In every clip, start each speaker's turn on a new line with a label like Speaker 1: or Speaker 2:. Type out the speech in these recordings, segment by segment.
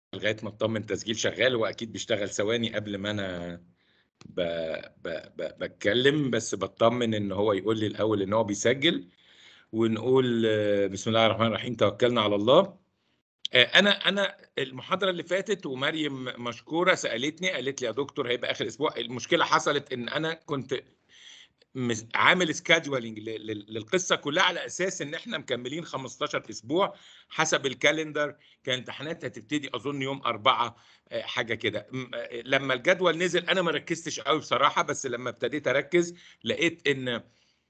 Speaker 1: لغايه ما اطمن تسجيل شغال هو اكيد بيشتغل ثواني قبل ما انا ب... ب... ب... بتكلم بس بطمن ان هو يقول لي الاول ان هو بيسجل ونقول آه، بسم الله الرحمن الرحيم توكلنا على الله آه، انا انا المحاضره اللي فاتت ومريم مشكوره سالتني قالت لي يا دكتور هيبقى اخر اسبوع المشكله حصلت ان انا كنت مس- عامل سكادجولينج للقصه كلها على اساس ان احنا مكملين 15 اسبوع حسب الكالندر كان امتحانات هتبتدي اظن يوم أربعة آه، حاجه كده م- آه، لما الجدول نزل انا ما ركزتش قوي بصراحه بس لما ابتديت اركز لقيت ان ال-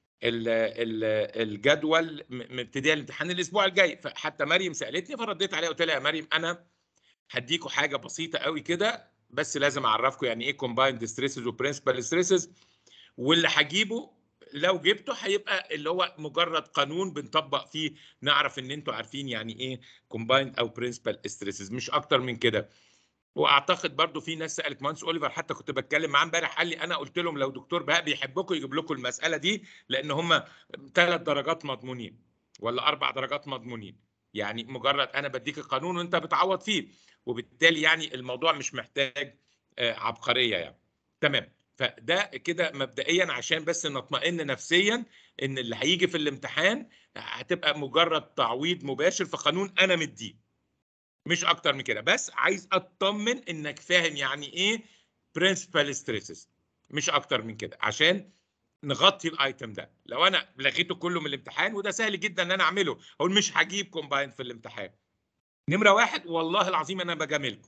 Speaker 1: ال- الجدول م- مبتدئ الامتحان الاسبوع الجاي فحتى مريم سالتني فرديت عليها قلت لها يا مريم انا هديكوا حاجه بسيطه قوي كده بس لازم اعرفكم يعني ايه كومبايند ستريسز وبرنسبل ستريسز واللي هجيبه لو جبته هيبقى اللي هو مجرد قانون بنطبق فيه نعرف ان انتوا عارفين يعني ايه كومبايند او برنسبل ستريسز مش اكتر من كده واعتقد برضو في ناس سالت مهندس اوليفر حتى كنت بتكلم معاه امبارح قال لي انا قلت لهم لو دكتور بهاء بيحبكم يجيب لكم المساله دي لان هم ثلاث درجات مضمونين ولا اربع درجات مضمونين يعني مجرد انا بديك القانون وانت بتعوض فيه وبالتالي يعني الموضوع مش محتاج آه، عبقريه يعني تمام فده كده مبدئيا عشان بس نطمئن نفسيا ان اللي هيجي في الامتحان هتبقى مجرد تعويض مباشر في قانون انا مديه مش اكتر من كده بس عايز اطمن انك فاهم يعني ايه برنسبل ستريسز مش اكتر من كده عشان نغطي الايتم ده لو انا لغيته كله من الامتحان وده سهل جدا ان انا اعمله اقول مش هجيب كومباين في الامتحان نمره واحد والله العظيم انا بجاملكم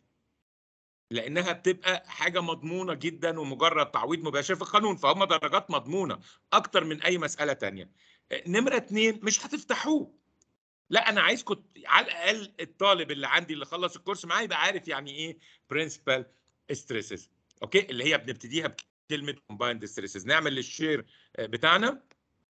Speaker 1: لانها بتبقى حاجه مضمونه جدا ومجرد تعويض مباشر في القانون فهم درجات مضمونه اكتر من اي مساله تانية نمره اتنين مش هتفتحوه لا انا عايزكم على الاقل الطالب اللي عندي اللي خلص الكورس معايا يبقى عارف يعني ايه برنسبل ستريسز اوكي اللي هي بنبتديها بكلمه كومبايند ستريسز نعمل الشير بتاعنا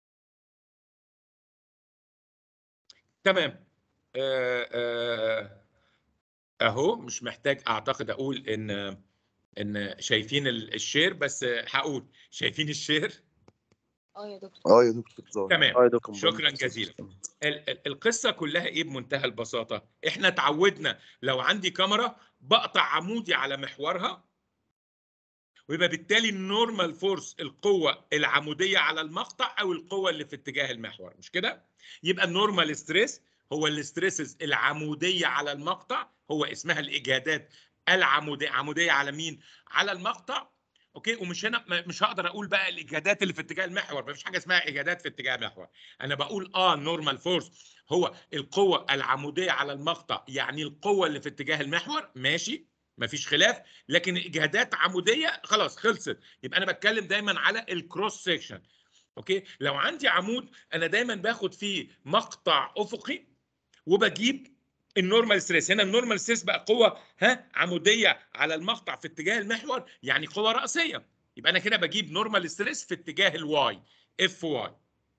Speaker 1: تمام آه، آه، اهو مش محتاج اعتقد اقول ان ان شايفين ال- الشير بس هقول شايفين الشير
Speaker 2: اه يا دكتور
Speaker 3: اه يا دكتور ظاهر
Speaker 1: تمام
Speaker 3: اه يا دكتور
Speaker 1: شكرا جزيلا ال- ال- القصه كلها ايه بمنتهى البساطه احنا اتعودنا لو عندي كاميرا بقطع عمودي على محورها ويبقى بالتالي النورمال فورس القوه العموديه على المقطع او القوه اللي في اتجاه المحور مش كده يبقى النورمال ستريس هو الاستريسز العموديه على المقطع هو اسمها الاجهادات العموديه عموديه على مين على المقطع اوكي ومش هنا م- مش هقدر اقول بقى الاجهادات اللي في اتجاه المحور مفيش حاجه اسمها اجهادات في اتجاه المحور انا بقول اه النورمال فورس هو القوه العموديه على المقطع يعني القوه اللي في اتجاه المحور ماشي مفيش خلاف لكن اجهادات عموديه خلاص خلصت يبقى انا بتكلم دايما على الكروس سيكشن اوكي لو عندي عمود انا دايما باخد فيه مقطع افقي وبجيب النورمال ستريس هنا النورمال ستريس بقى قوه ها عموديه على المقطع في اتجاه المحور يعني قوه راسيه يبقى انا كده بجيب نورمال ستريس في اتجاه الواي اف واي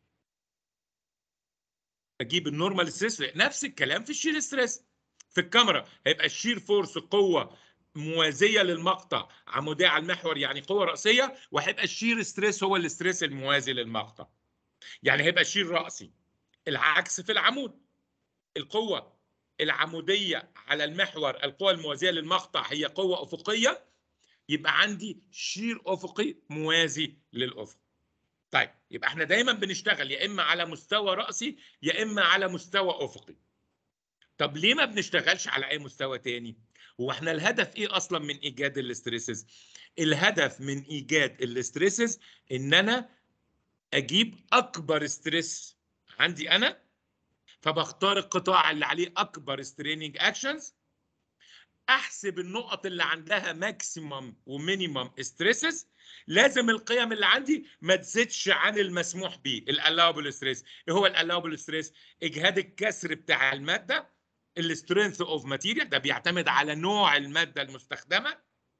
Speaker 1: بجيب النورمال ستريس نفس الكلام في الشير ستريس في الكاميرا هيبقى الشير فورس قوه موازيه للمقطع عموديه على المحور يعني قوه راسيه وهيبقى الشير ستريس هو الاستريس الموازي للمقطع يعني هيبقى شير راسي العكس في العمود القوه العموديه على المحور القوه الموازيه للمقطع هي قوه افقيه يبقى عندي شير افقي موازي للافق طيب يبقى احنا دايما بنشتغل يا اما على مستوى راسي يا اما على مستوى افقي طب ليه ما بنشتغلش على اي مستوى تاني هو احنا الهدف ايه اصلا من ايجاد الاستريسز الهدف من ايجاد الاستريسز ان انا اجيب اكبر ستريس عندي انا فبختار القطاع اللي عليه اكبر ستريننج اكشنز احسب النقط اللي عندها ماكسيمم ومينيمم ستريسز لازم القيم اللي عندي ما تزيدش عن المسموح به الالاوبل ستريس ايه هو الالاوبل ستريس اجهاد الكسر بتاع الماده السترينث اوف ماتيريال ده بيعتمد على نوع الماده المستخدمه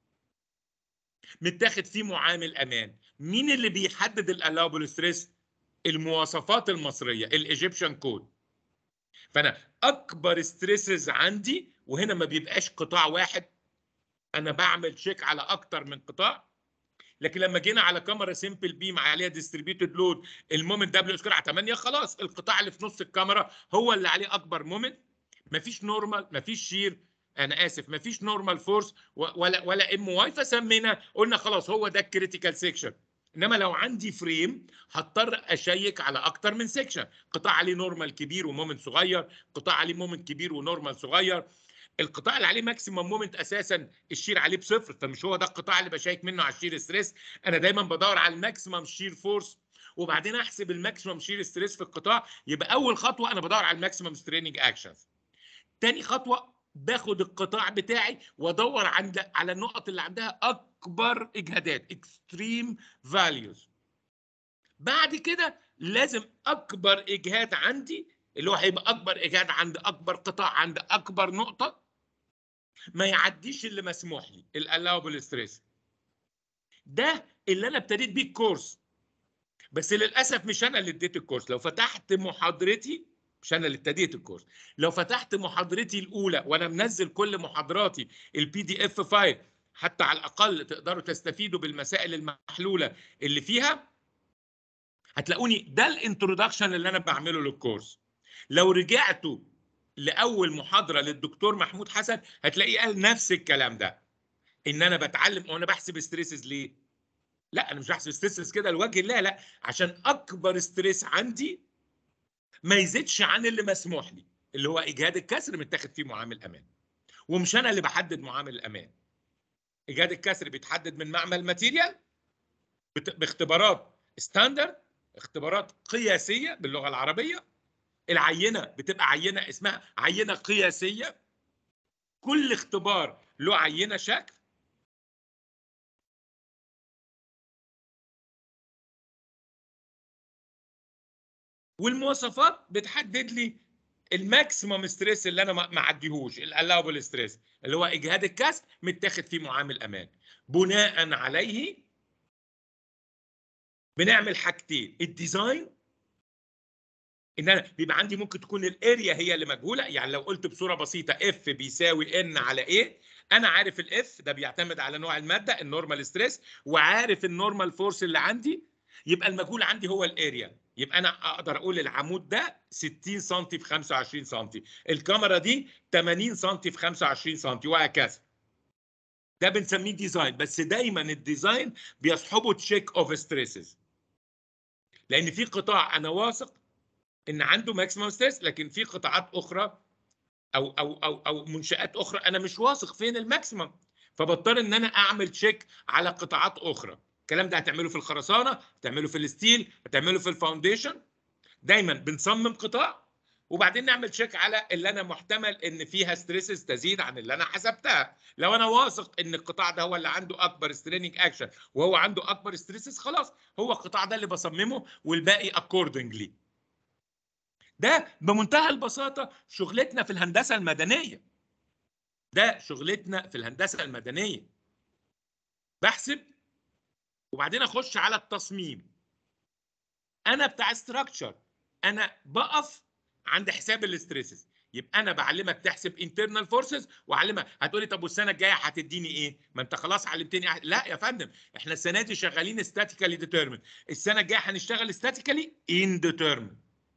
Speaker 1: متاخد فيه معامل امان مين اللي بيحدد الالاوبل ستريس المواصفات المصريه الايجيبشن كود فانا اكبر ستريسز عندي وهنا ما بيبقاش قطاع واحد انا بعمل تشيك على اكتر من قطاع لكن لما جينا على كاميرا سيمبل بيم عليها ديستريبيوتد لود المومنت دبليو سكوير على 8 خلاص القطاع اللي في نص الكاميرا هو اللي عليه اكبر مومنت مفيش نورمال مفيش شير انا اسف مفيش نورمال فورس ولا ولا ام واي فسمينا قلنا خلاص هو ده الكريتيكال سيكشن انما لو عندي فريم هضطر اشيك على اكتر من سيكشن قطاع عليه نورمال كبير ومومنت صغير قطاع عليه مومنت كبير ونورمال صغير القطاع اللي عليه ماكسيمم مومنت اساسا الشير عليه بصفر فمش هو ده القطاع اللي بشيك منه على الشير ستريس انا دايما بدور على الماكسيمم شير فورس وبعدين احسب الماكسيمم شير ستريس في القطاع يبقى اول خطوه انا بدور على الماكسيمم ستريننج اكشنز تاني خطوه باخد القطاع بتاعي وادور عند على النقط اللي عندها اكبر اجهادات اكستريم فاليوز بعد كده لازم اكبر اجهاد عندي اللي هو هيبقى اكبر اجهاد عند اكبر قطاع عند اكبر نقطه ما يعديش اللي مسموح لي الالاوبل ستريس ده اللي انا ابتديت بيه الكورس بس للاسف مش انا اللي اديت الكورس لو فتحت محاضرتي مش انا اللي ابتديت الكورس لو فتحت محاضرتي الاولى وانا منزل كل محاضراتي البي دي اف فايل حتى على الاقل تقدروا تستفيدوا بالمسائل المحلوله اللي فيها هتلاقوني ده الانترودكشن اللي انا بعمله للكورس لو رجعتوا لاول محاضره للدكتور محمود حسن هتلاقيه قال نفس الكلام ده ان انا بتعلم وانا بحسب ستريسز ليه لا انا مش بحسب ستريسز كده لوجه الله لا عشان اكبر ستريس عندي ما يزيدش عن اللي مسموح لي اللي هو اجهاد الكسر متاخد فيه معامل امان ومش انا اللي بحدد معامل الامان اجهاد الكسر بيتحدد من معمل ماتيريال باختبارات ستاندرد اختبارات قياسيه باللغه العربيه العينه بتبقى عينه اسمها عينه قياسيه كل اختبار له عينه شكل والمواصفات بتحدد لي الماكسيمم ستريس اللي انا ما عديهوش الالاوبل ستريس اللي هو اجهاد الكسر متاخد فيه معامل امان بناء عليه بنعمل حاجتين الديزاين ان انا بيبقى عندي ممكن تكون الاريا هي اللي مجهوله يعني لو قلت بصوره بسيطه اف بيساوي ان على ايه انا عارف الاف ده بيعتمد على نوع الماده النورمال ستريس وعارف النورمال فورس اللي عندي يبقى المجهول عندي هو الاريا يبقى انا اقدر اقول العمود ده 60 سم في 25 سم الكاميرا دي 80 سم في 25 سم وهكذا ده بنسميه ديزاين بس دايما الديزاين بيصحبه تشيك اوف ستريسز لان في قطاع انا واثق ان عنده ماكسيمم ستريس لكن في قطاعات اخرى او او او او منشات اخرى انا مش واثق فين الماكسيمم فبضطر ان انا اعمل تشيك على قطاعات اخرى الكلام ده هتعمله في الخرسانه هتعمله في الستيل هتعمله في الفاونديشن دايما بنصمم قطاع وبعدين نعمل تشيك على اللي انا محتمل ان فيها ستريسز تزيد عن اللي انا حسبتها لو انا واثق ان القطاع ده هو اللي عنده اكبر ستريننج اكشن وهو عنده اكبر ستريسز خلاص هو القطاع ده اللي بصممه والباقي اكوردنجلي ده بمنتهى البساطه شغلتنا في الهندسه المدنيه ده شغلتنا في الهندسه المدنيه بحسب وبعدين اخش على التصميم انا بتاع ستراكشر انا بقف عند حساب الاستريسز يبقى انا بعلمك تحسب انترنال فورسز واعلمك هتقولي طب والسنه الجايه هتديني ايه ما انت خلاص علمتني لا يا فندم احنا السنه دي شغالين ستاتيكالي ديترمن السنه الجايه هنشتغل ستاتيكالي انديترمن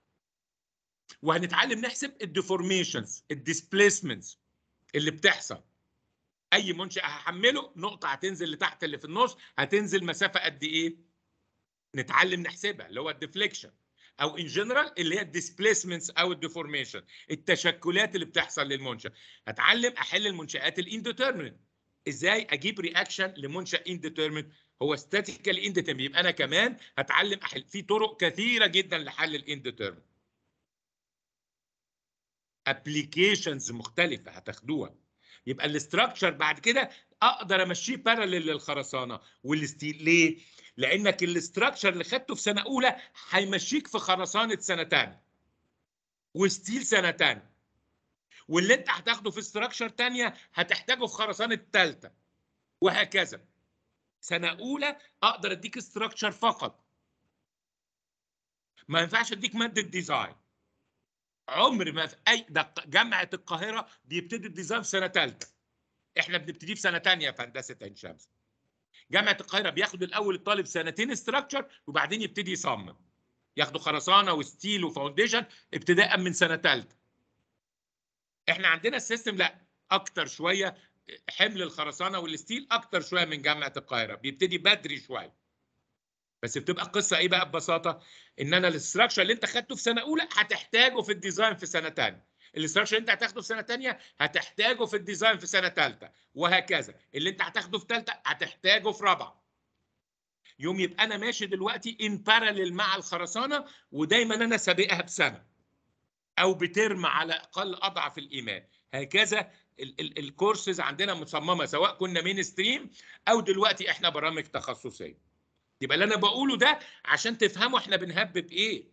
Speaker 1: وهنتعلم نحسب الديفورميشنز الديسبيسمنتس اللي بتحصل اي منشأ هحمله نقطه هتنزل لتحت اللي في النص هتنزل مسافه قد ايه نتعلم نحسبها اللي هو الديفليكشن او ان جنرال اللي هي الديسبيسمنتس او الديفورميشن التشكلات اللي بتحصل للمنشأ هتعلم احل المنشآت الانديترمينت ازاي اجيب رياكشن لمنشأ انديترمينت هو ستاتيكال انديترمينت يبقى انا كمان هتعلم احل في طرق كثيره جدا لحل الانديترمينت ابلكيشنز مختلفه هتاخدوها يبقى الاستراكشر بعد كده اقدر امشيه باراليل للخرسانه والستيل ليه؟ لانك الاستراكشر اللي خدته في سنه اولى هيمشيك في خرسانه سنه ثانيه وستيل سنه ثانيه واللي انت هتاخده في استراكشر ثانيه هتحتاجه في خرسانه ثالثه وهكذا سنه اولى اقدر اديك استراكشر فقط ما ينفعش اديك ماده ديزاين عمر ما في اي ده جامعه القاهره بيبتدي الديزاين في سنه ثالثه احنا بنبتدي في سنه ثانيه في هندسه عين شمس جامعه القاهره بياخد الاول الطالب سنتين استراكشر وبعدين يبتدي يصمم ياخدوا خرسانه وستيل وفاونديشن ابتداء من سنه ثالثه احنا عندنا السيستم لا اكتر شويه حمل الخرسانه والستيل اكتر شويه من جامعه القاهره بيبتدي بدري شويه بس بتبقى القصه ايه بقى ببساطه ان انا الاستراكشر اللي انت خدته في سنه اولى هتحتاجه في الديزاين في سنه ثانيه الاستراكشر اللي انت هتاخده في سنه ثانيه هتحتاجه في الديزاين في سنه ثالثه وهكذا اللي انت هتاخده في ثالثه هتحتاجه في رابعه يوم يبقى انا ماشي دلوقتي ان باراليل مع الخرسانه ودايما انا سابقها بسنه او بترم على اقل اضعف الايمان هكذا ال- ال- الكورسز عندنا مصممه سواء كنا مين ستريم او دلوقتي احنا برامج تخصصيه يبقى اللي انا بقوله ده عشان تفهموا احنا بنهبب ايه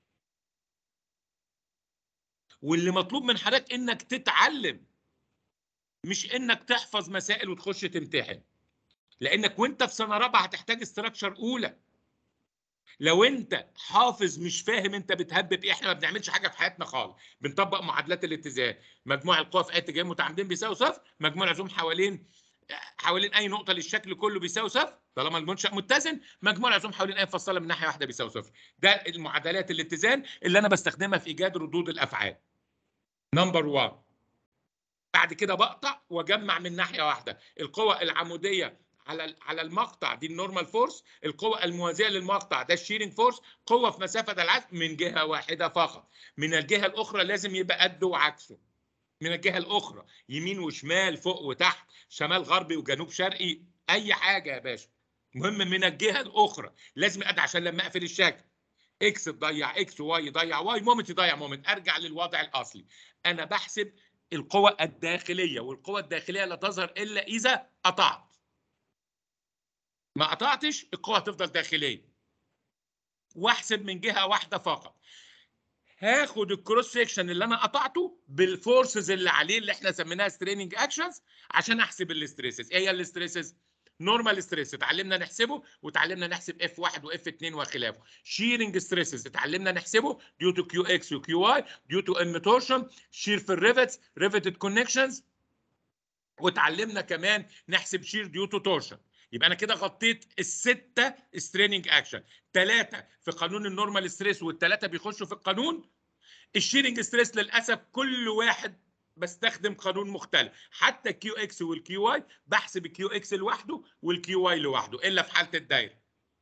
Speaker 1: واللي مطلوب من حضرتك انك تتعلم مش انك تحفظ مسائل وتخش تمتحن لانك وانت في سنه رابعه هتحتاج استراكشر اولى لو انت حافظ مش فاهم انت بتهبب ايه احنا ما بنعملش حاجه في حياتنا خالص بنطبق معادلات الاتزان مجموع القوى في اي اتجاه متعامدين بيساوي صفر مجموع العزوم حوالين حوالين اي نقطه للشكل كله بيساوي صفر طالما المنشا متزن مجموع العزوم حوالين اي مفصله من ناحيه واحده بيساوي صفر ده المعادلات الاتزان اللي انا بستخدمها في ايجاد ردود الافعال نمبر 1 بعد كده بقطع واجمع من ناحيه واحده القوى العموديه على على المقطع دي النورمال فورس القوة الموازية للمقطع ده الشيرنج فورس قوة في مسافة العزم من جهة واحدة فقط من الجهة الأخرى لازم يبقى قده وعكسه من الجهة الأخرى يمين وشمال فوق وتحت شمال غربي وجنوب شرقي أي حاجة يا باشا المهم من الجهة الأخرى لازم قد عشان لما أقفل الشكل اكس تضيع اكس واي يضيع واي مومنت يضيع مومنت ارجع للوضع الاصلي انا بحسب القوى الداخليه والقوى الداخليه لا تظهر الا اذا قطعت ما قطعتش القوة هتفضل داخلية واحسب من جهة واحدة فقط هاخد الكروس سيكشن اللي انا قطعته بالفورسز اللي عليه اللي احنا سميناها ستريننج اكشنز عشان احسب الاستريسز ايه هي الاستريسز نورمال ستريس اتعلمنا نحسبه وتعلمنا نحسب اف 1 واف 2 وخلافه شيرنج ستريسز اتعلمنا نحسبه ديو تو كيو اكس وكيو واي ديو تو ان تورشن شير في الريفتس ريفتد كونكشنز وتعلمنا كمان نحسب شير ديو تو تورشن يبقى انا كده غطيت السته ستريننج اكشن ثلاثه في قانون النورمال ستريس والثلاثه بيخشوا في القانون الشيرنج ستريس للاسف كل واحد بستخدم قانون مختلف حتى الكيو اكس والكيو واي بحسب الكيو اكس لوحده والكيو واي لوحده الا في حاله الدايره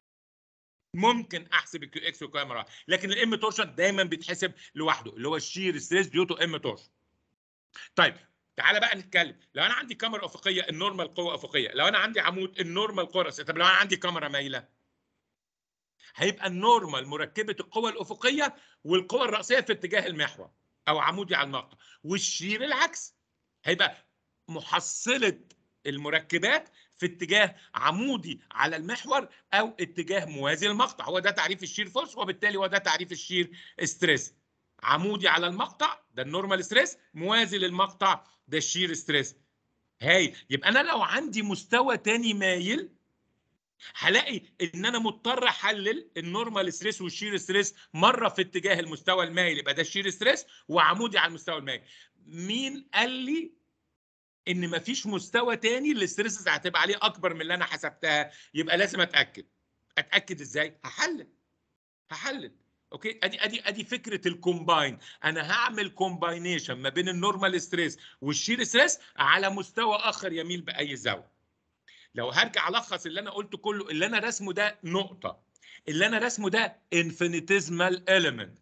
Speaker 1: ممكن احسب الكيو اكس والكيو واي مره واحدة. لكن الام تورشن دايما بيتحسب لوحده اللي هو الشير ستريس ديو تو ام تورشن طيب تعالى بقى نتكلم لو انا عندي كاميرا افقيه النورمال قوه افقيه لو انا عندي عمود النورمال قوه راسيه طب لو انا عندي كاميرا مايله هيبقى النورمال مركبه القوه الافقيه والقوه الراسيه في اتجاه المحور او عمودي على المقطع والشير العكس هيبقى محصله المركبات في اتجاه عمودي على المحور او اتجاه موازي للمقطع هو ده تعريف الشير فورس وبالتالي هو ده تعريف الشير ستريس عمودي على المقطع ده النورمال ستريس موازي للمقطع ده الشير ستريس هاي يبقى انا لو عندي مستوى تاني مايل هلاقي ان انا مضطر احلل النورمال ستريس والشير ستريس مره في اتجاه المستوى المايل يبقى ده الشير ستريس وعمودي على المستوى المايل مين قال لي ان مفيش مستوى تاني الاستريسز هتبقى عليه اكبر من اللي انا حسبتها يبقى لازم اتاكد اتاكد ازاي هحلل هحلل اوكي ادي ادي ادي فكره الكومباين انا هعمل كومباينيشن ما بين النورمال ستريس والشير ستريس على مستوى اخر يميل باي زاويه لو هرجع الخص اللي انا قلته كله اللي انا رسمه ده نقطه اللي انا رسمه ده انفينيتيزمال اليمنت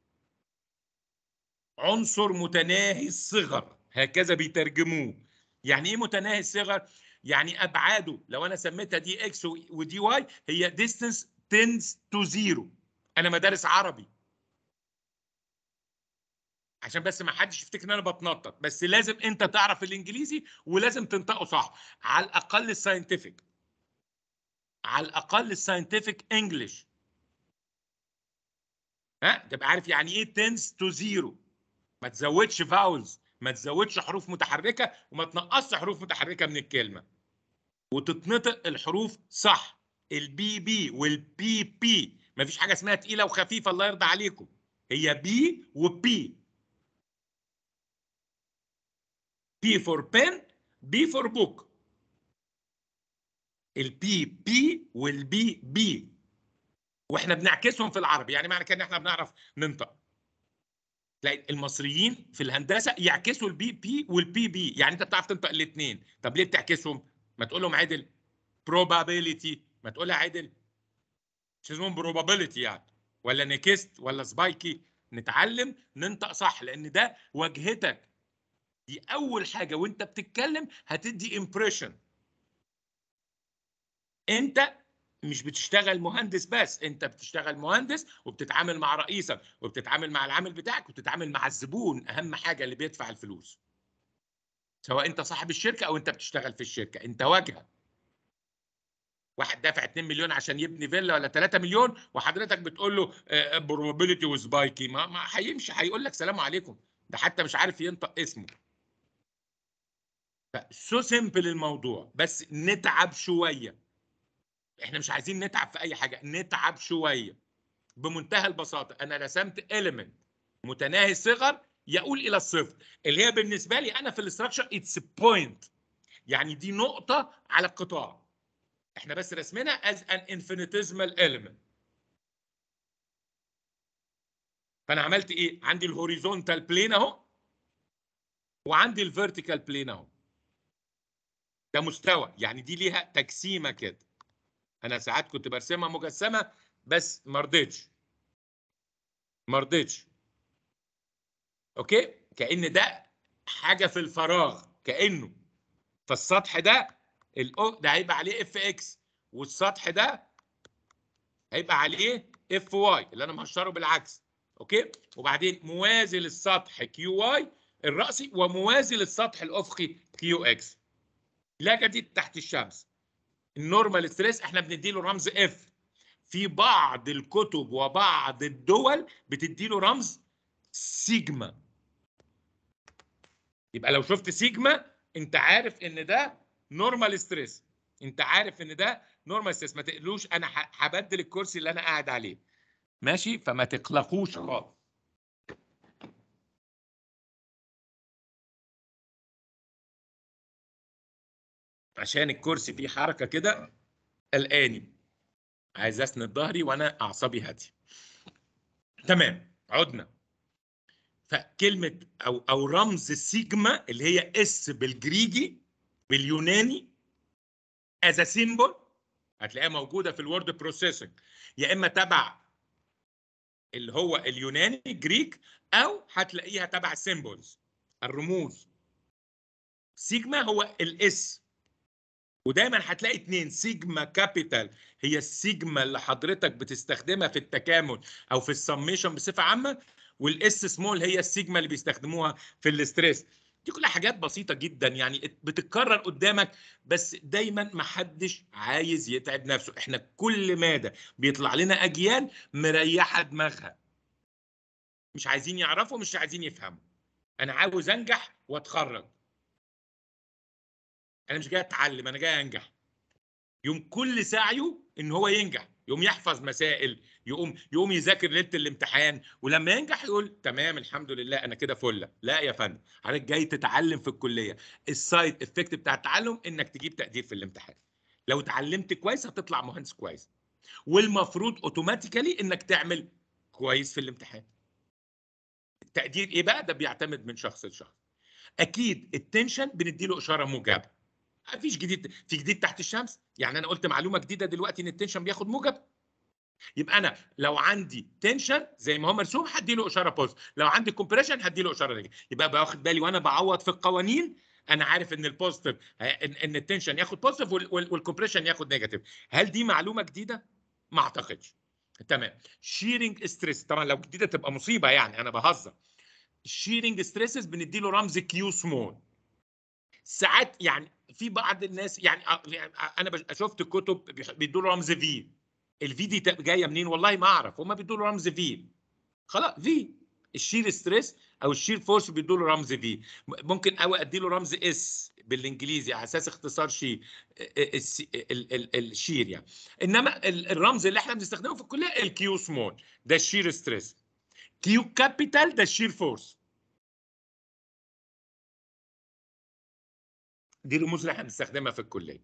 Speaker 1: عنصر متناهي الصغر هكذا بيترجموه يعني ايه متناهي الصغر يعني ابعاده لو انا سميتها دي اكس ودي واي هي distance tends to zero انا مدارس عربي عشان بس ما حدش يفتكر ان انا بتنطط بس لازم انت تعرف الانجليزي ولازم تنطقه صح على الاقل الساينتفك على الاقل الساينتفك انجلش ها تبقى عارف يعني ايه tends to zero ما تزودش فاولز ما تزودش حروف متحركه وما تنقصش حروف متحركه من الكلمه وتتنطق الحروف صح البي بي والبي بي ما فيش حاجه اسمها تقيله وخفيفه الله يرضى عليكم هي بي وبي بي فور بن بي فور بوك البي بي والبي بي واحنا بنعكسهم في العربي يعني معنى كده ان احنا بنعرف ننطق تلاقي المصريين في الهندسه يعكسوا البي بي والبي بي يعني انت بتعرف تنطق الاثنين طب ليه بتعكسهم ما تقول لهم عدل probability ما تقولها عدل مش اسمهم probability يعني ولا نيكست ولا سبايكي نتعلم ننطق صح لان ده واجهتك دي اول حاجه وانت بتتكلم هتدي امبريشن انت مش بتشتغل مهندس بس انت بتشتغل مهندس وبتتعامل مع رئيسك وبتتعامل مع العامل بتاعك وبتتعامل مع الزبون اهم حاجه اللي بيدفع الفلوس سواء انت صاحب الشركه او انت بتشتغل في الشركه انت واجهه واحد دافع 2 مليون عشان يبني فيلا ولا 3 مليون وحضرتك بتقول له بروبابيلتي وسبايكي ما ما هيمشي هيقول لك سلام عليكم ده حتى مش عارف ينطق اسمه سو سيمبل الموضوع بس نتعب شويه احنا مش عايزين نتعب في اي حاجه نتعب شويه بمنتهى البساطه انا رسمت element متناهي الصغر يقول الى الصفر اللي هي بالنسبه لي انا في الاستراكشر اتس بوينت يعني دي نقطه على القطاع احنا بس رسمنا as an infinitesimal element فانا عملت ايه عندي الهوريزونتال بلين اهو وعندي الفيرتيكال بلين اهو ده مستوى يعني دي ليها تجسيمه كده انا ساعات كنت برسمها مجسمه بس ما رضيتش ما رضيتش اوكي كان ده حاجه في الفراغ كانه فالسطح ده الأو ده هيبقى عليه اف اكس والسطح ده هيبقى عليه اف واي اللي انا مهشره بالعكس اوكي وبعدين موازي للسطح كيو واي الرأسي وموازي للسطح الافقي كيو اكس لا جديد تحت الشمس النورمال ستريس احنا بنديله رمز اف في بعض الكتب وبعض الدول بتديله رمز سيجما يبقى لو شفت سيجما انت عارف ان ده نورمال ستريس انت عارف ان ده نورمال ستريس ما تقلوش انا هبدل الكرسي اللي انا قاعد عليه ماشي فما تقلقوش خالص عشان الكرسي فيه حركه كده قلقاني عايز اسند ظهري وانا اعصابي هاديه تمام عدنا فكلمه او او رمز السيجما اللي هي اس بالجريجي باليوناني از سيمبل هتلاقيها موجوده في الورد بروسيسنج يا اما تبع اللي هو اليوناني جريك او هتلاقيها تبع سيمبلز الرموز سيجما هو الاس ودايما هتلاقي اتنين سيجما كابيتال هي السيجما اللي حضرتك بتستخدمها في التكامل او في السميشن بصفه عامه والاس سمول هي السيجما اللي بيستخدموها في الاستريس دي كلها حاجات بسيطه جدا يعني بتتكرر قدامك بس دايما ما حدش عايز يتعب نفسه احنا كل ماده بيطلع لنا اجيال مريحه دماغها مش عايزين يعرفوا مش عايزين يفهموا انا عاوز انجح واتخرج انا مش جاي اتعلم انا جاي انجح يوم كل سعيه ان هو ينجح يقوم يحفظ مسائل يقوم يقوم يذاكر ليله الامتحان ولما ينجح يقول تمام الحمد لله انا كده فله لا يا فندم حضرتك جاي تتعلم في الكليه السايد افكت بتاع التعلم انك تجيب تقدير في الامتحان لو اتعلمت كويس هتطلع مهندس كويس والمفروض اوتوماتيكالي انك تعمل كويس في الامتحان التقدير ايه بقى ده بيعتمد من شخص لشخص اكيد التنشن بنديله اشاره موجبه مفيش جديد في جديد تحت الشمس يعني انا قلت معلومه جديده دلوقتي ان التنشن بياخد موجب يبقى انا لو عندي تنشن زي ما هو مرسوم هدي له اشاره بوز لو عندي كومبريشن هدي له اشاره نيجاتيف يبقى باخد بالي وانا بعوض في القوانين انا عارف ان البوزيتيف ان, إن التنشن ياخد بوزيتيف والكومبريشن ياخد نيجاتيف هل دي معلومه جديده ما اعتقدش تمام شيرنج ستريس طبعا لو جديده تبقى مصيبه يعني انا بهزر الشيرنج ستريسز بندي له رمز كيو سمول ساعات يعني في بعض الناس يعني انا شفت كتب بيدوا له رمز في الفي دي جايه منين والله ما اعرف هم بيدوا له رمز في خلاص في الشير ستريس او الشير فورس بيدوا له رمز في ممكن قوي ادي له رمز اس بالانجليزي على اساس اختصار شير الشير يعني انما الرمز اللي احنا بنستخدمه في الكليه الكيو سمول ده الشير ستريس كيو كابيتال ده الشير فورس دي الرموز اللي احنا بنستخدمها في الكليه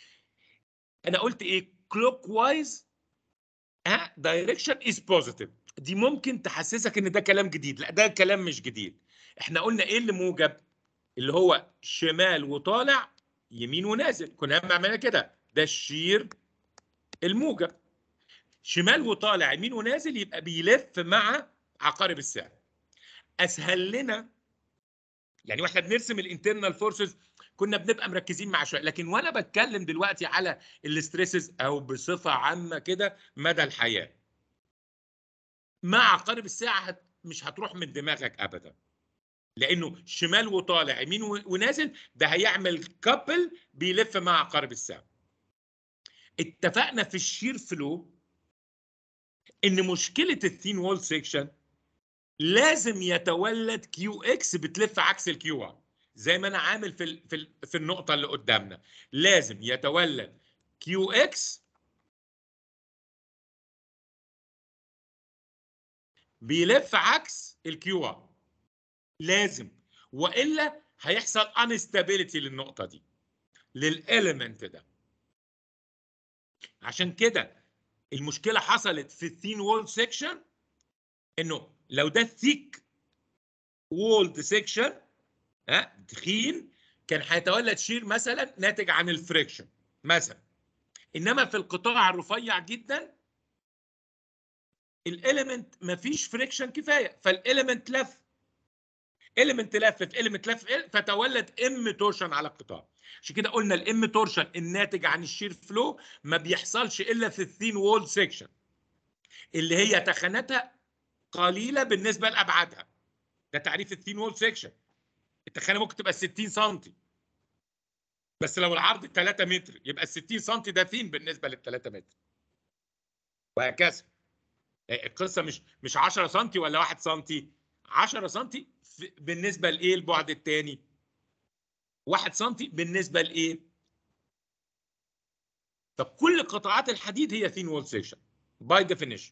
Speaker 1: انا قلت ايه كلوك وايز ها دايركشن از بوزيتيف دي ممكن تحسسك ان ده كلام جديد لا ده كلام مش جديد احنا قلنا ايه اللي موجب اللي هو شمال وطالع يمين ونازل كنا عملنا كده ده الشير الموجب شمال وطالع يمين ونازل يبقى بيلف مع عقارب السعر اسهل لنا يعني واحنا بنرسم الانترنال فورسز كنا بنبقى مركزين مع شويه لكن وانا بتكلم دلوقتي على الاستريسز او بصفه عامه كده مدى الحياه مع عقارب الساعه هت مش هتروح من دماغك ابدا لانه شمال وطالع يمين ونازل ده هيعمل كابل بيلف مع عقارب الساعه اتفقنا في الشير فلو ان مشكله الثين وول سيكشن لازم يتولد كيو اكس بتلف عكس الكيو واي زي ما انا عامل في ال في ال في النقطه اللي قدامنا لازم يتولد كيو اكس بيلف عكس الكيو واي لازم والا هيحصل انستابيليتي للنقطه دي للاليمنت ده عشان كده المشكله حصلت في الثين وول سيكشن انه لو ده ثيك وولد سيكشن ها تخين كان هيتولد شير مثلا ناتج عن الفريكشن مثلا انما في القطاع الرفيع جدا الاليمنت مفيش فريكشن كفايه فالاليمنت لف اليمنت لف في اليمنت لف فتولد ام تورشن على القطاع عشان كده قلنا الام تورشن الناتج عن الشير فلو ما بيحصلش الا في الثين وول سيكشن اللي هي تخانتها قليله بالنسبه لابعادها ده تعريف الثين وول سيكشن التخانه ممكن تبقى 60 سم بس لو العرض 3 متر يبقى ال 60 سم ده ثين بالنسبه لل 3 متر وهكذا القصه مش مش 10 سم ولا 1 سم 10 سم بالنسبه لايه البعد الثاني 1 سم بالنسبه لايه طب كل قطاعات الحديد هي ثين وول سيكشن باي ديفينيشن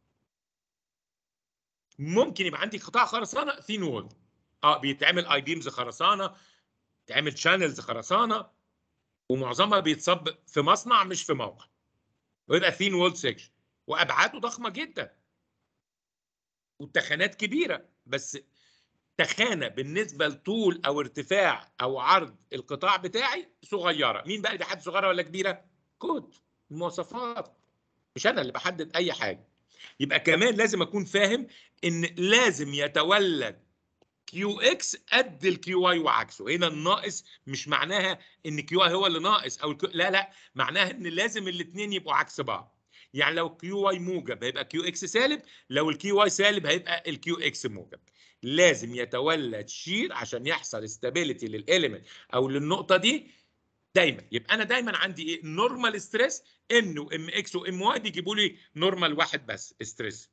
Speaker 1: ممكن يبقى عندي قطاع خرسانه ثين وول اه بيتعمل اي بيمز خرسانه بيتعمل شانلز خرسانه ومعظمها بيتصب في مصنع مش في موقع ويبقى ثين وول سيكشن وابعاده ضخمه جدا والتخانات كبيره بس تخانه بالنسبه لطول او ارتفاع او عرض القطاع بتاعي صغيره مين بقى اللي بيحدد صغيره ولا كبيره كود المواصفات مش انا اللي بحدد اي حاجه يبقى كمان لازم اكون فاهم ان لازم يتولد كيو اكس قد الكيو واي وعكسه هنا الناقص مش معناها ان كيو اي هو اللي ناقص او الكيو... لا لا معناها ان لازم الاثنين يبقوا عكس بعض يعني لو كيو واي موجب هيبقى كيو اكس سالب لو الكيو واي سالب هيبقى الكيو اكس موجب لازم يتولد شير عشان يحصل استابيليتي للاليمنت او للنقطه دي دايما يبقى انا دايما عندي ايه نورمال ستريس ان وام اكس وام واي بيجيبوا لي نورمال واحد بس ستريس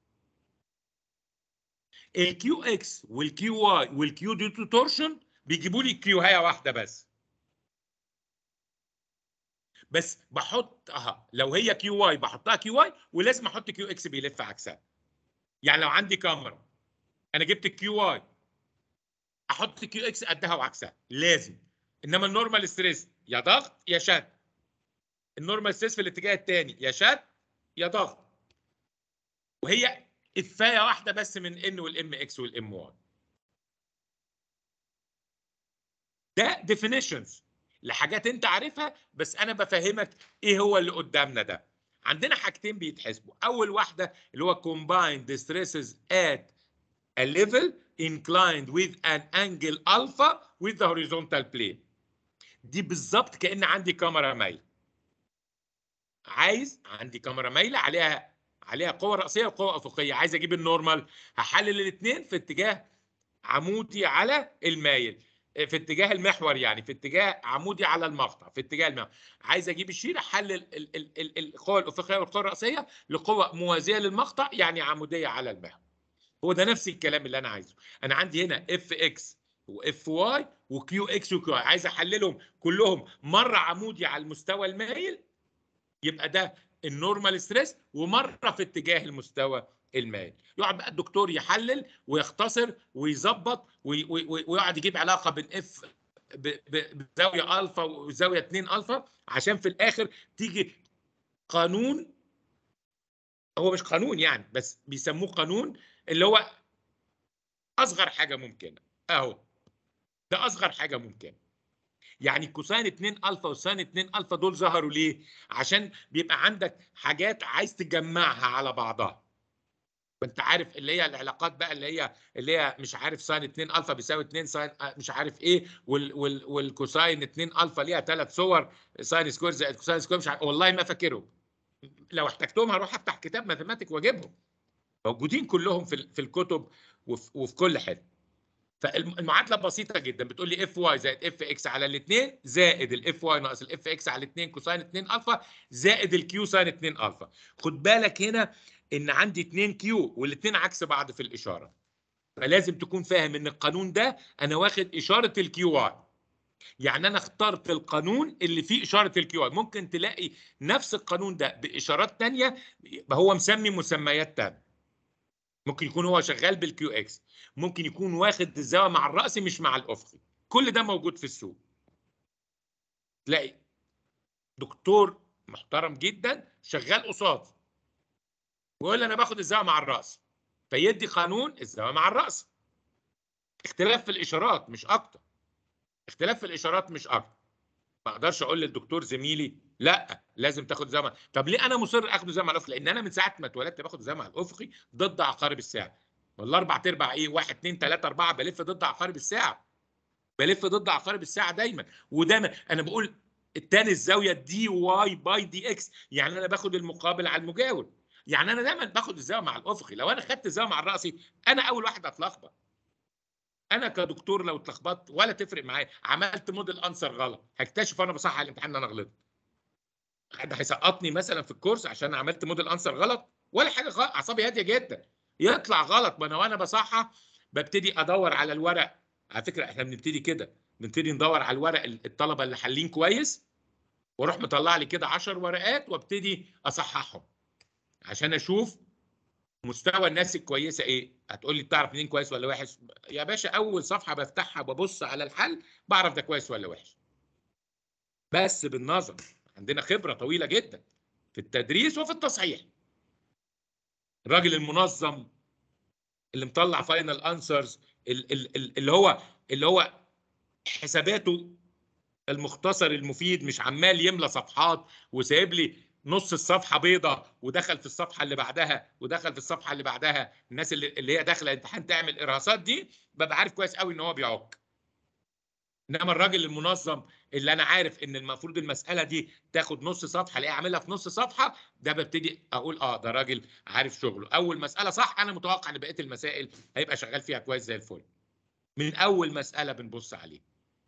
Speaker 1: الكيو اكس والكيو واي والكيو دي تو تورشن بيجيبوا لي كيو هايه واحده بس بس بحط اها لو هي كيو واي بحطها كيو واي ولازم احط كيو اكس بيلف عكسها يعني لو عندي كاميرا انا جبت الكيو واي احط كيو اكس قدها وعكسها لازم انما النورمال ستريس يا ضغط يا شد النورمال ستريس في الاتجاه الثاني يا شد يا ضغط وهي افايه واحده بس من ان والام اكس والام واي ده ديفينيشنز لحاجات انت عارفها بس انا بفهمك ايه هو اللي قدامنا ده عندنا حاجتين بيتحسبوا اول واحده اللي هو combined stresses at a level inclined with an angle alpha with the horizontal plane دي بالظبط كان عندي كاميرا مايله عايز عندي كاميرا مايله عليها عليها قوه راسيه وقوه افقيه عايز اجيب النورمال هحلل الاثنين في اتجاه عمودي على المايل في اتجاه المحور يعني في اتجاه عمودي على المقطع في اتجاه المحور عايز اجيب الشير احلل القوه الافقيه والقوه الراسيه لقوه موازيه للمقطع يعني عموديه على المحور هو ده نفس الكلام اللي انا عايزه انا عندي هنا اف اكس واف واي وكيو اكس وكيو واي عايز احللهم كلهم مره عمودي على المستوى المايل يبقى ده النورمال ستريس ومره في اتجاه المستوى المائل يقعد بقى الدكتور يحلل ويختصر ويظبط ويقعد يجيب علاقه بين اف بزاويه الفا وزاويه 2 الفا عشان في الاخر تيجي قانون هو مش قانون يعني بس بيسموه قانون اللي هو اصغر حاجه ممكنه اهو ده اصغر حاجه ممكنه يعني كوساين 2 الفا وساين 2 الفا دول ظهروا ليه عشان بيبقى عندك حاجات عايز تجمعها على بعضها وانت عارف اللي هي العلاقات بقى اللي هي اللي هي مش عارف ساين 2 الفا بيساوي 2 ساين آه، مش عارف ايه وال وال والكوساين 2 الفا ليها ثلاث صور ساين سكوير زائد كوساين سكوير مش عارف والله ما فاكرهم لو احتجتهم هروح افتح كتاب ماثيماتيك واجيبهم موجودين كلهم في ال- في الكتب وفي, وفي كل حته فالمعادله بسيطه جدا بتقول لي اف واي زائد اف اكس على الاثنين زائد الاف واي ناقص الاف اكس على الاثنين كوساين 2 الفا زائد الكيو ساين 2 الفا خد بالك هنا ان عندي 2 كيو والاثنين عكس بعض في الاشاره فلازم تكون فاهم ان القانون ده انا واخد اشاره الكيو واي يعني انا اخترت القانون اللي فيه اشاره الكيو واي ممكن تلاقي نفس القانون ده باشارات تانية يبقى هو مسمي مسميات تانية ممكن يكون هو شغال بالكيو اكس ممكن يكون واخد الزاويه مع الراس مش مع الافقي كل ده موجود في السوق تلاقي دكتور محترم جدا شغال قصاد ويقول لي انا باخد الزاويه مع الراس فيدي قانون الزاويه مع الراس اختلاف في الاشارات مش اكتر اختلاف في الاشارات مش اكتر ما اقدرش اقول للدكتور زميلي لا لازم تاخد زمن طب ليه انا مصر اخد زمن الافقي لان انا من ساعه ما اتولدت باخد زمن الافقي ضد عقارب الساعه والله اربع ارباع ايه واحد اتنين تلاته اربعه بلف ضد عقارب الساعه بلف ضد عقارب الساعه دايما ودايما انا بقول التاني الزاويه دي واي باي دي اكس يعني انا باخد المقابل على المجاور يعني انا دايما باخد الزاويه مع الافقي لو انا خدت الزاويه مع الراسي انا اول واحد هتلخبط انا كدكتور لو اتلخبطت ولا تفرق معايا عملت موديل انسر غلط هكتشف وانا بصحح الامتحان ان انا غلطت حد هيسقطني مثلا في الكورس عشان عملت موديل انسر غلط ولا حاجه غلط اعصابي هاديه جدا يطلع غلط ما انا وانا بصحح ببتدي ادور على الورق على فكره احنا بنبتدي كده بنبتدي ندور على الورق الطلبه اللي حالين كويس واروح مطلع لي كده 10 ورقات وابتدي اصححهم عشان اشوف مستوى الناس الكويسه ايه هتقول لي بتعرف مين كويس ولا وحش يا باشا اول صفحه بفتحها ببص على الحل بعرف ده كويس ولا وحش بس بالنظر عندنا خبره طويله جدا في التدريس وفي التصحيح الراجل المنظم اللي مطلع فاينل انسرز اللي هو اللي هو حساباته المختصر المفيد مش عمال يملى صفحات وسايب لي نص الصفحه بيضة ودخل في الصفحه اللي بعدها ودخل في الصفحه اللي بعدها الناس اللي, اللي هي داخله امتحان تعمل ارهاصات دي ببقى عارف كويس قوي ان هو بيعك انما الراجل المنظم اللي انا عارف ان المفروض المساله دي تاخد نص صفحه الاقيه عاملها في نص صفحه ده ببتدي اقول اه ده راجل عارف شغله اول مساله صح انا متوقع ان بقيه المسائل هيبقى شغال فيها كويس زي الفل من اول مساله بنبص عليه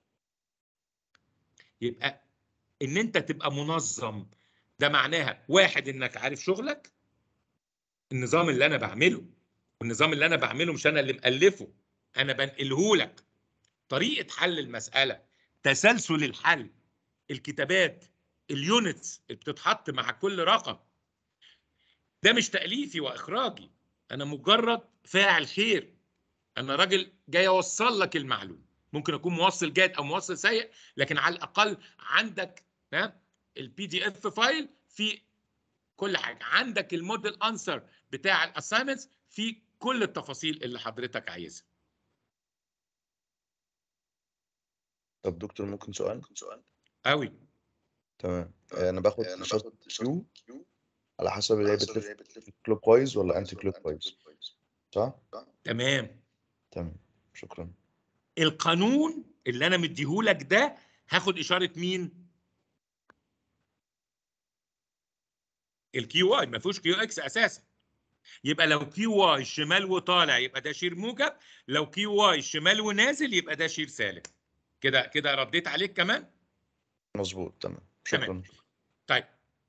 Speaker 1: يبقى ان انت تبقى منظم ده معناها واحد انك عارف شغلك النظام اللي انا بعمله والنظام اللي انا بعمله مش انا اللي مالفه انا بنقله لك طريقه حل المساله تسلسل الحل الكتابات اليونتس اللي بتتحط مع كل رقم ده مش تاليفي واخراجي انا مجرد فاعل خير انا راجل جاي اوصل لك المعلومه ممكن اكون موصل جيد او موصل سيء لكن على الاقل عندك ها البي دي اف فايل في كل حاجه عندك الموديل انسر بتاع الاساينمنتس في كل التفاصيل اللي حضرتك عايزها
Speaker 3: طب دكتور ممكن سؤال سؤال
Speaker 1: قوي
Speaker 3: تمام انا باخد اشاره كيو على حسب اللي هي بتلف كلوك وايز ولا انتي كلوك وايز صح
Speaker 1: تمام
Speaker 3: تمام شكرا
Speaker 1: القانون اللي انا مديهولك ده هاخد اشاره مين الكيو واي ما فيهوش كيو اكس اساسا يبقى لو كيو واي شمال وطالع يبقى ده شير موجب لو كيو واي شمال ونازل يبقى ده شير سالب كده كده رديت عليك كمان
Speaker 3: مظبوط تمام
Speaker 1: تمام.
Speaker 3: شكرا
Speaker 1: طيب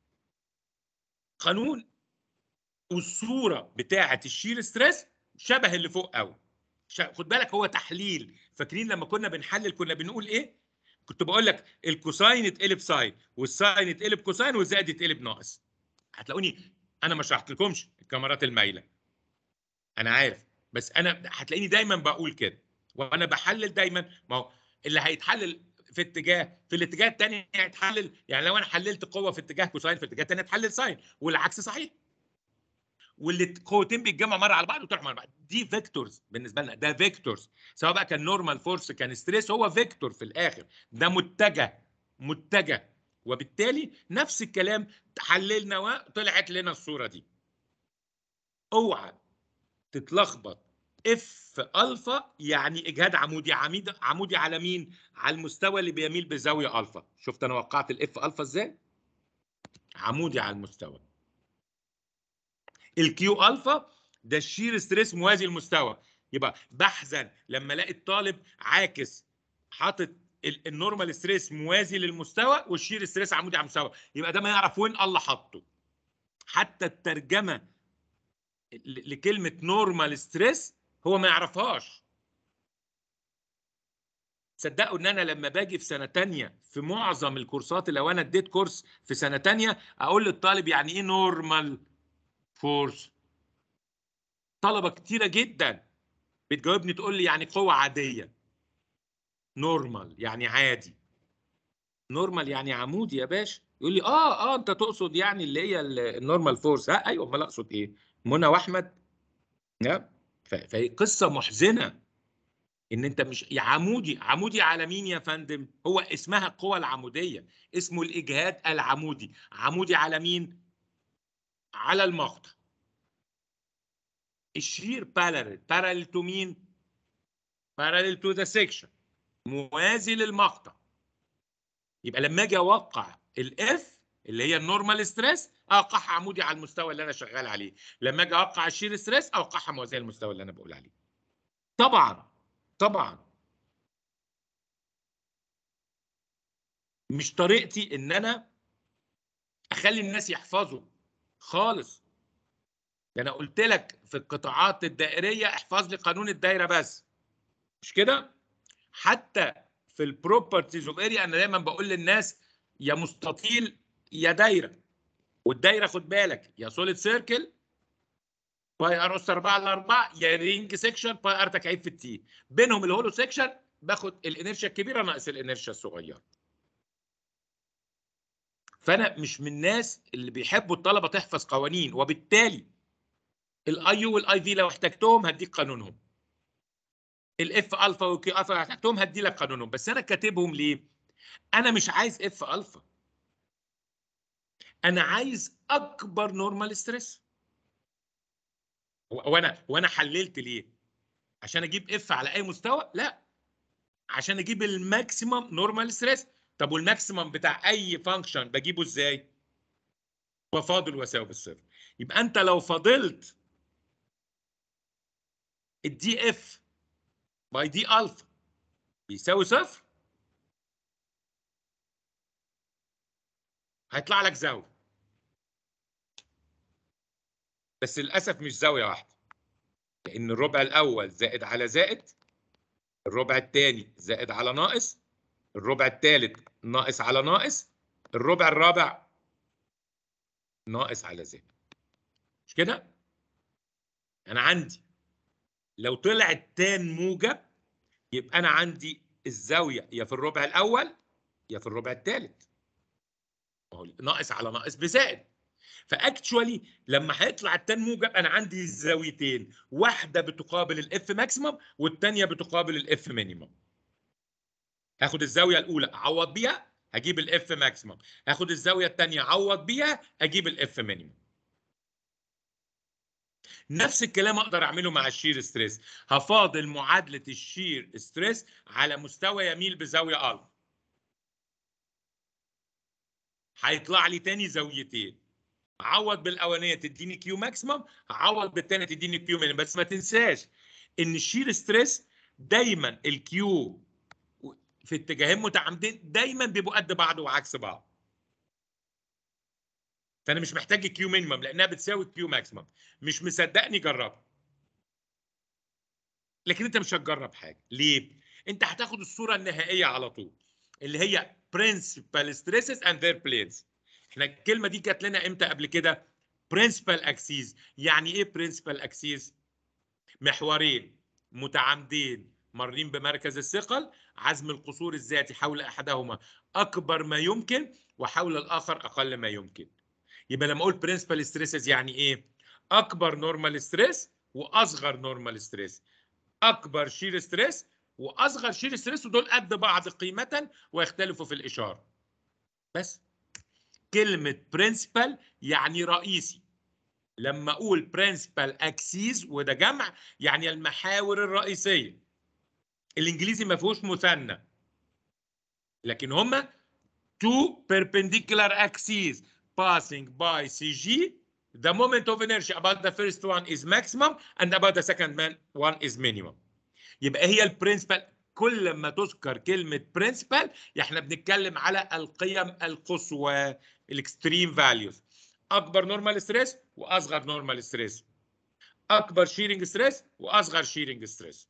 Speaker 1: قانون والصوره بتاعه الشير ستريس شبه اللي فوق قوي شا- خد بالك هو تحليل فاكرين لما كنا بنحلل كنا بنقول ايه كنت بقول لك الكوساين اتقلب ساين والساين اتقلب كوساين والزائد اتقلب ناقص هتلاقوني انا ما شرحت لكمش الكاميرات المايله انا عارف بس انا هتلاقيني دايما بقول كده وانا بحلل دايما ما هو اللي هيتحلل في اتجاه في الاتجاه الثاني هيتحلل يعني لو انا حللت قوه في اتجاه كوساين في الاتجاه الثاني هتحلل ساين والعكس صحيح واللي قوتين بيتجمعوا مره على بعض وتروح مع بعض دي فيكتورز بالنسبه لنا ده فيكتورز سواء بقى كان نورمال فورس كان ستريس هو فيكتور في الاخر ده متجه متجه وبالتالي نفس الكلام حللنا وطلعت لنا الصوره دي اوعى تتلخبط اف الفا يعني اجهاد عمودي عميد عمودي على مين على المستوى اللي بيميل بزاويه الفا شفت انا وقعت الاف الفا ازاي عمودي على المستوى الكيو الفا ده الشير ستريس موازي المستوى يبقى بحزن لما الاقي الطالب عاكس حاطط ال- النورمال ستريس موازي للمستوى والشير ستريس عمودي على المستوى يبقى ده ما يعرف وين الله حاطه حتى الترجمه ل- لكلمه نورمال ستريس هو ما يعرفهاش صدقوا ان انا لما باجي في سنه تانية في معظم الكورسات لو انا اديت كورس في سنه تانية اقول للطالب يعني ايه نورمال فورس طلبه كتيره جدا بتجاوبني تقول لي يعني قوه عاديه نورمال يعني عادي نورمال يعني عمودي يا باشا يقول لي اه اه انت تقصد يعني اللي هي ال- النورمال فورس ها ايوه امال اقصد ايه منى واحمد نعم ف- فهي قصه محزنه ان انت مش يا عمودي عمودي على مين يا فندم هو اسمها القوى العموديه اسمه الاجهاد العمودي عمودي على مين على المقطع الشير بارالل بارالل تو مين بارالل تو ذا سيكشن موازي للمقطع يبقى لما اجي اوقع الاف اللي هي النورمال ستريس اوقعها عمودي على المستوى اللي انا شغال عليه لما اجي اوقع الشير ستريس اوقعها موازيه للمستوى اللي انا بقول عليه طبعا طبعا مش طريقتي ان انا اخلي الناس يحفظوا خالص ده انا قلت لك في القطاعات الدائريه احفظ لي قانون الدايره بس مش كده حتى في البروبرتيز اوف اريا انا دايما بقول للناس يا مستطيل يا دايره والدايره خد بالك يا سوليد سيركل باي ار اس 4 على 4 يا رينج سيكشن باي ار تكعيب في التي بينهم الهولو سيكشن باخد الانرشيا الكبيره ناقص الانرشيا الصغيره فانا مش من الناس اللي بيحبوا الطلبه تحفظ قوانين وبالتالي الاي يو والاي في لو احتجتهم هديك قانونهم الاف الفا والكي الفا لو احتجتهم هدي لك قانونهم بس انا كاتبهم ليه انا مش عايز اف الفا انا عايز اكبر نورمال ستريس وانا وانا حللت ليه عشان اجيب اف على اي مستوى لا عشان اجيب الماكسيمم نورمال ستريس طب والماكسيمم بتاع اي فانكشن بجيبه ازاي بفاضل واساوي بالصفر يبقى انت لو فاضلت الدي اف باي دي الفا بيساوي صفر هيطلع لك زاويه بس للاسف مش زاويه واحده لان الربع الاول زائد على زائد الربع الثاني زائد على ناقص الربع الثالث ناقص على ناقص الربع الرابع ناقص على زائد مش كده انا عندي لو طلعت تان موجب يبقى انا عندي الزاويه يا في الربع الاول يا في الربع الثالث ناقص على ناقص بزائد فاكتشوالي لما هيطلع التان موجب انا عندي زاويتين واحده بتقابل الاف ماكسيمم والثانيه بتقابل الاف مينيمم هاخد الزاويه الاولى اعوض بيها هجيب الاف ماكسيمم هاخد الزاويه الثانيه اعوض بيها اجيب الاف مينيمم نفس الكلام اقدر اعمله مع الشير ستريس هفاضل معادله الشير ستريس على مستوى يميل بزاويه الفا هيطلع لي تاني زاويتين عوض بالاولانيه تديني كيو ماكسيمم هعوض بالثانيه تديني كيو مينيمم بس ما تنساش ان الشير ستريس دايما الكيو في اتجاهين متعامدين دايما بيبقوا قد بعض وعكس بعض فانا مش محتاج كيو مينيمم لانها بتساوي كيو ماكسيمم مش مصدقني جربها لكن انت مش هتجرب حاجه ليه انت هتاخد الصوره النهائيه على طول اللي هي principal stresses and their planes احنا الكلمه دي جات لنا امتى قبل كده principal axis يعني ايه principal axis محورين متعامدين مارين بمركز الثقل عزم القصور الذاتي حول احدهما اكبر ما يمكن وحول الاخر اقل ما يمكن يبقى لما اقول principal stresses يعني ايه اكبر نورمال ستريس واصغر نورمال ستريس اكبر شير ستريس واصغر شير ستريس ودول قد بعض قيمه ويختلفوا في الاشاره بس كلمه برنسبل يعني رئيسي لما اقول برنسبل اكسيز وده جمع يعني المحاور الرئيسيه الانجليزي ما فيهوش مثنى لكن هما two perpendicular axes passing by CG the moment of inertia about the first one is maximum and about the second one is minimum يبقى هي البرنسبل كل ما تذكر كلمة برنسبل احنا بنتكلم على القيم القصوى الاكستريم فاليوز اكبر نورمال ستريس واصغر نورمال ستريس اكبر شيرنج ستريس واصغر شيرنج ستريس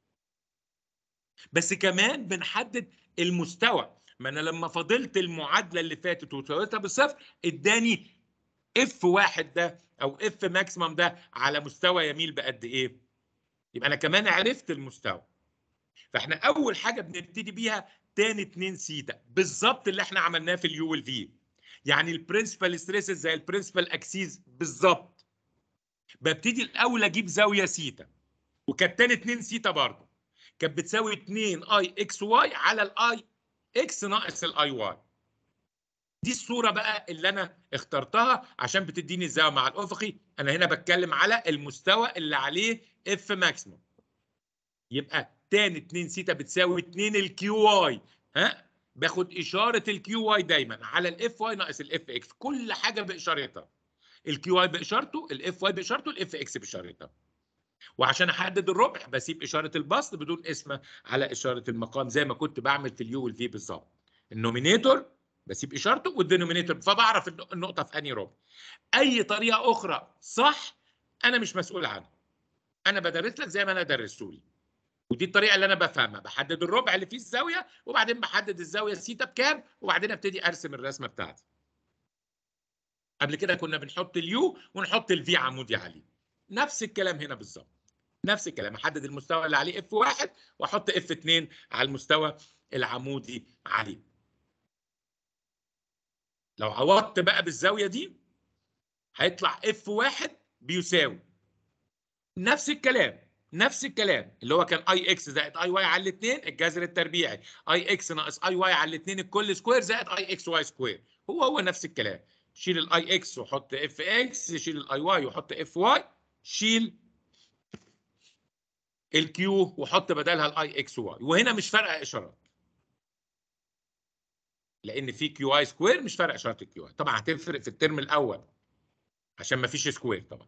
Speaker 1: بس كمان بنحدد المستوى ما انا لما فضلت المعادله اللي فاتت وسويتها بالصفر اداني اف واحد ده او اف ماكسيمم ده على مستوى يميل بقد ايه يبقى انا كمان عرفت المستوى فاحنا اول حاجه بنبتدي بيها تاني 2 سيتا بالظبط اللي احنا عملناه في اليو والفي يعني البرنسبل ستريسز زي البرنسبل اكسيز بالظبط ببتدي الاول اجيب زاويه سيتا وكانت تاني 2 سيتا برضه كانت بتساوي 2 اي اكس واي على الاي اكس ناقص الاي واي دي الصوره بقى اللي انا اخترتها عشان بتديني الزاويه مع الافقي انا هنا بتكلم على المستوى اللي عليه اف ماكسيموم يبقى تاني 2 سيتا بتساوي 2 الكيو واي ها باخد اشاره الكيو واي دايما على الاف واي ناقص الاف اكس كل حاجه باشارتها الكيو واي باشارته الاف واي باشارته الاف اكس باشارتها وعشان احدد الربع بسيب اشاره البسط بدون اسمه على اشاره المقام زي ما كنت بعمل في اليو والفي بالظبط النومينيتور بسيب اشارته والدينومينيتور فبعرف النقطه في انهي ربع اي طريقه اخرى صح انا مش مسؤول عنها انا بدرس لك زي ما انا درسته لي ودي الطريقه اللي انا بفهمها بحدد الربع اللي فيه الزاويه وبعدين بحدد الزاويه السيتا بكام وبعدين ابتدي ارسم الرسمه بتاعتي قبل كده كنا بنحط اليو ونحط الفي عمودي عليه نفس الكلام هنا بالظبط نفس الكلام احدد المستوى اللي عليه اف واحد واحط اف 2 على المستوى العمودي عليه لو عوضت بقى بالزاويه دي هيطلع اف واحد بيساوي نفس الكلام نفس الكلام اللي هو كان اي اكس زائد اي واي على الاثنين الجذر التربيعي اي اكس ناقص اي واي على الاثنين الكل سكوير زائد اي اكس واي سكوير هو هو نفس الكلام شيل الاي اكس وحط اف اكس شيل الاي واي وحط اف واي شيل الكيو وحط بدلها الاي اكس واي وهنا مش فارقه اشارات لان في كيو اي سكوير مش فارقه اشاره الكيو اي طبعا هتفرق في الترم الاول عشان ما فيش سكوير طبعا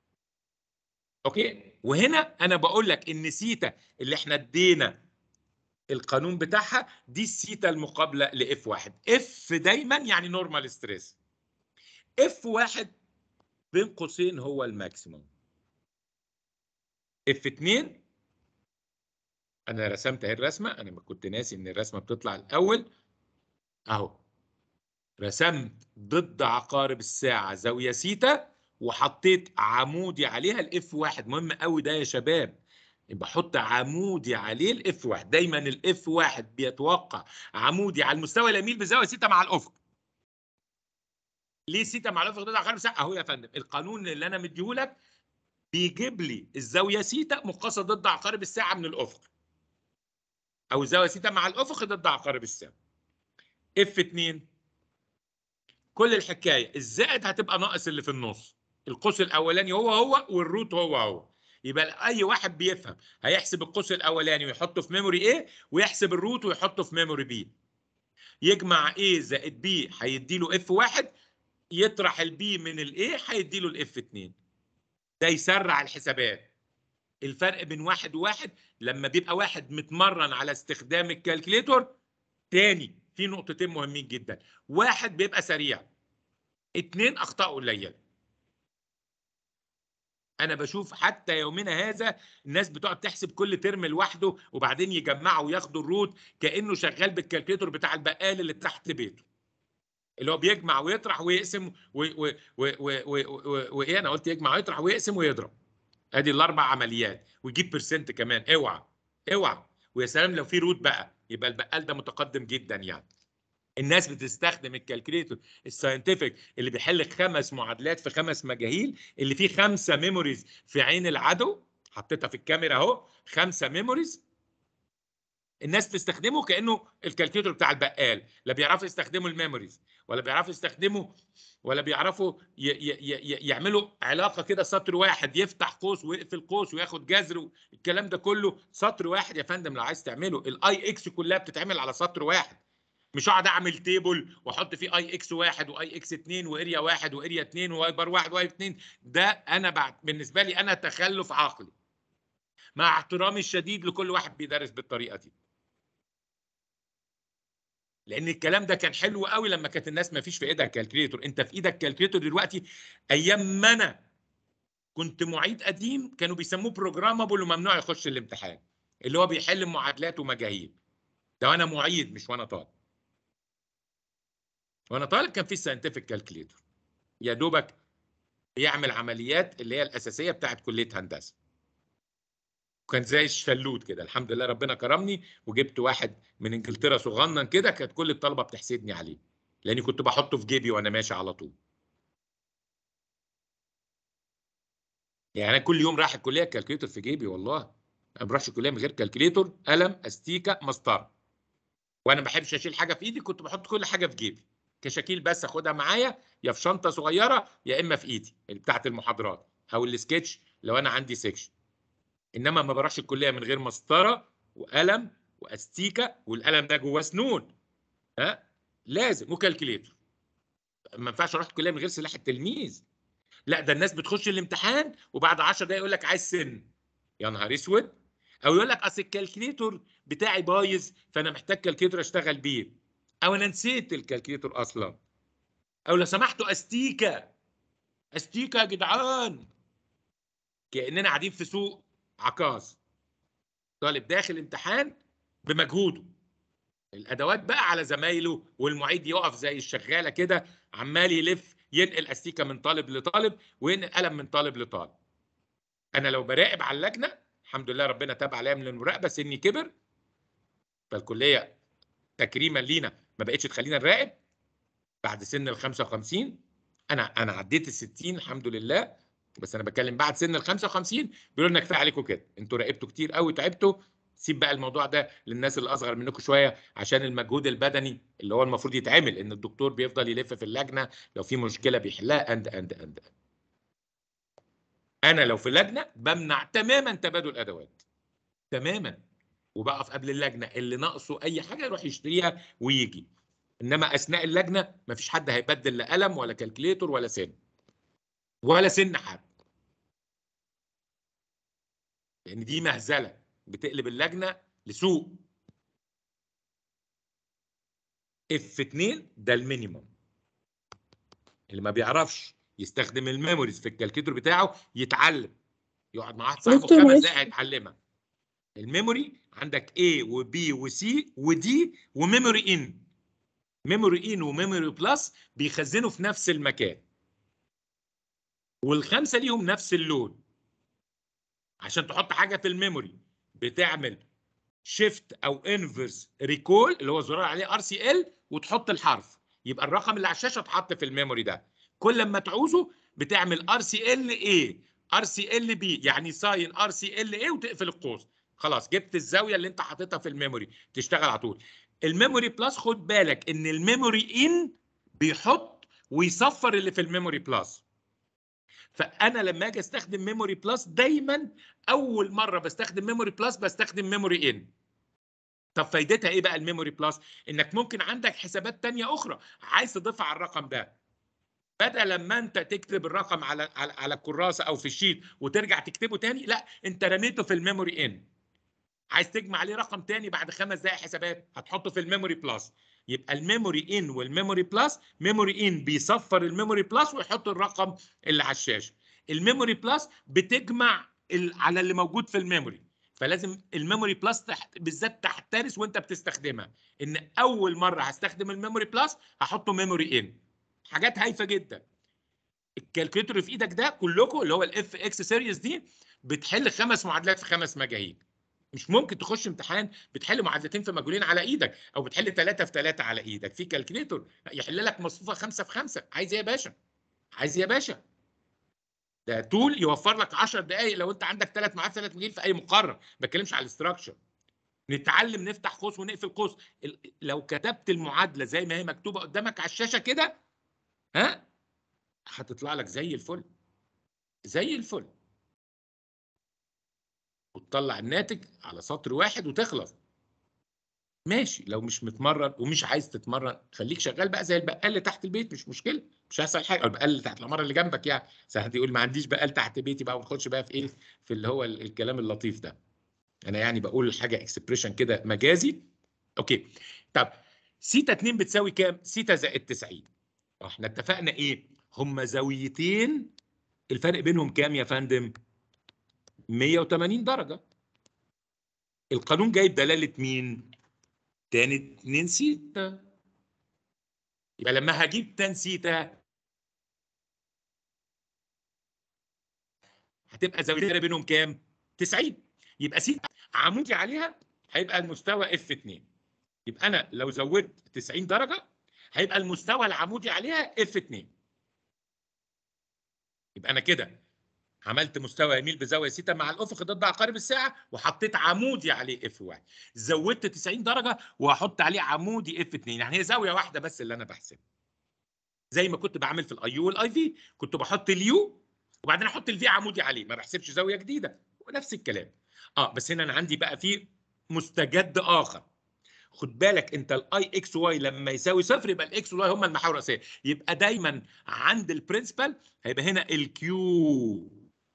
Speaker 1: اوكي وهنا انا بقول لك ان سيتا اللي احنا ادينا القانون بتاعها دي السيتا المقابله لاف واحد اف دايما يعني نورمال ستريس اف واحد بين قوسين هو الماكسيموم اف 2 انا رسمت اهي الرسمه انا كنت ناسي ان الرسمه بتطلع الاول اهو رسمت ضد عقارب الساعه زاويه سيتا وحطيت عمودي عليها الاف واحد مهم قوي ده يا شباب بحط عمودي عليه الاف واحد دايما الاف واحد بيتوقع عمودي على المستوى اليمين بزاويه سيتا مع الافق ليه سيتا مع الافق ضد عقارب الساعه اهو يا فندم القانون اللي انا مديهولك بيجيب لي الزاويه سيتا مقاسه ضد عقارب الساعه من الافق او زاويه سيتا مع الافق ضد عقارب الساعه اف 2 كل الحكايه الزائد هتبقى ناقص اللي في النص القوس الاولاني هو هو والروت هو هو يبقى اي واحد بيفهم هيحسب القوس الاولاني ويحطه في ميموري ايه ويحسب الروت ويحطه في ميموري بي يجمع ايه زائد بي هيدي له اف واحد يطرح البي من الايه هيدي له الاف 2 ده يسرع الحسابات الفرق بين واحد وواحد لما بيبقى واحد متمرن على استخدام الكالكليتور تاني في نقطتين مهمين جدا واحد بيبقى سريع اتنين اخطاء قليله انا بشوف حتى يومنا هذا الناس بتقعد تحسب كل ترم لوحده وبعدين يجمعوا وياخدوا الروت كانه شغال بالكالكليتور بتاع البقال اللي تحت بيته اللي هو بيجمع ويطرح ويقسم وايه انا قلت يجمع ويطرح ويقسم ويضرب ادي الاربع عمليات ويجيب برسنت كمان اوعى اوعى ويا سلام لو في روت بقى يبقى البقال ده متقدم جدا يعني الناس بتستخدم الكالكوليتور الساينتفك اللي بيحل خمس معادلات في خمس مجاهيل اللي فيه خمسه ميموريز في عين العدو حطيتها في الكاميرا اهو خمسه ميموريز الناس بتستخدمه كانه الكالكوليتور بتاع البقال لا بيعرفوا يستخدموا الميموريز ولا بيعرفوا يستخدموا ولا بيعرفوا ي ي ي يعملوا علاقه كده سطر واحد يفتح قوس ويقفل قوس وياخد جذر الكلام ده كله سطر واحد يا فندم لو عايز تعمله الاي اكس كلها بتتعمل على سطر واحد مش اقعد اعمل تيبل واحط فيه اي اكس واحد واي اكس اتنين واريا واحد واريا اتنين واي بار واحد واي اتنين ده انا بعد بالنسبه لي انا تخلف عقلي مع احترامي الشديد لكل واحد بيدرس بالطريقه دي لان الكلام ده كان حلو قوي لما كانت الناس ما فيش في ايدها كالكوليتور انت في ايدك كالكوليتور دلوقتي ايام ما انا كنت معيد قديم كانوا بيسموه بروجرامابل وممنوع يخش الامتحان اللي هو بيحل معادلات ومجاهيل ده وانا معيد مش وانا طالب وانا طالب كان في ساينتفك كالكوليتور يا دوبك بيعمل عمليات اللي هي الاساسيه بتاعت كليه هندسه وكان زي الشلوت كده الحمد لله ربنا كرمني وجبت واحد من انجلترا صغنن كده كانت كل الطلبه بتحسدني عليه لاني كنت بحطه في جيبي وانا ماشي على طول يعني انا كل يوم رايح الكليه كالكوليتور في جيبي والله انا ما بروحش الكليه من غير كالكوليتور قلم استيكه مسطره وانا ما بحبش اشيل حاجه في ايدي كنت بحط كل حاجه في جيبي كشاكيل بس اخدها معايا يا في شنطه صغيره يا اما في ايدي بتاعه المحاضرات او السكتش لو انا عندي سيكشن انما ما بروحش الكليه من غير مسطره وقلم واستيكه والقلم ده جواه سنون ها لازم وكالكوليتور ما ينفعش اروح الكليه من غير سلاح التلميذ لا ده الناس بتخش الامتحان وبعد 10 دقايق يقول لك عايز سن يا نهار اسود او يقول لك اصل الكالكوليتور بتاعي بايظ فانا محتاج كالكوليتور اشتغل بيه او انا نسيت الكالكوليتور اصلا او لو سمحتوا استيكه استيكه يا جدعان كاننا قاعدين في سوق عكاظ طالب داخل امتحان بمجهوده الادوات بقى على زمايله والمعيد يقف زي الشغاله كده عمال يلف ينقل استيكه من طالب لطالب وينقل قلم من طالب لطالب انا لو براقب على اللجنه الحمد لله ربنا تاب عليا من المراقبه سني كبر فالكليه تكريما لينا ما بقتش تخلينا نراقب بعد سن ال 55 انا انا عديت ال 60 الحمد لله بس انا بتكلم بعد سن ال 55 بيقولوا لنا كفايه عليكم كده انتوا راقبتوا كتير قوي تعبتوا سيب بقى الموضوع ده للناس اللي اصغر منكم شويه عشان المجهود البدني اللي هو المفروض يتعمل ان الدكتور بيفضل يلف في اللجنه لو في مشكله بيحلها اند اند اند انا لو في لجنه بمنع تماما تبادل ادوات تماما وبقف قبل اللجنه اللي ناقصه اي حاجه يروح يشتريها ويجي انما اثناء اللجنه مفيش حد هيبدل لا قلم ولا كالكليتور ولا سن ولا سن حد لان دي مهزله بتقلب اللجنه لسوق اف 2 ده المينيمم اللي ما بيعرفش يستخدم الميموريز في الكالكيتور بتاعه يتعلم يقعد مع واحد صاحبه
Speaker 2: دكتور
Speaker 1: خمس
Speaker 2: معلش.
Speaker 1: دقايق يتعلمها الميموري عندك A وB وC وD وميموري ان ميموري ان وميموري بلس بيخزنوا في نفس المكان والخمسه ليهم نفس اللون عشان تحط حاجه في الميموري بتعمل شيفت او انفرس ريكول اللي هو زرار عليه ار سي ال وتحط الحرف يبقى الرقم اللي على الشاشه اتحط في الميموري ده كل ما تعوزه بتعمل ار سي ال اي ار سي ال بي يعني ساين ار سي ال اي وتقفل القوس خلاص جبت الزاويه اللي انت حاططها في الميموري تشتغل على طول الميموري بلس خد بالك ان الميموري ان بيحط ويصفر اللي في الميموري بلس فانا لما اجي استخدم ميموري بلس دايما اول مره بستخدم ميموري بلس بستخدم ميموري ان طب فايدتها ايه بقى الميموري بلس انك ممكن عندك حسابات تانية اخرى عايز تضيفها على الرقم ده بدل لما انت تكتب الرقم على على, على الكراسه او في الشيت وترجع تكتبه تاني لا انت رميته في الميموري ان عايز تجمع عليه رقم تاني بعد خمس دقائق حسابات هتحطه في الميموري بلس يبقى الميموري ان والميموري بلس ميموري ان بيصفر الميموري بلس ويحط الرقم اللي على الشاشه الميموري بلس بتجمع ال- على اللي موجود في الميموري فلازم الميموري بلس تحت بالذات تحترس وانت بتستخدمها ان اول مره هستخدم الميموري بلس هحطه ميموري ان حاجات هايفه جدا الكالكوليتور اللي في ايدك ده كلكم اللي هو الاف اكس سيريز دي بتحل خمس معادلات في خمس مجاهيل مش ممكن تخش امتحان بتحل معادلتين في مجهولين على ايدك او بتحل ثلاثه في ثلاثه على ايدك في كالكليتور يحل لك مصفوفه خمسه في خمسه عايز ايه يا باشا؟ عايز ايه يا باشا؟ ده تول يوفر لك 10 دقائق لو انت عندك ثلاث معاد ثلاث مجهول في اي مقرر ما بتكلمش على الاستراكشر نتعلم نفتح قوس ونقفل قوس ال- لو كتبت المعادله زي ما هي مكتوبه قدامك على الشاشه كده ها هتطلع لك زي الفل زي الفل وتطلع الناتج على سطر واحد وتخلص ماشي لو مش متمرن ومش عايز تتمرن خليك شغال بقى زي البقال اللي تحت البيت مش مشكله مش هيحصل حاجه أو البقال اللي تحت العماره اللي جنبك يعني ساعات يقول ما عنديش بقال تحت بيتي بقى ونخش بقى في ايه في اللي هو ال- الكلام اللطيف ده انا يعني بقول حاجه اكسبريشن كده مجازي اوكي طب سيتا 2 بتساوي كام سيتا زائد 90 احنا اتفقنا ايه هما زاويتين الفرق بينهم كام يا فندم 180 درجه القانون جايب دلاله مين تاني 2 سيتا يبقى لما هجيب تان سيتا هتبقى زاويتين بينهم كام 90 يبقى سيتا عمودي عليها هيبقى المستوى اف 2 يبقى انا لو زودت 90 درجه هيبقى المستوى العمودي عليها اف 2 يبقى انا كده عملت مستوى يميل بزاويه سيتا مع الافق ضد عقارب الساعه وحطيت عمودي عليه اف 1 زودت 90 درجه وهحط عليه عمودي اف 2 يعني هي زاويه واحده بس اللي انا بحسبها زي ما كنت بعمل في الاي يو والاي في كنت بحط اليو وبعدين احط الفي عمودي عليه ما بحسبش زاويه جديده ونفس الكلام اه بس هنا انا عندي بقى في مستجد اخر خد بالك انت الاي اكس واي لما يساوي صفر يبقى الاكس واي هم المحاور الرئيسيه يبقى دايما عند البرنسبل هيبقى هنا الكيو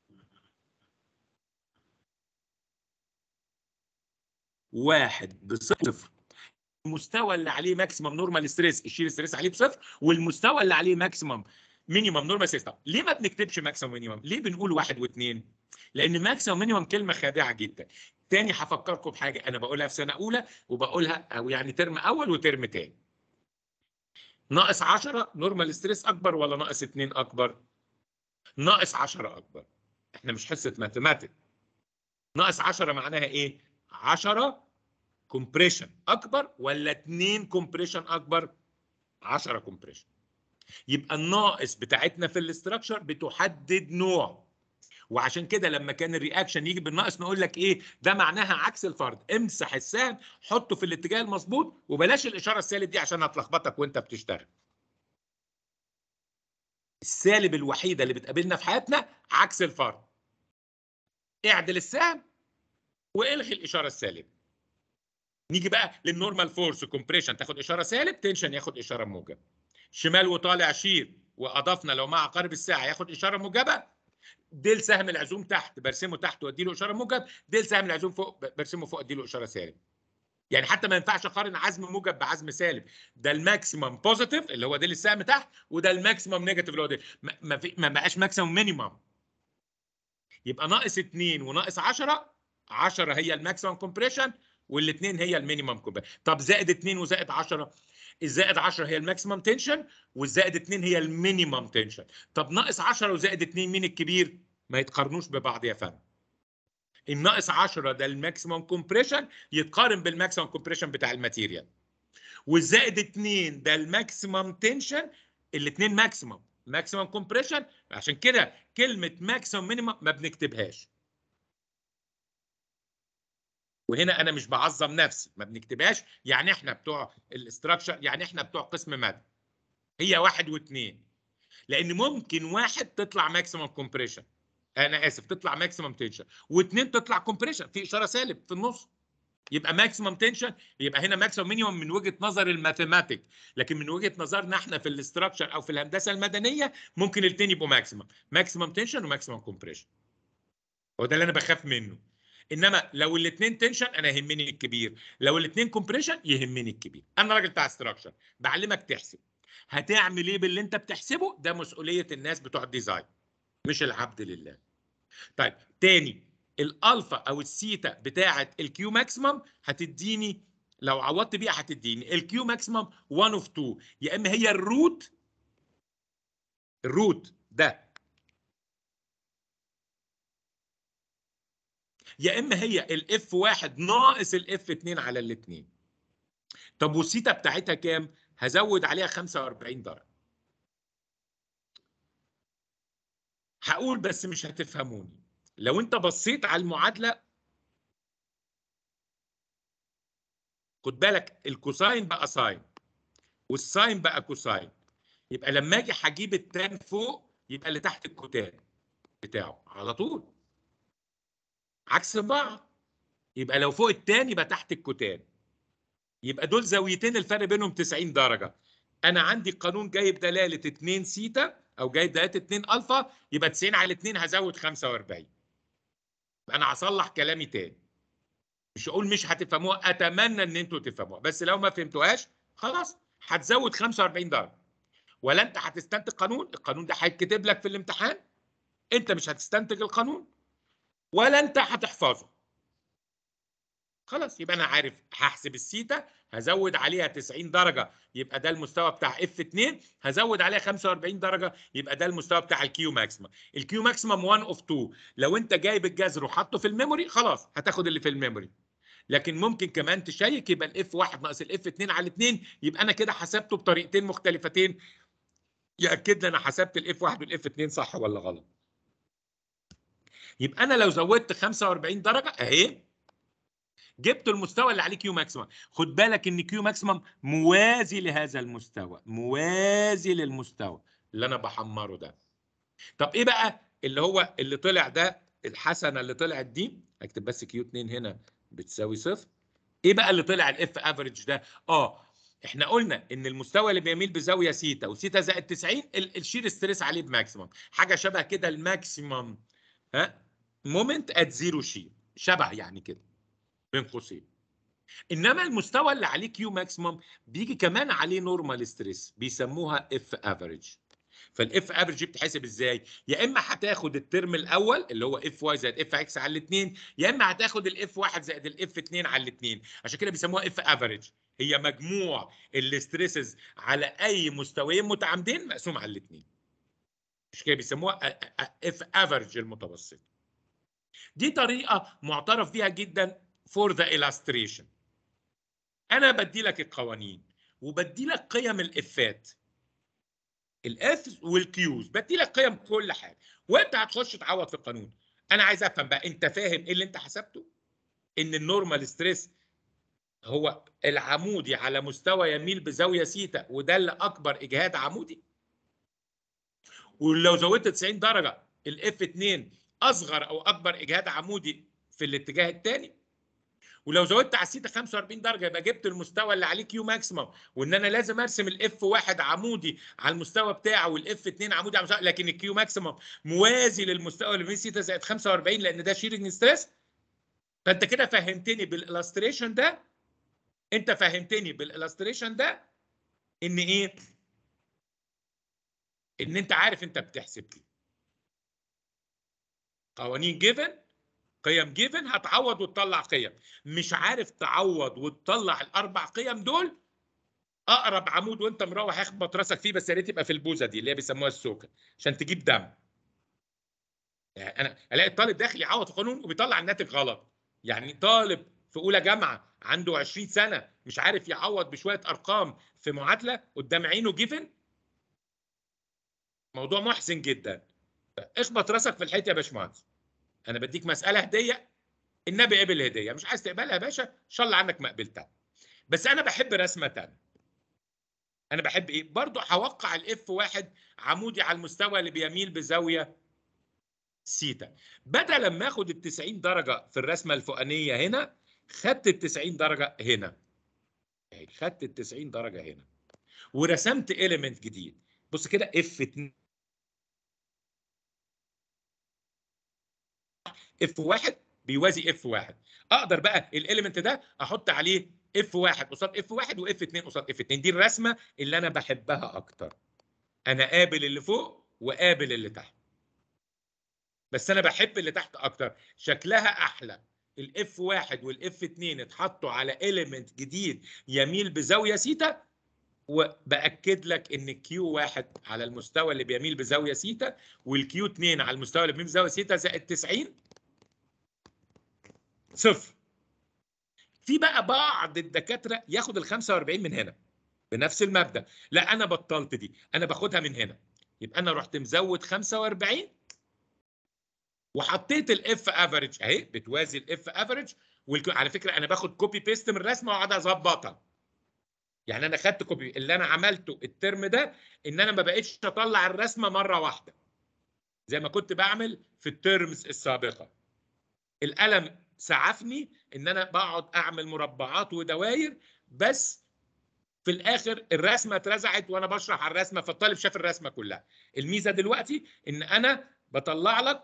Speaker 1: واحد بصفر المستوى اللي عليه ماكسيمم نورمال ستريس الشير ستريس عليه بصفر والمستوى اللي عليه ماكسيمم مينيمم نورمال ستريس طب ليه ما بنكتبش ماكسيمم مينيمم ليه بنقول واحد واثنين لان ماكسيمم مينيمم كلمه خادعه جدا تاني هفكركم بحاجه انا بقولها في سنه اولى وبقولها او يعني ترم اول وترم تاني ناقص 10 نورمال ستريس اكبر ولا ناقص 2 اكبر ناقص 10 اكبر احنا مش حصه ماثيماتيك ناقص 10 معناها ايه 10 كومبريشن اكبر ولا 2 كومبريشن اكبر 10 كومبريشن يبقى الناقص بتاعتنا في الاستراكشر بتحدد نوع وعشان كده لما كان الرياكشن يجي بالناقص نقول لك ايه ده معناها عكس الفرض امسح السهم حطه في الاتجاه المظبوط وبلاش الاشاره السالب دي عشان هتلخبطك وانت بتشتغل السالب الوحيده اللي بتقابلنا في حياتنا عكس الفرض اعدل السهم والغي الاشاره السالبه نيجي بقى للنورمال فورس كومبريشن تاخد اشاره سالب تنشن ياخد اشاره موجب شمال وطالع شير واضفنا لو مع عقارب الساعه ياخد اشاره موجبه ديل سهم العزوم تحت برسمه تحت وادي له اشاره موجب ديل سهم العزوم فوق برسمه فوق ادي له اشاره سالب يعني حتى ما ينفعش اقارن عزم موجب بعزم سالب ده الماكسيمم بوزيتيف اللي هو ديل السهم تحت وده الماكسيمم نيجاتيف اللي هو ديل ما, ما, في ما بقاش ماكسيمم مينيمم يبقى ناقص 2 وناقص 10 10 هي الماكسيمم كومبريشن والاثنين هي المينيمم كومبريشن طب زائد 2 وزائد 10 الزائد 10 هي الماكسيمم تنشن والزائد 2 هي المينيمم تنشن طب ناقص 10 وزائد 2 مين الكبير ما يتقارنوش ببعض يا فندم الناقص 10 ده الماكسيمم كومبريشن يتقارن بالماكسيمم كومبريشن بتاع الماتيريال والزائد 2 ده الماكسيمم تنشن الاثنين ماكسيمم ماكسيمم كومبريشن عشان كده كلمه ماكسيمم مينيمم ما بنكتبهاش وهنا انا مش بعظم نفسي ما بنكتبهاش يعني احنا بتوع الاستراكشر يعني احنا بتوع قسم ماده هي واحد واثنين لان ممكن واحد تطلع ماكسيمم كومبريشن انا اسف تطلع ماكسيمم تنشن واثنين تطلع كومبريشن في اشاره سالب في النص يبقى ماكسيمم تنشن يبقى هنا ماكسيمم مينيمم من وجهه نظر الماثيماتيك لكن من وجهه نظرنا احنا في الاستراكشر او في الهندسه المدنيه ممكن الاثنين يبقوا ماكسيمم ماكسيمم تنشن وماكسيمم كومبريشن هو ده اللي انا بخاف منه انما لو الاثنين تنشن انا يهمني الكبير لو الاثنين كومبريشن يهمني الكبير انا راجل بتاع استراكشر بعلمك تحسب هتعمل ايه باللي انت بتحسبه ده مسؤوليه الناس بتوع الديزاين مش العبد لله طيب تاني الالفا او السيتا بتاعه الكيو ماكسيمم هتديني لو عوضت بيها هتديني الكيو ماكسيمم 1 اوف 2 يا اما هي الروت الروت ده يا اما هي الاف واحد ناقص الاف 2 على الاثنين طب والثيتا بتاعتها كام هزود عليها 45 درجه هقول بس مش هتفهموني لو انت بصيت على المعادله خد بالك الكوساين بقى ساين والساين بقى كوساين يبقى لما اجي هجيب التان فوق يبقى اللي تحت الكوتان بتاعه على طول عكس بعض يبقى لو فوق التان يبقى تحت الكوتان يبقى دول زاويتين الفرق بينهم 90 درجه انا عندي قانون جايب دلاله 2 سيتا او جايب دلاله 2 الفا يبقى 90 على 2 هزود 45 يبقى انا هصلح كلامي تاني مش هقول مش هتفهموها اتمنى ان انتوا تفهموها بس لو ما فهمتوهاش خلاص هتزود 45 درجه ولا انت هتستنتج قانون القانون ده هيتكتب لك في الامتحان انت مش هتستنتج القانون ولا انت هتحفظه خلاص يبقى انا عارف هحسب السيتا هزود عليها 90 درجه يبقى ده المستوى بتاع اف 2 هزود عليها 45 درجه يبقى ده المستوى بتاع الكيو ماكسيمم الكيو ماكسيمم 1 اوف 2 لو انت جايب الجذر وحاطه في الميموري خلاص هتاخد اللي في الميموري لكن ممكن كمان تشيك يبقى الاف 1 ناقص الاف 2 على 2 يبقى انا كده حسبته بطريقتين مختلفتين ياكد لي انا حسبت الاف 1 والاف 2 صح ولا غلط يبقى انا لو زودت 45 درجه اهي جبت المستوى اللي عليه كيو ماكسيمم خد بالك ان كيو ماكسيمم موازي لهذا المستوى موازي للمستوى اللي انا بحمره ده طب ايه بقى اللي هو اللي طلع ده الحسنه اللي طلعت دي اكتب بس كيو 2 هنا بتساوي صفر ايه بقى اللي طلع الاف افريج ده اه احنا قلنا ان المستوى اللي بيميل بزاويه سيتا وسيتا زائد 90 ال- الشير ستريس عليه بماكسيمم حاجه شبه كده الماكسيمم ها مومنت ات زيرو شير شبه يعني كده بين قوسين انما المستوى اللي عليه كيو ماكسيمم بيجي كمان عليه نورمال ستريس بيسموها اف افريج فالاف افريج بتحسب ازاي يا اما هتاخد الترم الاول اللي هو اف واي زائد اف اكس على الاثنين يا اما هتاخد الاف 1 زائد الاف 2 على الاثنين عشان كده بيسموها اف افريج هي مجموع الاستريسز على اي مستويين متعامدين مقسوم على الاثنين عشان كده بيسموها اف افريج المتوسط دي طريقه معترف بيها جدا فور ذا illustration انا بدي لك القوانين وبدي لك قيم الافات الاف والكيوز بدي لك قيم كل حاجه وانت هتخش تعوض في القانون انا عايز افهم بقى انت فاهم ايه اللي انت حسبته ان النورمال ستريس هو العمودي على مستوى يميل بزاويه سيتا وده اللي اكبر اجهاد عمودي ولو زودت 90 درجه الاف 2 اصغر او اكبر اجهاد عمودي في الاتجاه الثاني ولو زودت على السيتا 45 درجه يبقى جبت المستوى اللي عليه كيو ماكسيمم وان انا لازم ارسم الاف واحد عمودي على المستوى بتاعه والاف 2 عمودي على المستوى لكن الكيو ماكسيمم موازي للمستوى اللي بين سيتا زائد 45 لان ده شيرنج ستريس فانت كده فهمتني بالالستريشن ده انت فهمتني بالالستريشن ده ان ايه ان انت عارف انت بتحسب ايه قوانين جيفن قيم جيفن هتعوض وتطلع قيم مش عارف تعوض وتطلع الاربع قيم دول اقرب عمود وانت مروح اخبط راسك فيه بس يا ريت يبقى في البوزه دي اللي هي بيسموها السوكه عشان تجيب دم يعني انا الاقي الطالب داخل يعوض في قانون وبيطلع الناتج غلط يعني طالب في اولى جامعه عنده 20 سنه مش عارف يعوض بشويه ارقام في معادله قدام عينه جيفن موضوع محزن جدا اخبط راسك في الحيط يا باشمهندس انا بديك مساله هديه النبي قبل الهديه مش عايز تقبلها يا باشا ان شاء الله عنك ما قبلتها بس انا بحب رسمه تانية انا بحب ايه برضو هوقع الاف واحد عمودي على المستوى اللي بيميل بزاويه سيتا بدل ما اخد ال 90 درجه في الرسمه الفوقانيه هنا خدت ال 90 درجه هنا يعني خدت ال 90 درجه هنا ورسمت اليمنت جديد بص كده اف 2 اف واحد بيوازي اف واحد اقدر بقى الاليمنت ده احط عليه اف واحد قصاد اف واحد واف 2 قصاد اف 2 دي الرسمه اللي انا بحبها اكتر انا قابل اللي فوق وقابل اللي تحت بس انا بحب اللي تحت اكتر شكلها احلى الاف واحد والاف 2 اتحطوا على اليمنت جديد يميل بزاويه سيتا وباكد لك ان الكيو واحد على المستوى اللي بيميل بزاويه سيتا والكيو 2 على المستوى اللي بيميل بزاويه سيتا زائد 90 صفر في بقى بعض الدكاتره ياخد ال 45 من هنا بنفس المبدا لا انا بطلت دي انا باخدها من هنا يبقى انا رحت مزود 45 وحطيت الاف افريج اهي بتوازي الاف افريج على فكره انا باخد كوبي بيست من الرسمه واقعد اظبطها يعني انا خدت كوبي اللي انا عملته الترم ده ان انا ما بقتش اطلع الرسمه مره واحده زي ما كنت بعمل في الترمز السابقه القلم سعفني ان انا بقعد اعمل مربعات ودوائر بس في الاخر الرسمه اترزعت وانا بشرح على الرسمه فالطالب شاف الرسمه كلها الميزه دلوقتي ان انا بطلع لك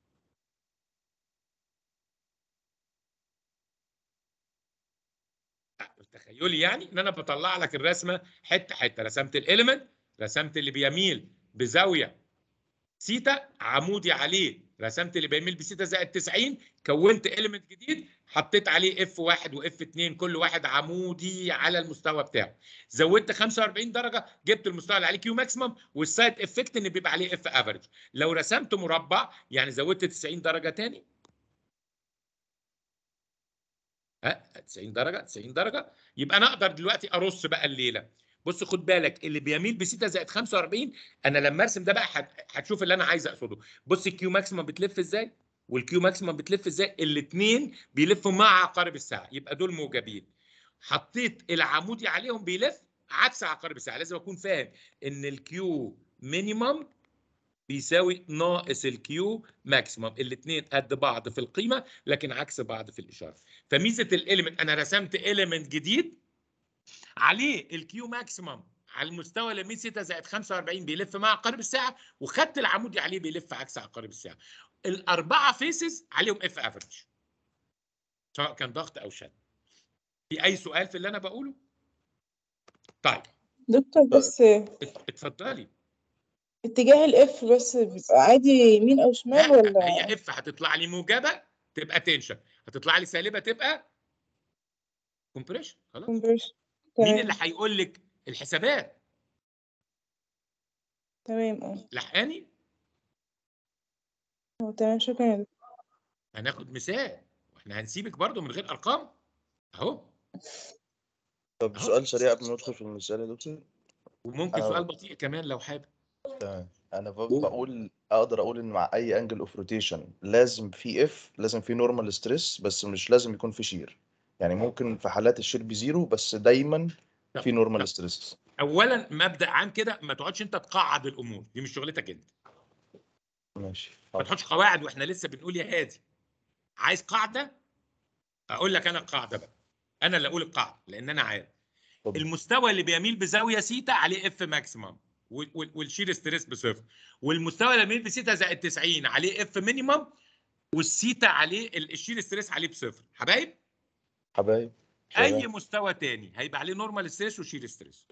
Speaker 1: تخيلي يعني ان انا بطلع لك الرسمه حته حته رسمت الاليمنت رسمت اللي بيميل بزاويه سيتا عمودي عليه رسمت اللي بيميل بسيتا زائد 90 كونت اليمنت جديد حطيت عليه اف 1 واف 2 كل واحد عمودي على المستوى بتاعه زودت 45 درجه جبت المستوى اللي عليه كيو ماكسيمم والسايد افكت ان بيبقى عليه اف افريج لو رسمت مربع يعني زودت 90 درجه تاني ها 90 درجه 90 درجه يبقى انا اقدر دلوقتي ارص بقى الليله بص خد بالك اللي بيميل بسيتا زائد 45 انا لما ارسم ده بقى هتشوف اللي انا عايز اقصده بص الكيو ماكسيمم بتلف ازاي والكيو ماكسيمم بتلف ازاي الاثنين بيلفوا مع عقارب الساعه يبقى دول موجبين حطيت العمودي عليهم بيلف عكس عقارب الساعه لازم اكون فاهم ان الكيو مينيمم بيساوي ناقص الكيو ماكسيمم الاثنين قد بعض في القيمه لكن عكس بعض في الاشاره فميزه الاليمنت انا رسمت اليمنت جديد عليه الكيو ماكسيمم على المستوى اللي 100 6 زائد 45 بيلف مع عقارب الساعه وخدت العمودي عليه بيلف عكس عقارب الساعه الاربعه فيسز عليهم اف افريج سواء كان ضغط او شد في اي سؤال في اللي انا بقوله طيب
Speaker 4: دكتور بس
Speaker 1: اتفضلي
Speaker 4: اتجاه الاف بس بيبقى عادي يمين او شمال ولا
Speaker 1: هي اف هتطلع لي موجبه تبقى تنشن هتطلع لي سالبه تبقى كومبريشن خلاص
Speaker 4: كومبريشن
Speaker 1: مين اللي هيقول لك الحسابات
Speaker 4: تمام اه
Speaker 1: لحقاني
Speaker 4: تمام شكرا يا دكتور
Speaker 1: هناخد مثال واحنا هنسيبك برضو من غير ارقام اهو
Speaker 3: طب
Speaker 1: أهو.
Speaker 3: سؤال سريع قبل ما ندخل في المثال يا دكتور
Speaker 1: وممكن
Speaker 3: أنا-
Speaker 1: سؤال بطيء كمان لو حابب
Speaker 3: تمام انا ب-
Speaker 1: قول.
Speaker 3: بقول اقدر اقول ان مع اي انجل اوف روتيشن لازم في اف لازم في نورمال ستريس بس مش لازم يكون في شير يعني ممكن في حالات الشير بزيرو بس دايما
Speaker 1: طب-
Speaker 3: في نورمال ستريس
Speaker 1: اولا مبدا عام كده ما تقعدش انت تقعد الامور دي مش شغلتك انت
Speaker 3: ماشي
Speaker 1: ما
Speaker 3: حاضر.
Speaker 1: تحطش قواعد واحنا لسه بنقول يا هادي عايز قاعده اقول لك انا القاعده بقى انا اللي اقول القاعده لان انا عارف
Speaker 3: اتفضل.
Speaker 1: المستوى اللي بيميل بزاويه سيتا عليه اف ماكسيمم وال- وال- والشير ستريس بصفر والمستوى اللي بيميل بسيتا زائد 90 عليه اف مينيمم والسيتا عليه ال- الشير ستريس عليه بصفر حبايب
Speaker 3: حبايب
Speaker 1: اي
Speaker 3: شغال.
Speaker 1: مستوى تاني هيبقى عليه نورمال ستريس وشير ستريس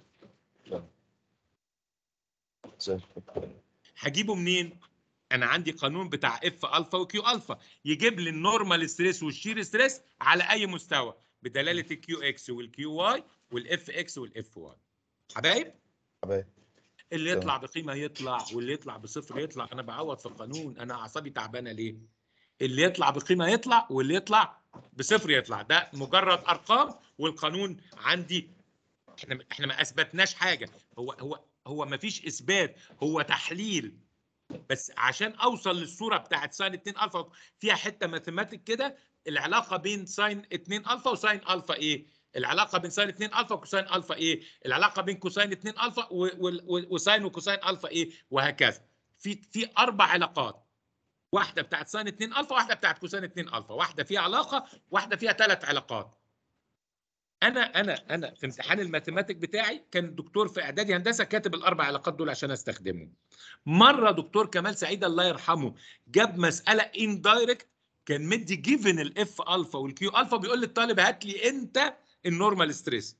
Speaker 3: زي الفل.
Speaker 1: هجيبه منين؟ انا عندي قانون بتاع اف الفا وكيو الفا يجيب لي النورمال ستريس والشير ستريس على اي مستوى بدلاله الكيو اكس والكيو واي والاف اكس والاف واي حبايب
Speaker 3: حبايب
Speaker 1: اللي
Speaker 3: تمام.
Speaker 1: يطلع بقيمه يطلع واللي يطلع بصفر يطلع انا بعوض في القانون انا اعصابي تعبانه ليه اللي يطلع بقيمه يطلع واللي يطلع بصفر يطلع ده مجرد ارقام والقانون عندي احنا احنا ما اثبتناش حاجه هو هو هو ما فيش اثبات هو تحليل بس عشان اوصل للصوره بتاعت ساين 2 الفا فيها حته ماثيماتيك كده العلاقه بين ساين 2 الفا وساين الفا ايه العلاقه بين ساين 2 الفا وكوساين الفا ايه العلاقه بين كوساين 2 الفا و- و- و- وساين وكوساين الفا ايه وهكذا في في اربع علاقات واحده بتاعت ساين 2 الفا واحده بتاعت كوساين 2 الفا واحده فيها علاقه واحده فيها ثلاث علاقات انا انا انا في امتحان الماثيماتيك بتاعي كان الدكتور في اعدادي هندسه كاتب الاربع علاقات دول عشان استخدمهم مره دكتور كمال سعيد الله يرحمه جاب مساله اندايركت كان مدي جيفن الاف الفا والكيو الفا بيقول للطالب هات لي انت النورمال ستريس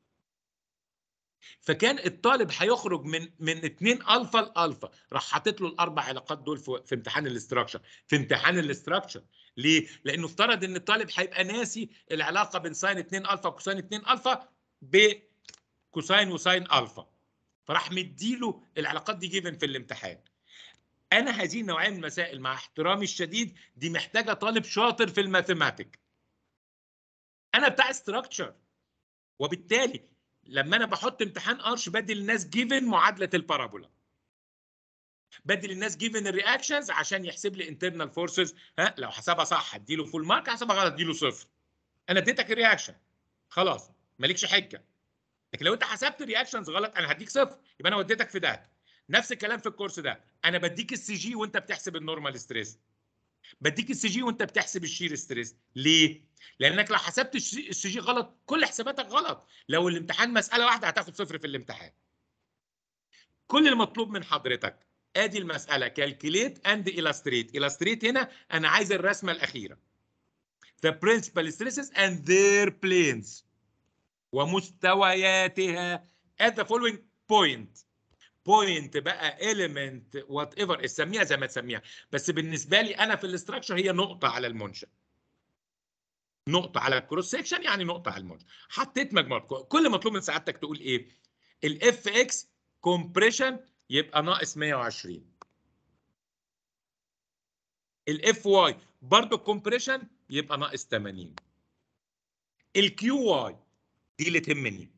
Speaker 1: فكان الطالب هيخرج من من 2 الفا لالفا راح حاطط له الاربع علاقات دول في, في امتحان الاستراكشر في امتحان الاستراكشر ليه لانه افترض ان الطالب هيبقى ناسي العلاقه بين ساين 2 الفا وكوساين 2 الفا بكوساين وساين الفا فراح مديله العلاقات دي جيفن في الامتحان انا هذه النوعيه من المسائل مع احترامي الشديد دي محتاجه طالب شاطر في الماثيماتيك انا بتاع ستراكشر وبالتالي لما انا بحط امتحان ارش بدي للناس جيفن معادله البارابولا بدي للناس جيفن الرياكشنز عشان يحسب لي انترنال فورسز ها لو حسبها صح هديله فول مارك حسبها غلط اديله صفر انا اديتك الرياكشن خلاص مالكش حجه لكن لو انت حسبت الرياكشنز غلط انا هديك صفر يبقى انا وديتك في ده نفس الكلام في الكورس ده انا بديك السي جي وانت بتحسب النورمال ستريس بديك السي جي وانت بتحسب الشير ستريس ليه لانك لو حسبت السي السي جي غلط كل حساباتك غلط لو الامتحان مساله واحده هتاخد صفر في الامتحان كل المطلوب من حضرتك ادي المساله كالكوليت اند illustrate illustrate هنا انا عايز الرسمه الاخيره the principal stresses and their planes ومستوياتها at the following point point بقى element whatever اسميها زي ما تسميها بس بالنسبه لي انا في الاستراكشر هي نقطه على المنشا نقطه على الكروس سكشن يعني نقطه على المنشا حطيت مجموعه كل مطلوب من سعادتك تقول ايه الاف اكس كومبريشن يبقى ناقص 120 الاف واي برضه كومبريشن يبقى ناقص 80 الكيو واي دي اللي تهمني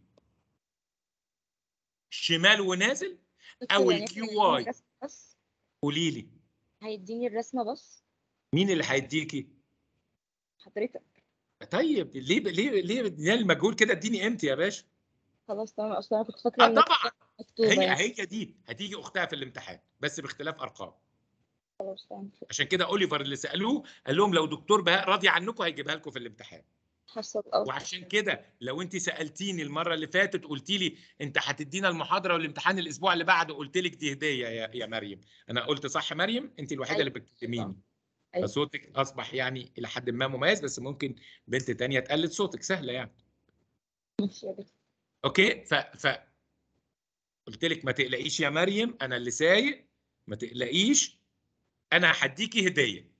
Speaker 1: شمال ونازل
Speaker 2: دكتور
Speaker 1: او
Speaker 2: يعني
Speaker 1: الكيو
Speaker 2: إحنا هنديني
Speaker 1: واي
Speaker 2: الرسمة بس
Speaker 1: قولي لي
Speaker 2: هيديني الرسمة بس
Speaker 1: مين اللي هيديكي
Speaker 2: حضرتك
Speaker 1: طيب ليه ليه ليه ليه المجهول كده اديني امتى يا باشا
Speaker 2: خلاص تمام اصل انا كنت فاكرة
Speaker 1: اه
Speaker 2: ان
Speaker 1: طبعا
Speaker 2: مكتوبة
Speaker 1: هي
Speaker 2: يعني
Speaker 1: هي دي هتيجي اختها في الامتحان بس باختلاف ارقام
Speaker 2: خلاص تمام
Speaker 1: عشان كده اوليفر اللي سالوه قال لهم لو دكتور بهاء راضي عنكم هيجيبها لكم في الامتحان
Speaker 2: حصل اه
Speaker 1: وعشان كده لو انت سالتيني المره اللي فاتت قلت لي انت هتدينا المحاضره والامتحان الاسبوع اللي بعده قلت لك دي هديه يا, يا مريم انا قلت صح مريم انت الوحيده اللي بتكلميني
Speaker 2: أيوة.
Speaker 1: فصوتك اصبح يعني الى حد ما مميز بس ممكن بنت تانية تقلد صوتك سهله يعني
Speaker 2: ماشي يا دكتور
Speaker 1: اوكي ف ف قلت لك ما تقلقيش يا مريم انا اللي سايق ما تقلقيش انا هديكي هديه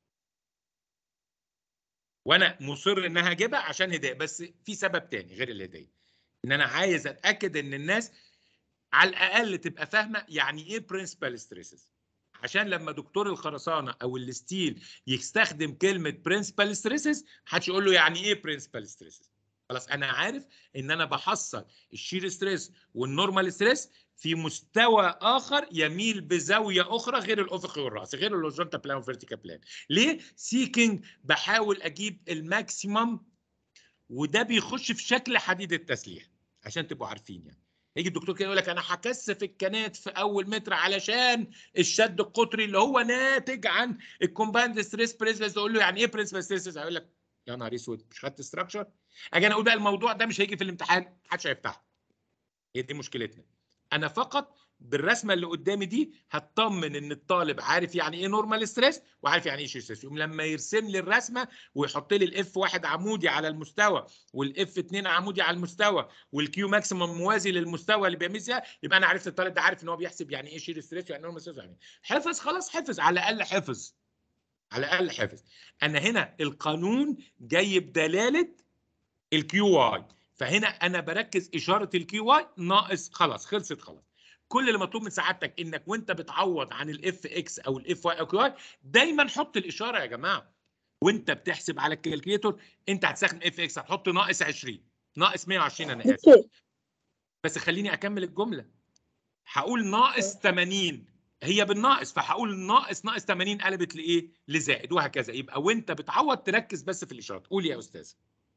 Speaker 1: وانا مصر انها اجيبها عشان هديه بس في سبب تاني غير الهديه ان انا عايز اتاكد ان الناس على الاقل تبقى فاهمه يعني ايه برنسبل ستريسز عشان لما دكتور الخرسانه او الستيل يستخدم كلمه برنسبل ستريسز محدش يقول له يعني ايه برنسبل ستريسز خلاص انا عارف ان انا بحصل الشير ستريس والنورمال ستريس في مستوى اخر يميل بزاويه اخرى غير الافقي والراسي غير الهوريزونتال بلان والفيرتيكال بلان ليه سيكينج بحاول اجيب الماكسيمم وده بيخش في شكل حديد التسليح عشان تبقوا عارفين يعني يجي الدكتور كده يقول لك انا هكثف الكنات في اول متر علشان الشد القطري اللي هو ناتج عن الكومباوند ستريس بريسبس اقول له يعني ايه برنسبل ستريس هيقول لك يا نهار اسود مش خدت ستراكشر اجي انا اقول بقى الموضوع ده مش هيجي في الامتحان محدش هيفتحه هي دي مشكلتنا انا فقط بالرسمه اللي قدامي دي هطمن ان الطالب عارف يعني ايه نورمال ستريس وعارف يعني ايه شير ستريس يقوم لما يرسم لي الرسمه ويحط لي الاف واحد عمودي على المستوى والاف 2 عمودي على المستوى والكيو ماكسيمم موازي للمستوى اللي بيميزها يبقى انا عرفت الطالب ده عارف ان هو بيحسب يعني ايه شير ستريس يعني نورمال ستريس يعني إيه. حفظ خلاص حفظ على الاقل حفظ على الاقل حفظ انا هنا القانون جاي بدلاله الكيو واي فهنا انا بركز اشاره الكيو واي ناقص خلاص خلصت خلاص كل اللي مطلوب من سعادتك انك وانت بتعوض عن الاف اكس او الاف واي او كيو واي دايما حط الاشاره يا جماعه وانت بتحسب على الكالكليتور انت هتستخدم اف اكس هتحط ناقص 20 ناقص 120 انا اسف
Speaker 4: دكتور
Speaker 1: بس خليني اكمل الجمله هقول ناقص 80 هي بالناقص فهقول ناقص ناقص 80 قلبت لايه لزائد وهكذا يبقى وانت بتعوض تركز بس في الاشارات قول يا استاذ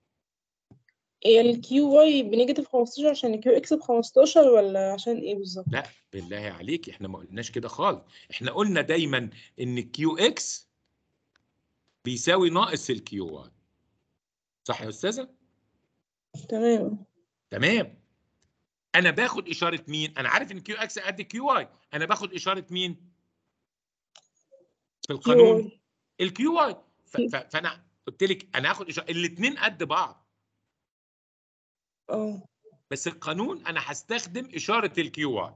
Speaker 4: الكيو واي بنيجاتيف 15 عشان الكيو اكس ب 15 ولا عشان ايه بالظبط؟
Speaker 1: لا بالله عليك احنا ما قلناش كده خالص احنا قلنا دايما ان الكيو اكس بيساوي ناقص الكيو واي صح يا استاذه
Speaker 4: تمام
Speaker 1: تمام انا باخد اشاره مين انا عارف ان كيو اكس قد كيو واي انا باخد اشاره مين في
Speaker 4: كيو
Speaker 1: القانون
Speaker 4: واي
Speaker 1: الكيو واي ف- ف- فانا قلت لك انا هاخد اشاره الاثنين قد بعض
Speaker 4: اه
Speaker 1: بس القانون انا هستخدم اشاره الكيو واي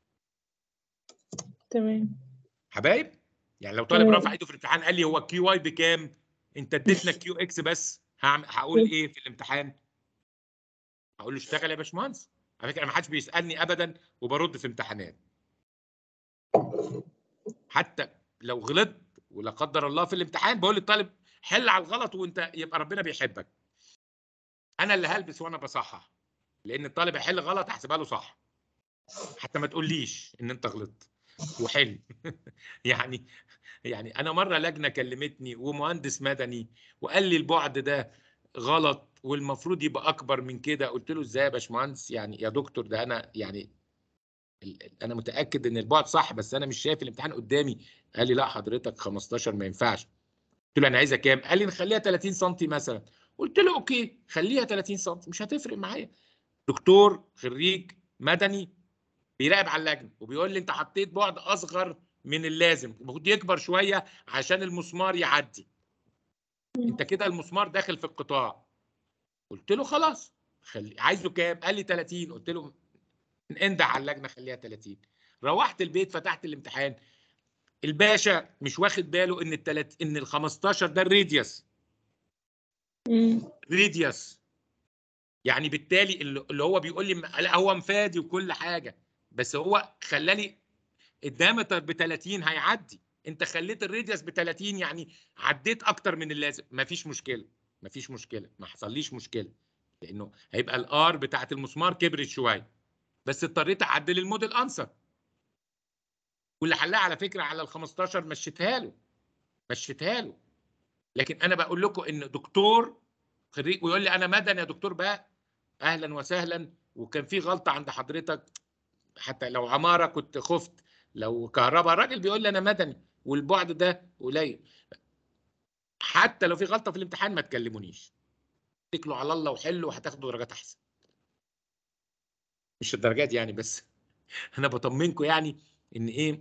Speaker 4: تمام
Speaker 1: حبايب يعني لو طالب
Speaker 4: تمام.
Speaker 1: رفع ايده في الامتحان قال لي هو الكيو واي بكام انت اديتنا الكيو اكس بس هعمل هقول ايه في الامتحان هقول له اشتغل يا باشمهندس على فكره ما حدش بيسالني ابدا وبرد في امتحانات حتى لو غلطت ولا قدر الله في الامتحان بقول للطالب حل على الغلط وانت يبقى ربنا بيحبك انا اللي هلبس وانا بصحح لان الطالب هيحل غلط هحسبها له صح حتى ما تقوليش ان انت غلطت وحل يعني يعني انا مره لجنه كلمتني ومهندس مدني وقال لي البعد ده غلط والمفروض يبقى اكبر من كده قلت له ازاي يا باشمهندس يعني يا دكتور ده انا يعني ال- ال- انا متاكد ان البعد صح بس انا مش شايف الامتحان قدامي قال لي لا حضرتك 15 ما ينفعش قلت له انا عايزها كام قال لي نخليها 30 سم مثلا قلت له اوكي خليها 30 سم مش هتفرق معايا دكتور خريج مدني بيراقب على اللجنه وبيقول لي انت حطيت بعد اصغر من اللازم المفروض يكبر شويه عشان المسمار يعدي انت كده المسمار داخل في القطاع قلت له خلاص خلي عايزه كام قال لي 30 قلت له انده على اللجنه خليها 30 روحت البيت فتحت الامتحان الباشا مش واخد باله ان التلات ان ال 15 ده الراديوس
Speaker 2: مم.
Speaker 1: ريديوس يعني بالتالي اللي اللي هو بيقول لي لا هو مفادي وكل حاجه بس هو خلاني الدايمتر ب 30 هيعدي انت خليت الراديوس ب 30 يعني عديت اكتر من اللازم مفيش مشكله مفيش مشكله ما حصليش مشكله لانه هيبقى الار بتاعت المسمار كبرت شويه بس اضطريت اعدل الموديل انسر واللي حلها على فكره على ال 15 مشيتها له مشيتها له لكن انا بقول لكم ان دكتور خريج ويقول لي انا مدني يا دكتور بقى اهلا وسهلا وكان في غلطه عند حضرتك حتى لو عماره كنت خفت لو كهرباء الراجل بيقول لي انا مدني والبعد ده قليل حتى لو في غلطه في الامتحان ما تكلمونيش اتكلوا على الله وحلوا وهتاخدوا درجات احسن مش الدرجات يعني بس انا بطمنكم يعني ان ايه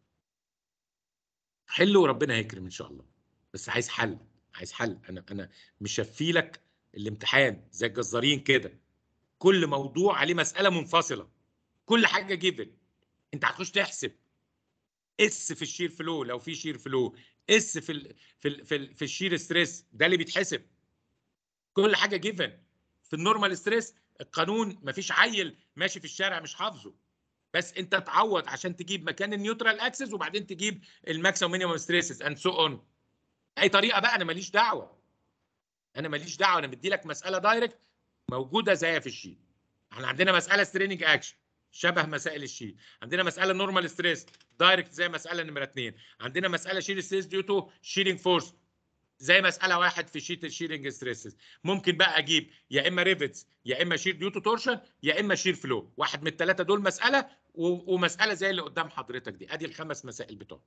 Speaker 1: حلوا وربنا هيكرم ان شاء الله بس عايز حل عايز حل انا انا مشفي لك الامتحان زي الجزارين كده كل موضوع عليه مساله منفصله كل حاجه جيفن انت هتخش تحسب اس في الشير فلو لو في شير فلو اس في ال في ال في, ال في الشير ستريس ده اللي بيتحسب كل حاجه جيفن في النورمال ستريس القانون مفيش عيل ماشي في الشارع مش حافظه بس انت تعوض عشان تجيب مكان النيوترال اكسس وبعدين تجيب الماكسيمم مينيمم ستريسز اند سو اون اي طريقه بقى انا ماليش دعوه انا ماليش دعوه انا مدي لك مساله دايركت موجوده زيها في الشيت احنا عندنا مساله ستريننج اكشن شبه مسائل الشيت عندنا مساله نورمال ستريس دايركت زي مساله نمره اثنين عندنا مساله شير ستريس ديو تو شيرنج فورس زي مساله واحد في شيت الشيرنج ستريسز ممكن بقى اجيب يا اما ريفيتس يا اما شير ديو تو تورشن يا اما شير فلو واحد من الثلاثه دول مساله و- ومساله زي اللي قدام حضرتك دي ادي الخمس مسائل بتوع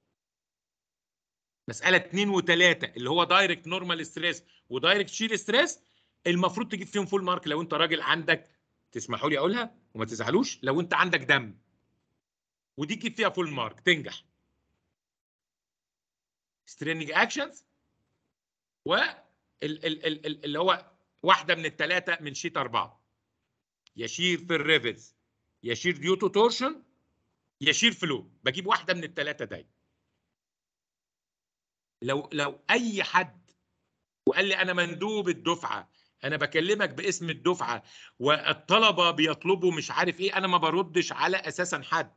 Speaker 1: مساله اثنين وثلاثه اللي هو دايركت نورمال ستريس ودايركت شير ستريس المفروض تجيب فيهم فول مارك لو انت راجل عندك تسمحوا لي اقولها وما تزعلوش لو انت عندك دم ودي تجيب فيها فول مارك تنجح سترينج اكشنز و ال- ال- ال- ال- اللي هو واحده من الثلاثه من شيت اربعه يشير في الريفز يشير ديوتو تورشن يشير فلو بجيب واحده من الثلاثه دايما لو لو اي حد وقال لي انا مندوب الدفعه انا بكلمك باسم الدفعه والطلبه بيطلبوا مش عارف ايه انا ما بردش على اساسا حد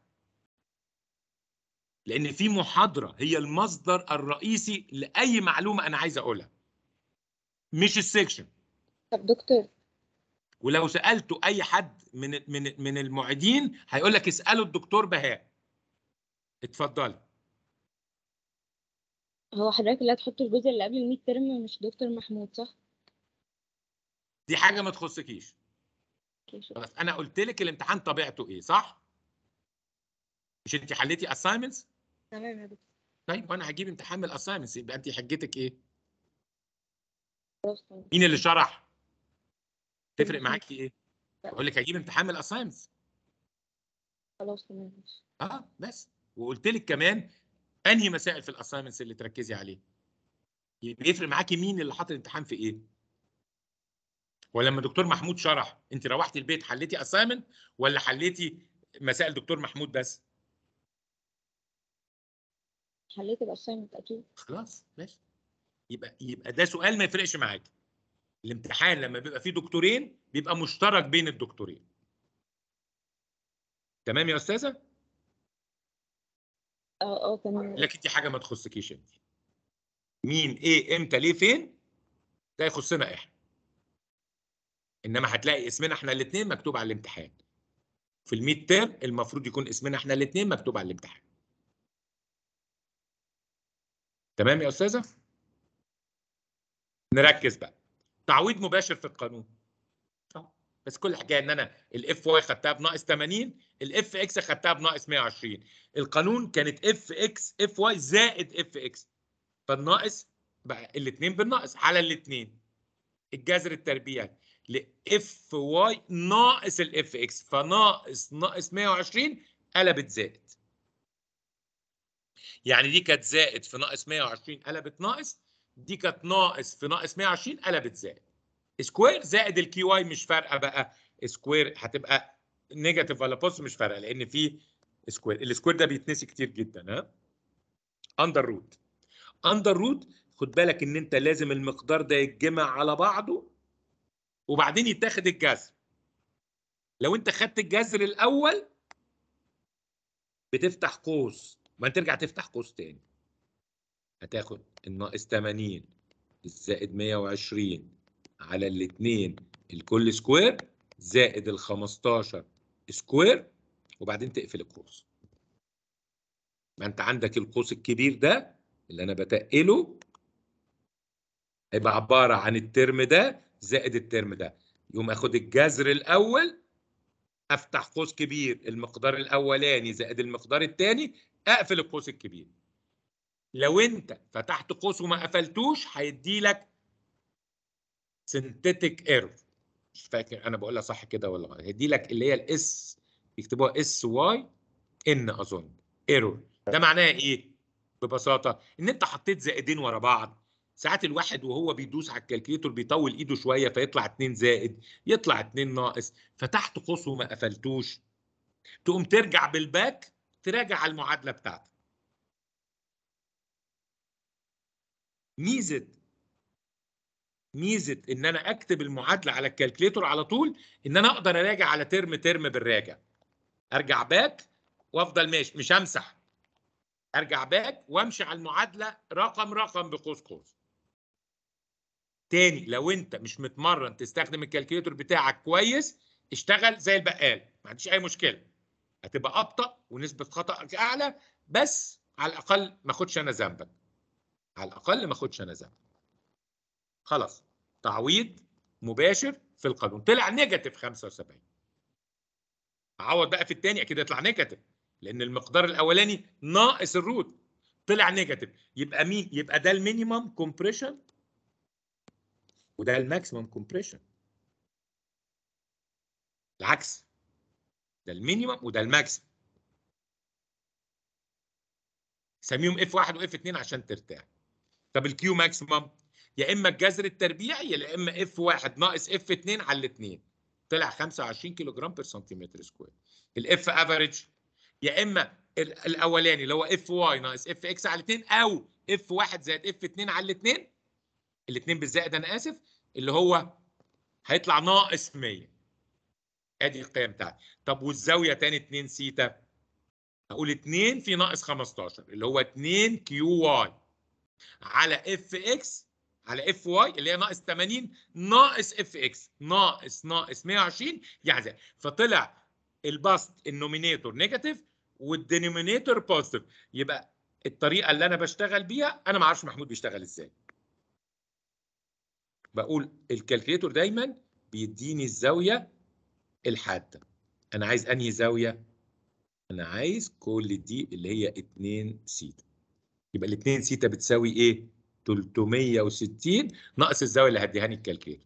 Speaker 1: لان في محاضره هي المصدر الرئيسي لاي معلومه انا عايز اقولها مش السكشن
Speaker 2: طب دكتور
Speaker 1: ولو سالته اي حد من من من المعيدين هيقول لك اساله الدكتور بهاء اتفضلي
Speaker 2: هو حضرتك اللي هتحط الجزء اللي قبل الميد ترم مش دكتور محمود صح؟
Speaker 1: دي حاجه ما تخصكيش
Speaker 2: اوكي شكرا
Speaker 1: خلاص انا قلت لك الامتحان طبيعته ايه صح مش انت حليتي اساينمنتس
Speaker 2: تمام يا دكتور
Speaker 1: طيب وانا هجيب امتحان من الاساينمنتس يبقى انت حجتك ايه
Speaker 2: خلاص تمام
Speaker 1: مين اللي شرح تفرق
Speaker 2: المحمود.
Speaker 1: معاكي ايه
Speaker 2: لا.
Speaker 1: بقول لك هجيب امتحان من الاساينمنتس
Speaker 2: خلاص تمام ماشي.
Speaker 1: اه بس وقلت لك كمان انهي مسائل في الاساينمنتس اللي تركزي عليه يبقى يفرق معاكي مين اللي حاطط الامتحان في ايه ولما دكتور محمود شرح انت روحتي البيت حليتي اساينمنت ولا حليتي مسائل دكتور محمود بس
Speaker 2: حليت الاساينمنت اكيد
Speaker 1: خلاص ماشي يبقى يبقى ده سؤال ما يفرقش معاك الامتحان لما بيبقى فيه دكتورين بيبقى مشترك بين الدكتورين تمام يا استاذه
Speaker 2: اه اه تمام
Speaker 1: لكن دي حاجه ما تخصكيش انت مين ايه امتى ليه فين ده يخصنا احنا انما هتلاقي اسمنا احنا الاثنين مكتوب على الامتحان في الميد تيرم المفروض يكون اسمنا احنا الاثنين مكتوب على الامتحان تمام يا استاذه نركز بقى تعويض مباشر في القانون آه. بس كل حكايه ان انا الاف واي خدتها بناقص 80 الاف اكس خدتها بناقص 120 القانون كانت اف اكس اف واي زائد اف اكس فالناقص بقى الاثنين بالناقص على الاثنين الجذر التربيعي لاف واي ناقص الاف اكس فناقص ناقص 120 قلبت زائد يعني دي كانت زائد في ناقص 120 قلبت ناقص دي كانت ناقص في ناقص 120 قلبت زائد سكوير زائد الكي واي مش فارقه بقى سكوير هتبقى نيجاتيف ولا بوزيتيف مش فارقه لان في سكوير السكوير ده بيتنسي كتير جدا ها اندر روت اندر روت خد بالك ان انت لازم المقدار ده يتجمع على بعضه وبعدين يتاخد الجذر لو انت خدت الجذر الاول بتفتح قوس ما ترجع تفتح قوس تاني هتاخد الناقص 80 الزائد 120 على الاثنين الكل سكوير زائد ال 15 سكوير وبعدين تقفل القوس ما انت عندك القوس الكبير ده اللي انا بتقله هيبقى عباره عن الترم ده زائد الترم ده يقوم اخد الجذر الاول افتح قوس كبير المقدار الاولاني زائد المقدار الثاني اقفل القوس الكبير لو انت فتحت قوس وما قفلتوش هيدي لك سنتيتك ايرور مش فاكر انا بقولها صح كده ولا غلط هيدي لك اللي هي الاس يكتبوها اس واي ان اظن ايرور ده معناها ايه ببساطه ان انت حطيت زائدين ورا بعض ساعات الواحد وهو بيدوس على الكالكليتور بيطول ايده شويه فيطلع 2 زائد يطلع 2 ناقص فتحت قوس وما قفلتوش تقوم ترجع بالباك تراجع المعادله بتاعتك ميزه ميزه ان انا اكتب المعادله على الكالكليتور على طول ان انا اقدر اراجع على ترم ترم بالراجع ارجع باك وافضل ماشي مش همسح ارجع باك وامشي على المعادله رقم رقم بقوس قوس تاني لو انت مش متمرن تستخدم الكالكليتور بتاعك كويس اشتغل زي البقال ما عنديش اي مشكله هتبقى ابطا ونسبه خطأك اعلى بس على الاقل ما اخدش انا ذنبك على الاقل ما اخدش انا ذنبك خلاص تعويض مباشر في القانون طلع نيجاتيف 75 اعوض بقى في الثاني اكيد يطلع نيجاتيف لان المقدار الاولاني ناقص الروت طلع نيجاتيف يبقى مين يبقى ده المينيمم كومبريشن وده الماكسيمم كومبريشن العكس ده المينيمم وده الماكسيمم سميهم اف 1 واف 2 عشان ترتاح طب الكيو ماكسيمم يا اما الجذر التربيعي يا اما اف 1 ناقص اف 2 على الاثنين طلع 25 كيلو جرام بير سنتيمتر سكوير الاف افريج يا اما الاولاني اللي هو اف واي ناقص اف اكس على 2 او اف 1 زائد اف 2 على الاثنين الاثنين بالزائد انا اسف اللي هو هيطلع ناقص 100 ادي القيم بتاعتي طب والزاويه تاني 2 سيتا هقول 2 في ناقص 15 اللي هو 2 كيو واي على اف اكس على اف واي اللي هي ناقص 80 ناقص اف اكس ناقص ناقص 120 يعني زي فطلع البسط النومينيتور نيجاتيف والدينومينيتور بوزيتيف يبقى الطريقه اللي انا بشتغل بيها انا ما اعرفش محمود بيشتغل ازاي بقول الكالكليتور دايما بيديني الزاويه الحاده انا عايز انهي زاويه انا عايز كل دي اللي هي 2 سيتا يبقى ال 2 سيتا بتساوي ايه 360 ناقص الزاويه اللي هديهاني الكالكليتور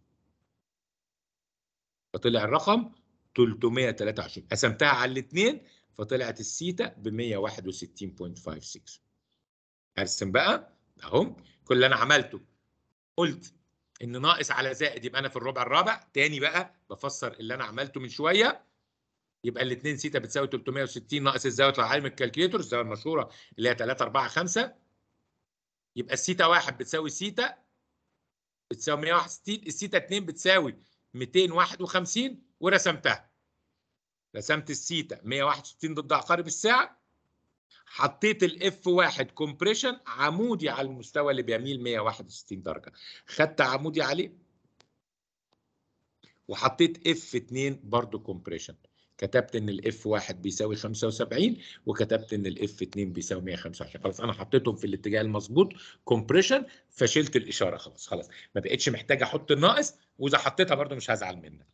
Speaker 1: فطلع الرقم 323 قسمتها على الاثنين فطلعت السيتا ب 161.56 ارسم بقى اهو كل اللي انا عملته قلت ان ناقص على زائد يبقى انا في الربع الرابع تاني بقى بفسر اللي انا عملته من شويه يبقى الاثنين سيتا بتساوي 360 ناقص الزاويه طلع عالم الكالكليتور الزاويه المشهوره اللي هي 3 4 5 يبقى السيتا 1 بتساوي سيتا بتساوي 161 السيتا 2 بتساوي 251 ورسمتها رسمت السيتا 161 ضد عقارب الساعه حطيت الاف 1 كومبريشن عمودي على المستوى اللي بيميل 161 درجه خدت عمودي عليه وحطيت اف 2 برضو كومبريشن كتبت ان الاف 1 بيساوي 75 وكتبت ان الاف 2 بيساوي 125 خلاص انا حطيتهم في الاتجاه المظبوط كومبريشن فشلت الاشاره خلاص خلاص ما بقتش محتاج احط الناقص واذا حطيتها برضو مش هزعل منك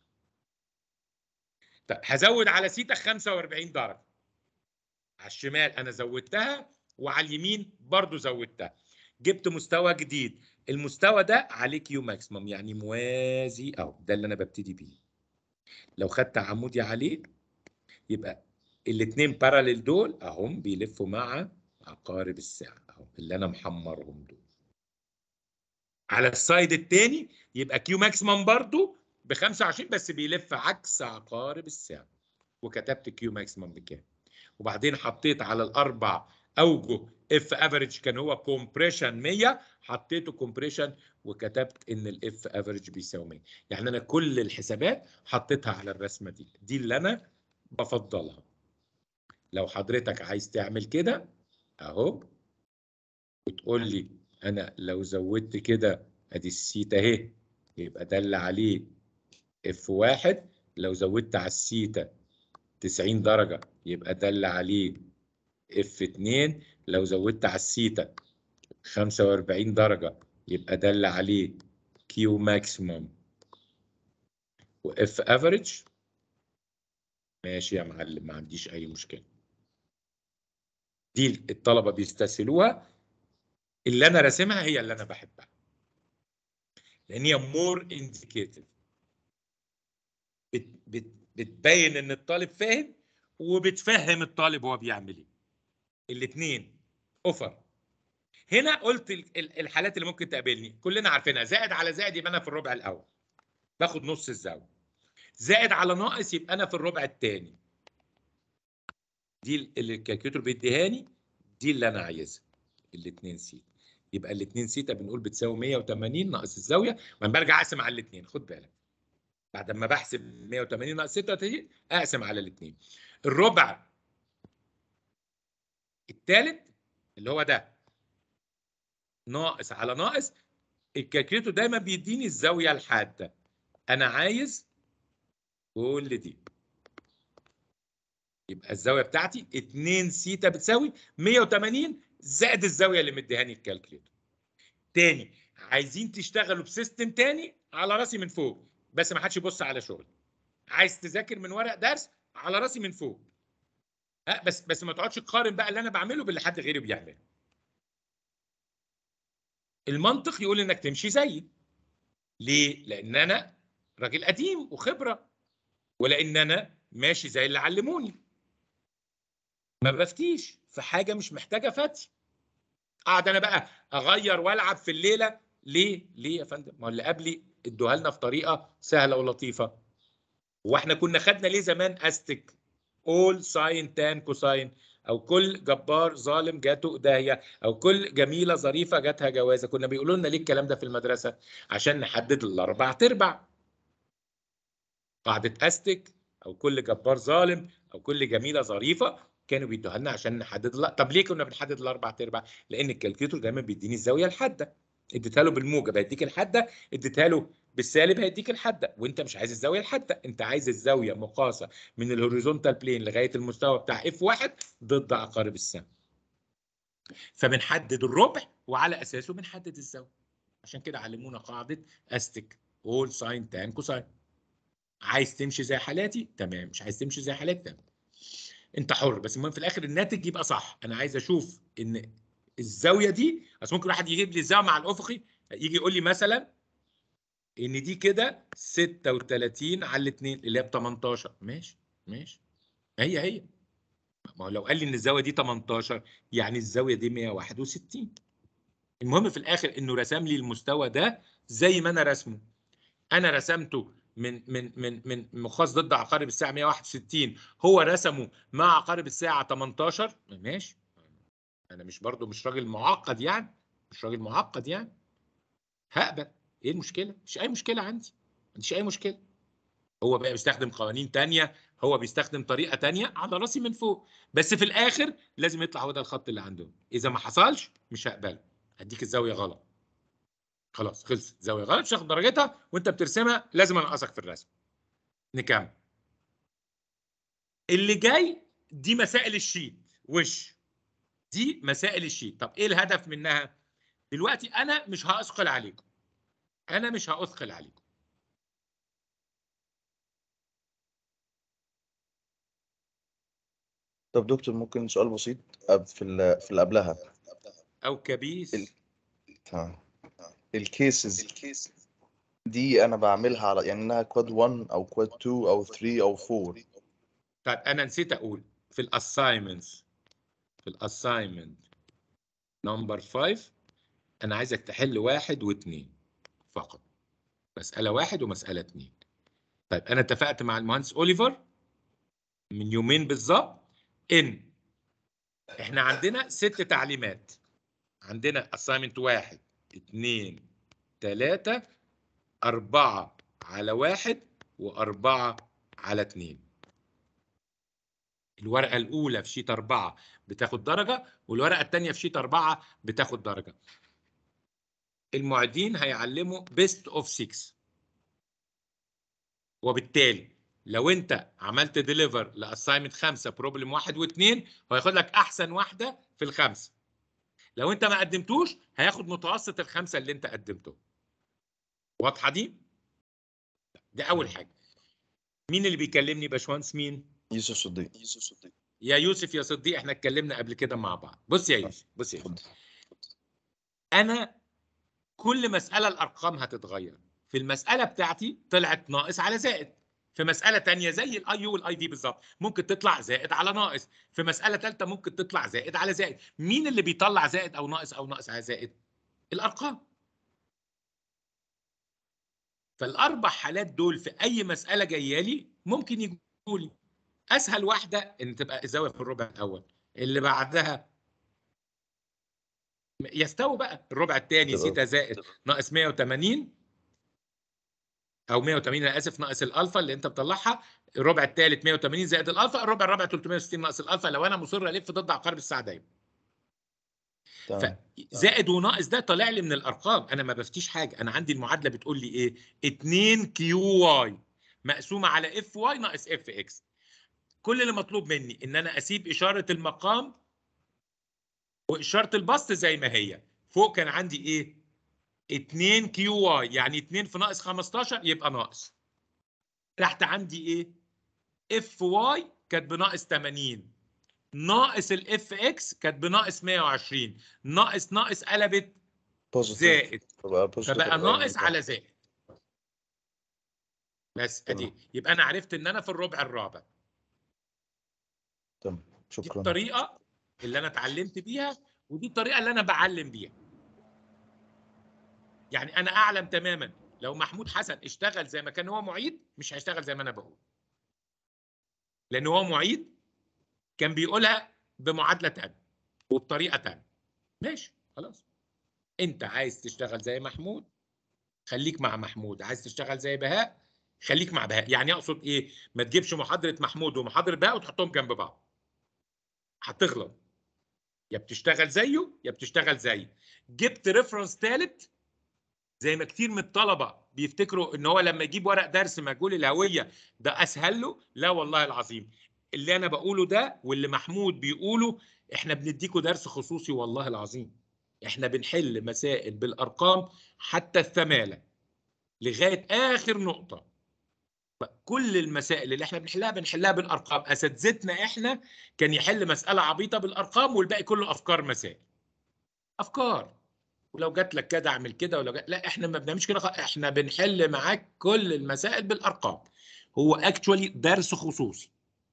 Speaker 1: طب هزود على سيتا 45 درجه على الشمال انا زودتها وعلى اليمين برضو زودتها جبت مستوى جديد المستوى ده عليه كيو ماكسيمم يعني موازي اهو ده اللي انا ببتدي بيه لو خدت عمودي عليه يبقى الاثنين باراليل دول اهم بيلفوا مع عقارب الساعه اهو اللي انا محمرهم دول على السايد الثاني يبقى كيو ماكسيمم برضو ب 25 بس بيلف عكس عقارب الساعه وكتبت كيو ماكسيمم بكام وبعدين حطيت على الاربع اوجه اف افريج كان هو كومبريشن 100 حطيته كومبريشن وكتبت ان الاف افريج بيساوي 100 يعني انا كل الحسابات حطيتها على الرسمه دي دي اللي انا بفضلها لو حضرتك عايز تعمل كده اهو وتقول لي انا لو زودت كده ادي السيتا اهي يبقى ده اللي عليه اف واحد لو زودت على السيتا 90 درجه يبقى ده اللي عليه اف 2 لو زودت على السيتا 45 درجة يبقى ده اللي عليه كيو ماكسيموم واف افريج ماشي يا معلم ما عنديش اي مشكلة دي الطلبة بيستسهلوها اللي انا راسمها هي اللي انا بحبها لان هي مور انديكيتيف بتبين ان الطالب فاهم وبتفهم الطالب هو بيعمل ايه الاثنين اوفر هنا قلت ال- ال- الحالات اللي ممكن تقابلني كلنا عارفينها زائد على زائد يبقى انا في الربع الاول باخد نص الزاويه زائد على ناقص يبقى انا في الربع الثاني دي ال- اللي الكالكوليتور بيديهاني دي اللي انا عايزها الاثنين سيتا يبقى الاثنين سيتا بنقول بتساوي 180 ناقص الزاويه وانا برجع اقسم على الاثنين خد بالك بعد ما بحسب 180 ناقص 36 اقسم على الاثنين الربع الثالث اللي هو ده ناقص على ناقص الكالكوليتور دايما بيديني الزاويه الحاده انا عايز كل دي يبقى الزاويه بتاعتي 2 سيتا بتساوي 180 زائد الزاويه اللي مديهاني الكالكوليتور تاني عايزين تشتغلوا بسيستم تاني على راسي من فوق بس ما حدش يبص على شغلي عايز تذاكر من ورق درس على راسي من فوق ها بس بس ما تقعدش تقارن بقى اللي انا بعمله باللي حد غيري بيعمله المنطق يقول انك تمشي زيي ليه لان انا راجل قديم وخبره ولان انا ماشي زي اللي علموني ما بفتيش في حاجه مش محتاجه فتي اقعد انا بقى اغير والعب في الليله ليه ليه يا فندم ما هو اللي قبلي ادوها لنا في طريقه سهله ولطيفه واحنا كنا خدنا ليه زمان استك اول ساين تان كوساين او كل جبار ظالم جاته داهيه او كل جميله ظريفه جاتها جوازه كنا بيقولوا لنا ليه الكلام ده في المدرسه عشان نحدد الاربع تربع قاعده استك او كل جبار ظالم او كل جميله ظريفه كانوا بيدوها لنا عشان نحدد لا طب ليه كنا بنحدد الاربع تربع لان الكالكوليتور دايما بيديني الزاويه الحاده اديتها له بالموجب هيديك الحاده اديتها له بالسالب هيديك الحاده وانت مش عايز الزاويه الحاده انت عايز الزاويه مقاسه من الهوريزونتال بلين لغايه المستوى بتاع اف واحد ضد عقارب السهم فبنحدد الربع وعلى اساسه بنحدد الزاويه عشان كده علمونا قاعده استك اول ساين تان كوساين عايز تمشي زي حالاتي تمام مش عايز تمشي زي حالاتي تمام انت حر بس المهم في الاخر الناتج يبقى صح انا عايز اشوف ان الزاويه دي اصل ممكن واحد يجيب لي الزاويه مع الافقي يجي يقول لي مثلا ان دي كده 36 على الاثنين اللي هي ب 18 ماشي ماشي هي هي ما هو لو قال لي ان الزاويه دي 18 يعني الزاويه دي 161 المهم في الاخر انه رسم لي المستوى ده زي ما انا رسمه انا رسمته من من من من مقاس ضد عقارب الساعه 161 هو رسمه مع عقارب الساعه 18 ماشي انا مش برضو مش راجل معقد يعني مش راجل معقد يعني هقبل ايه المشكله مش اي مشكله عندي ما عنديش اي مشكله هو بقى بيستخدم قوانين تانية هو بيستخدم طريقه تانية على راسي من فوق بس في الاخر لازم يطلع هو ده الخط اللي عندهم اذا ما حصلش مش هقبله هديك الزاويه غلط خلاص خلصت زاويه غلط مش هاخد درجتها وانت بترسمها لازم انقصك في الرسم نكمل اللي جاي دي مسائل الشيت وش دي مسائل الشيت طب ايه الهدف منها دلوقتي انا مش هاثقل عليكم انا مش هاثقل عليكم
Speaker 3: طب دكتور ممكن سؤال بسيط أب- في ال- في اللي قبلها
Speaker 1: او كبيس
Speaker 3: ال- تمام الكيسز دي انا بعملها على يعني انها كواد 1 او كواد 2 او 3 او 4
Speaker 1: طيب انا نسيت اقول في الاساينمنتس في الاساينمنت نمبر 5 انا عايزك تحل واحد واثنين فقط مسألة واحد ومسألة اتنين طيب انا اتفقت مع المهندس اوليفر من يومين بالظبط ان احنا عندنا ست تعليمات عندنا assignment واحد اتنين تلاتة أربعة على واحد وأربعة على اتنين الورقة الأولى في شيت أربعة بتاخد درجة والورقة التانية في شيت أربعة بتاخد درجة المعيدين هيعلموا بيست اوف 6 وبالتالي لو انت عملت ديليفر لاساينمنت خمسه بروبلم واحد واثنين هو هياخد لك احسن واحده في الخمسه لو انت ما قدمتوش هياخد متوسط الخمسه اللي انت قدمته واضحه دي ده اول حاجه مين اللي بيكلمني باشمهندس مين
Speaker 3: يوسف صديق
Speaker 1: يا يوسف يا صديق احنا اتكلمنا قبل كده مع بعض بص يا يوسف بص يا يوسف
Speaker 3: اتفضل
Speaker 1: انا كل مساله الارقام هتتغير في المساله بتاعتي طلعت ناقص على زائد في مساله تانية زي الاي يو والاي دي بالظبط ممكن تطلع زائد على ناقص في مساله ثالثه ممكن تطلع زائد على زائد مين اللي بيطلع زائد او ناقص او ناقص على زائد الارقام فالاربع حالات دول في اي مساله جايه لي ممكن يجوا لي اسهل واحده ان تبقى الزاويه في الربع الاول اللي بعدها يستوي بقى الربع الثاني
Speaker 3: تبقى-
Speaker 1: سيتا زائد ناقص 180 او 180 انا اسف ناقص الالفا اللي انت بتطلعها الربع الثالث 180 زائد الالفا الربع الرابع 360 ناقص الالفا لو انا مصر الف ضد عقارب الساعه دايما
Speaker 3: تمام
Speaker 1: زائد وناقص ده طالع لي من الارقام انا ما بفتيش حاجه انا عندي المعادله بتقول لي ايه 2 كيو واي مقسومه على اف واي ناقص اف اكس كل اللي مطلوب مني ان انا اسيب اشاره المقام واشاره البسط زي ما هي فوق كان عندي ايه 2 كيو واي يعني 2 في ناقص 15 يبقى ناقص تحت عندي ايه اف واي كانت بناقص 80 ناقص الاف اكس كانت بناقص 120 ناقص ناقص قلبت
Speaker 3: بوزيتيف
Speaker 1: زائد
Speaker 3: فبقى بوزيتيف
Speaker 1: فبقى
Speaker 3: يبقى
Speaker 1: ناقص
Speaker 3: نيجاتيف.
Speaker 1: على زائد بس ادي
Speaker 3: تمام.
Speaker 1: يبقى انا عرفت ان انا في الربع الرابع
Speaker 3: تمام
Speaker 1: دي
Speaker 3: شكرا
Speaker 1: الطريقه اللي انا اتعلمت بيها ودي الطريقه اللي انا بعلم بيها يعني انا اعلم تماما لو محمود حسن اشتغل زي ما كان هو معيد مش هيشتغل زي ما انا بقول لان هو معيد كان بيقولها بمعادله تانية وبطريقه تانية ماشي خلاص انت عايز تشتغل زي محمود خليك مع محمود عايز تشتغل زي بهاء خليك مع بهاء يعني اقصد ايه ما تجيبش محاضره محمود ومحاضره بهاء وتحطهم جنب بعض هتغلط يا بتشتغل زيه يا بتشتغل زي جبت ريفرنس ثالث زي ما كتير من الطلبه بيفتكروا ان هو لما يجيب ورق درس مجهول الهويه ده اسهل له لا والله العظيم اللي انا بقوله ده واللي محمود بيقوله احنا بنديكوا درس خصوصي والله العظيم احنا بنحل مسائل بالارقام حتى الثماله لغايه اخر نقطه كل المسائل اللي احنا بنحلها بنحلها بالارقام اساتذتنا احنا كان يحل مساله عبيطه بالارقام والباقي كله افكار مسائل افكار ولو جات لك كده اعمل كده ولو جات لا احنا ما بنعملش كده خ- احنا بنحل معاك كل المسائل بالارقام هو اكشوالي درس خصوصي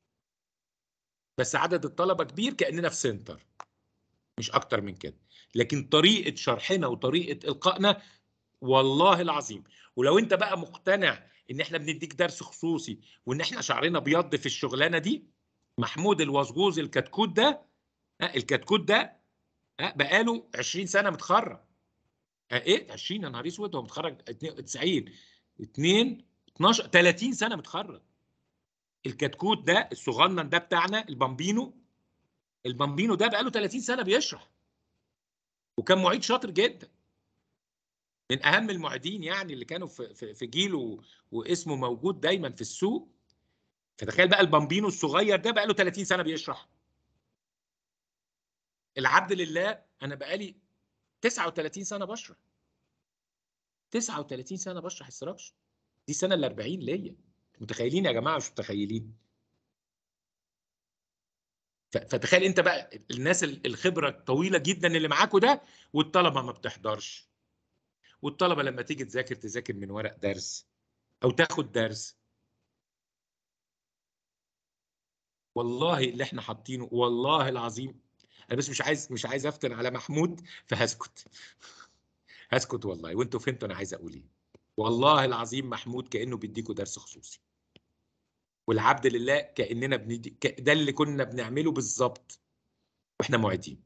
Speaker 1: بس عدد الطلبه كبير كاننا في سنتر مش اكتر من كده لكن طريقه شرحنا وطريقه القائنا والله العظيم ولو انت بقى مقتنع ان احنا بنديك درس خصوصي وان احنا شعرنا بيض في الشغلانه دي محمود الوزغوز الكتكوت ده ها، الكتكوت ده ها، بقاله 20 سنه متخرج ها، ايه 20 يا نهار اسود هو متخرج 92 2 12 30 سنه متخرج الكتكوت ده الصغنن ده بتاعنا البامبينو البامبينو ده بقاله 30 سنه بيشرح وكان معيد شاطر جدا من اهم المعيدين يعني اللي كانوا في في, في جيله واسمه موجود دايما في السوق فتخيل بقى البامبينو الصغير ده بقى له 30 سنه بيشرح العبد لله انا بقالي 39 سنه بشرح 39 سنه بشرح السراكش دي السنه ال 40 ليا متخيلين يا جماعه مش متخيلين ف- فتخيل انت بقى الناس ال- الخبره الطويله جدا اللي معاكوا ده والطلبه ما بتحضرش والطلبه لما تيجي تذاكر تذاكر من ورق درس او تاخد درس والله اللي احنا حاطينه والله العظيم انا بس مش عايز مش عايز افتن على محمود فهسكت هسكت والله وانتوا فهمتوا انا عايز اقول ايه والله العظيم محمود كانه بيديكوا درس خصوصي والعبد لله كاننا بندي ك- ده اللي كنا بنعمله بالظبط واحنا معيدين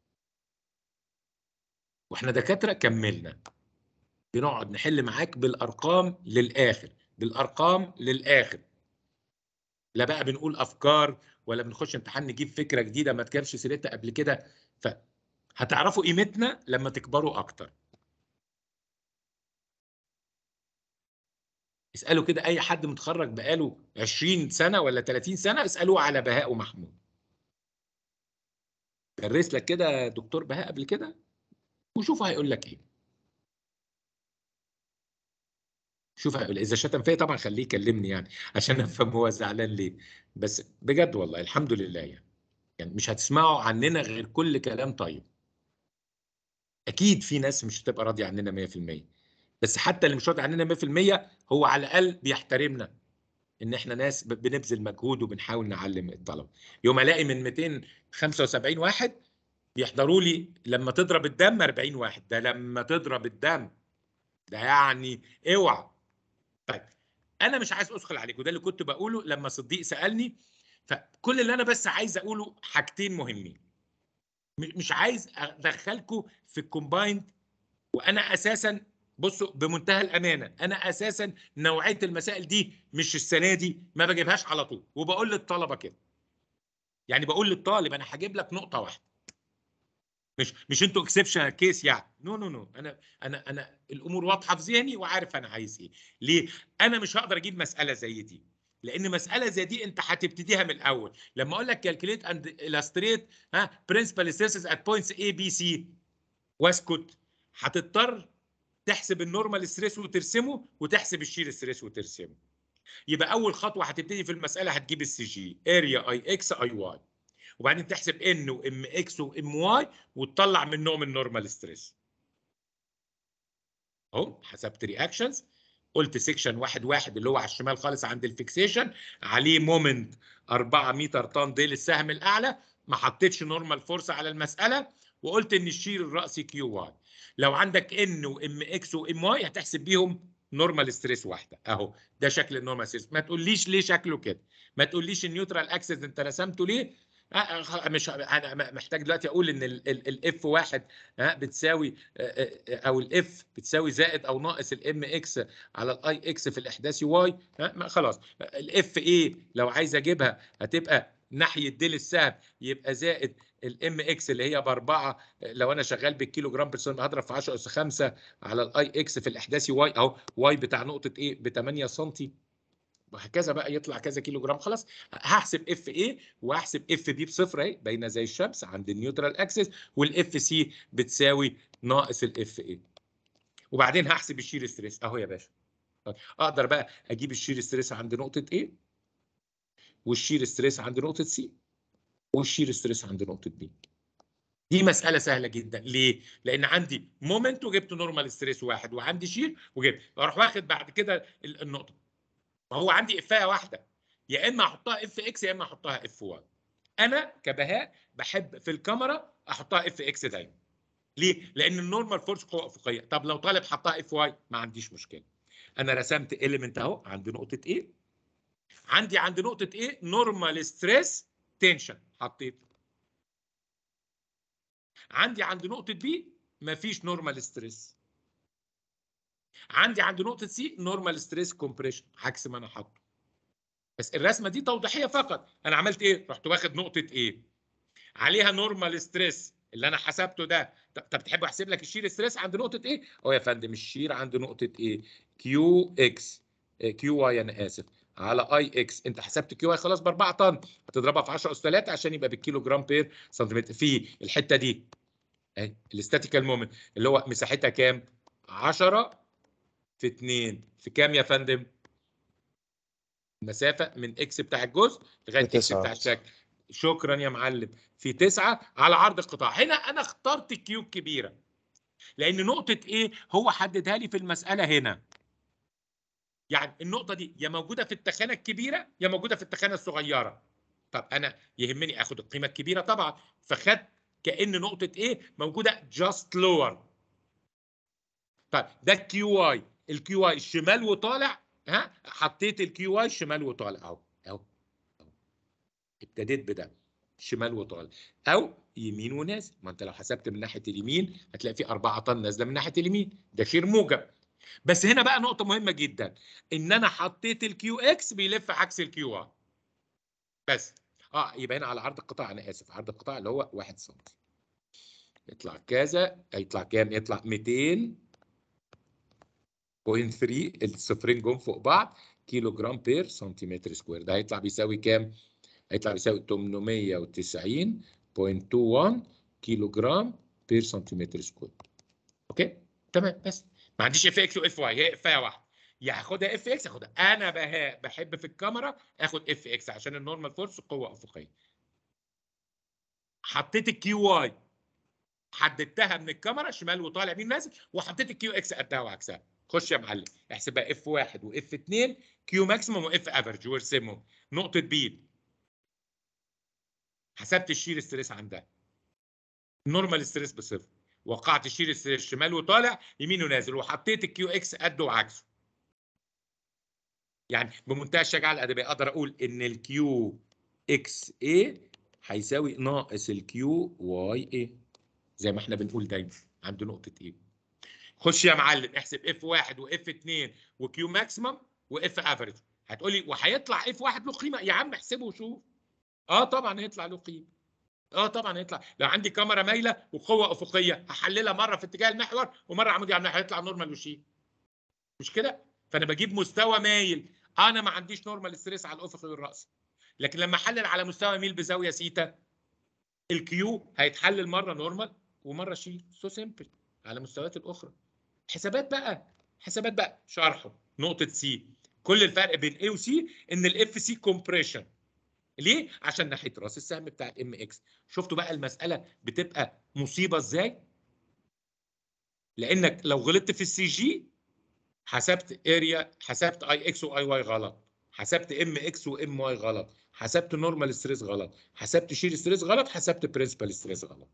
Speaker 1: واحنا دكاتره كملنا بنقعد نحل معاك بالارقام للاخر بالارقام للاخر لا بقى بنقول افكار ولا بنخش امتحان نجيب فكره جديده ما تجابش سيرتها قبل كده فهتعرفوا قيمتنا لما تكبروا اكتر اسالوا كده اي حد متخرج بقاله 20 سنه ولا 30 سنه اسالوه على بهاء ومحمود درس لك كده دكتور بهاء قبل كده وشوف هيقول لك ايه شوف هيقول اذا شتم فيا طبعا خليه يكلمني يعني عشان افهم هو زعلان ليه بس بجد والله الحمد لله يعني يعني مش هتسمعوا عننا غير كل كلام طيب اكيد في ناس مش هتبقى راضيه عننا 100% بس حتى اللي مش راضي عننا 100% هو على الاقل بيحترمنا ان احنا ناس ب- بنبذل مجهود وبنحاول نعلم الطلبه يوم الاقي من 275 واحد بيحضروا لي لما تضرب الدم 40 واحد ده لما تضرب الدم ده يعني اوعى طيب انا مش عايز ادخل عليكم ده اللي كنت بقوله لما صديق سالني فكل اللي انا بس عايز اقوله حاجتين مهمين م- مش عايز ادخلكم في الكومبايند وانا اساسا بصوا بمنتهى الامانه انا اساسا نوعيه المسائل دي مش السنه دي ما بجيبهاش على طول وبقول للطلبه كده يعني بقول للطالب انا هجيب لك نقطه واحده مش مش انتوا اكسبشن كيس يعني نو نو نو انا انا انا الامور واضحه في ذهني وعارف انا عايز ايه ليه انا مش هقدر اجيب مساله زي دي لان مساله زي دي انت هتبتديها من الاول لما اقول لك كالكوليت اند illustrate ها برنسبل ستريسز ات بوينتس اي بي سي واسكت هتضطر تحسب النورمال ستريس وترسمه وتحسب الشير ستريس وترسمه يبقى اول خطوه هتبتدي في المساله هتجيب السي جي اريا اي اكس اي واي وبعدين تحسب ان وام اكس وام واي وتطلع منهم النورمال ستريس اهو حسبت رياكشنز قلت سيكشن واحد واحد اللي هو على الشمال خالص عند الفيكسيشن عليه مومنت 4 متر طن ديل السهم الاعلى ما حطيتش نورمال فورس على المساله وقلت ان الشير الراسي كيو واي لو عندك ان وام اكس وام واي هتحسب بيهم نورمال ستريس واحده اهو ده شكل النورمال ستريس ما تقوليش ليه شكله كده ما تقوليش النيوترال اكسس انت رسمته ليه آه، آه، خ- مش انا م- محتاج دلوقتي اقول ان الاف واحد ها بتساوي آه، آه، او الاف بتساوي زائد او ناقص الام اكس على الاي اكس في الاحداثي واي ها ما خلاص الاف ايه لو عايز اجيبها هتبقى ناحيه ديل السهم يبقى زائد الام اكس اللي هي باربعه لو انا شغال بالكيلو جرام بير هضرب في 10 اس 5 على الاي اكس في الاحداثي واي اهو واي بتاع نقطه ايه ب 8 سم وهكذا بقى يطلع كذا كيلو جرام خلاص هحسب اف ايه وهحسب اف بي بصفر اهي باينه زي الشمس عند النيوترال اكسس والاف سي بتساوي ناقص الاف ايه وبعدين هحسب الشير ستريس اهو يا باشا اقدر بقى اجيب الشير ستريس عند نقطه ايه والشير ستريس عند نقطه سي والشير ستريس عند نقطه بي دي مسألة سهلة جدا، ليه؟ لأن عندي مومنت وجبت نورمال ستريس واحد وعندي شير وجبت، أروح واخد بعد كده ال- النقطة. فهو عندي افايه واحده يا اما احطها اف اكس يا اما احطها اف واي انا كبهاء بحب في الكاميرا احطها اف اكس دايما ليه لان النورمال فورس قوه افقيه طب لو طالب حطها اف واي ما عنديش مشكله انا رسمت اليمنت اهو عند نقطه ايه عندي عند نقطه ايه نورمال ستريس تنشن حطيت عندي عند نقطه بي مفيش نورمال ستريس عندي عند نقطه سي نورمال ستريس كومبريشن عكس ما انا حاطه بس الرسمه دي توضيحيه فقط انا عملت ايه رحت واخد نقطه ايه عليها نورمال ستريس اللي انا حسبته ده طب طب تحب احسب لك الشير ستريس عند نقطه ايه اه يا فندم الشير عند نقطه ايه كيو اكس كيو واي انا اسف على اي اكس انت حسبت كيو واي خلاص ب 4 طن هتضربها في 10 اس 3 عشان يبقى بالكيلو جرام بير سنتيمتر في الحته دي اهي الاستاتيكال مومنت اللي هو مساحتها كام 10 في 2 في كام يا فندم المسافه من اكس بتاع الجزء لغايه
Speaker 3: في
Speaker 1: اكس
Speaker 3: تسعة.
Speaker 1: بتاع الشكل شكرا يا معلم في 9 على عرض القطاع هنا انا اخترت الكيو الكبيره لان نقطه ايه هو حددها لي في المساله هنا يعني النقطه دي يا موجوده في التخانه الكبيره يا موجوده في التخانه الصغيره طب انا يهمني اخد القيمه الكبيره طبعا فخدت كان نقطه ايه موجوده جاست لور طيب ده الكيو واي الكيو واي الشمال وطالع ها حطيت الكيو واي شمال وطالع اهو اهو أهو. ابتديت بده شمال وطالع او يمين ونازل ما انت لو حسبت من ناحيه اليمين هتلاقي في 4 طن نازله من ناحيه اليمين ده شير موجب بس هنا بقى نقطه مهمه جدا ان انا حطيت الكيو اكس بيلف عكس الكيو واي بس اه يبقى هنا على عرض القطاع انا اسف عرض القطاع اللي هو 1 سم يطلع كذا هيطلع كام يطلع 200 بوينت 3 الصفرين جم فوق بعض كيلو جرام بير سنتيمتر سكوير ده هيطلع بيساوي كام؟ هيطلع بيساوي 890.21 كيلو جرام بير سنتيمتر سكوير اوكي تمام بس ما عنديش اف اكس واف واي هي افايه واحده يا هاخدها اف اكس هاخدها انا بها بحب في الكاميرا اخد اف اكس عشان النورمال فورس قوه افقيه حطيت الكيو واي حددتها من الكاميرا شمال وطالع يمين نازل وحطيت الكيو اكس قدها وعكسها خش يا معلم احسبها اف 1 واف 2 كيو ماكسيموم واف افرج وارسمهم نقطه بي حسبت الشير ستريس عندها نورمال ستريس بصفر وقعت الشير ستريس شمال وطالع يمين ونازل وحطيت الكيو اكس قده وعكسه يعني بمنتهى الشجاعه الادبيه اقدر اقول ان الكيو اكس اي هيساوي ناقص الكيو واي اي زي ما احنا بنقول دايما عند نقطه ايه خش يا معلم احسب اف 1 واف 2 وكيو ماكسيمم واف افريج هتقول لي وهيطلع اف 1 له قيمه يا عم احسبه وشوف اه طبعا هيطلع له قيمه اه طبعا هيطلع لو عندي كاميرا مايله وقوه افقيه هحللها مره في اتجاه المحور ومره عمودي على المحور هيطلع نورمال وشيل مش كده فانا بجيب مستوى مايل انا ما عنديش نورمال ستريس على الافقي والراس لكن لما احلل على مستوى ميل بزاويه سيتا الكيو هيتحلل مره نورمال ومره شيل سو سيمبل على المستويات الاخرى حسابات بقى حسابات بقى شرحه نقطه سي كل الفرق بين A وسي ان الاف سي كومبريشن ليه عشان ناحيه راس السهم بتاع الام اكس شفتوا بقى المساله بتبقى مصيبه ازاي لانك لو غلطت في السي جي حسبت اريا حسبت اي اكس واي واي غلط حسبت ام اكس وام واي غلط حسبت نورمال ستريس غلط حسبت شير ستريس غلط حسبت برنسبال ستريس غلط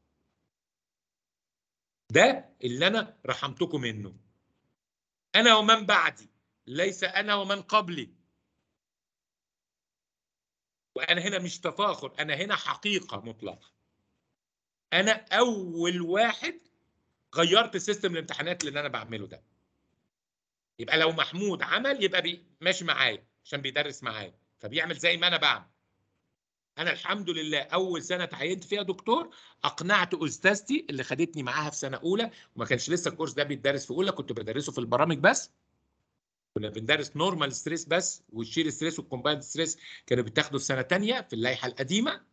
Speaker 1: ده اللي انا رحمتكم منه انا ومن بعدي ليس انا ومن قبلي وانا هنا مش تفاخر انا هنا حقيقه مطلقه انا اول واحد غيرت سيستم الامتحانات اللي انا بعمله ده يبقى لو محمود عمل يبقى بي ماشي معايا عشان بيدرس معايا فبيعمل زي ما انا بعمل انا الحمد لله اول سنه اتعينت فيها دكتور اقنعت استاذتي اللي خدتني معاها في سنه اولى وما كانش لسه الكورس ده بيتدرس في اولى كنت بدرسه في البرامج بس كنا بندرس نورمال ستريس بس والشير ستريس والكومبايند ستريس كانوا بيتاخدوا في سنه ثانيه في اللائحه القديمه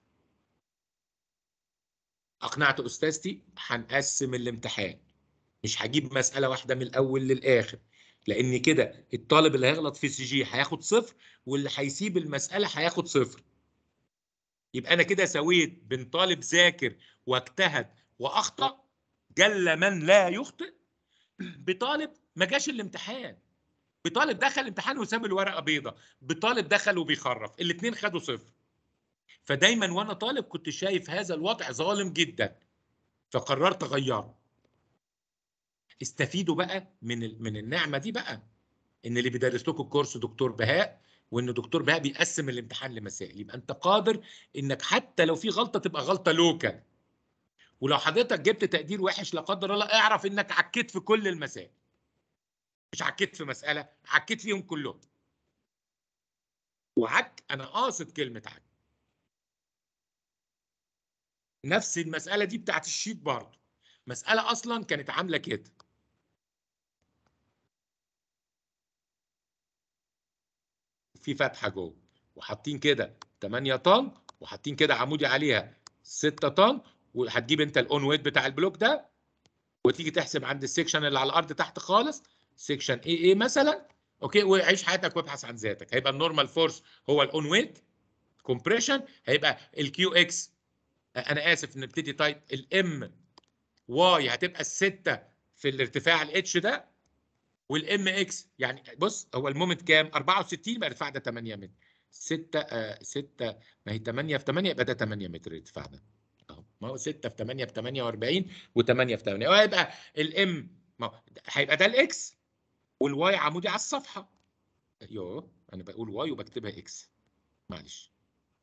Speaker 1: اقنعت استاذتي هنقسم الامتحان مش هجيب مساله واحده من الاول للاخر لان كده الطالب اللي هيغلط في سي جي هياخد صفر واللي هيسيب المساله هياخد صفر يبقى انا كده سويت بين طالب ذاكر واجتهد واخطا جل من لا يخطئ بطالب ما جاش الامتحان بطالب دخل الامتحان وساب الورقه بيضه بطالب دخل وبيخرف الاثنين خدوا صفر فدايما وانا طالب كنت شايف هذا الوضع ظالم جدا فقررت اغيره استفيدوا بقى من ال- من النعمه دي بقى ان اللي بيدرس لكم الكورس دكتور بهاء وان دكتور بهاء بيقسم الامتحان لمسائل يبقى انت قادر انك حتى لو في غلطه تبقى غلطه لوكال ولو حضرتك جبت تقدير وحش لا قدر الله اعرف انك عكيت في كل المسائل مش عكيت في مساله عكيت فيهم كلهم وعك انا قاصد كلمه عك نفس المساله دي بتاعت الشيت برضه مساله اصلا كانت عامله كده في فتحه جوه وحاطين كده 8 طن وحاطين كده عمودي عليها 6 طن وهتجيب انت الاون ويت بتاع البلوك ده وتيجي تحسب عند السكشن اللي على الارض تحت خالص سكشن اي اي مثلا اوكي وعيش حياتك وابحث عن ذاتك هيبقى النورمال فورس هو الاون ويت كومبريشن هيبقى الكيو اكس انا اسف نبتدي تايب الام واي هتبقى الستة في الارتفاع الاتش ده والام اكس يعني بص هو المومنت كام 64 يبقى الارتفاع ده 8 متر 6 آه 6 ما هي 8 في 8 يبقى ده 8 متر الارتفاع ده اهو ما هو 6 في 8 ب 48 و8 في 8 وهيبقى الام ما هو هيبقى ده الاكس والواي عمودي على الصفحه يوه انا بقول واي وبكتبها اكس معلش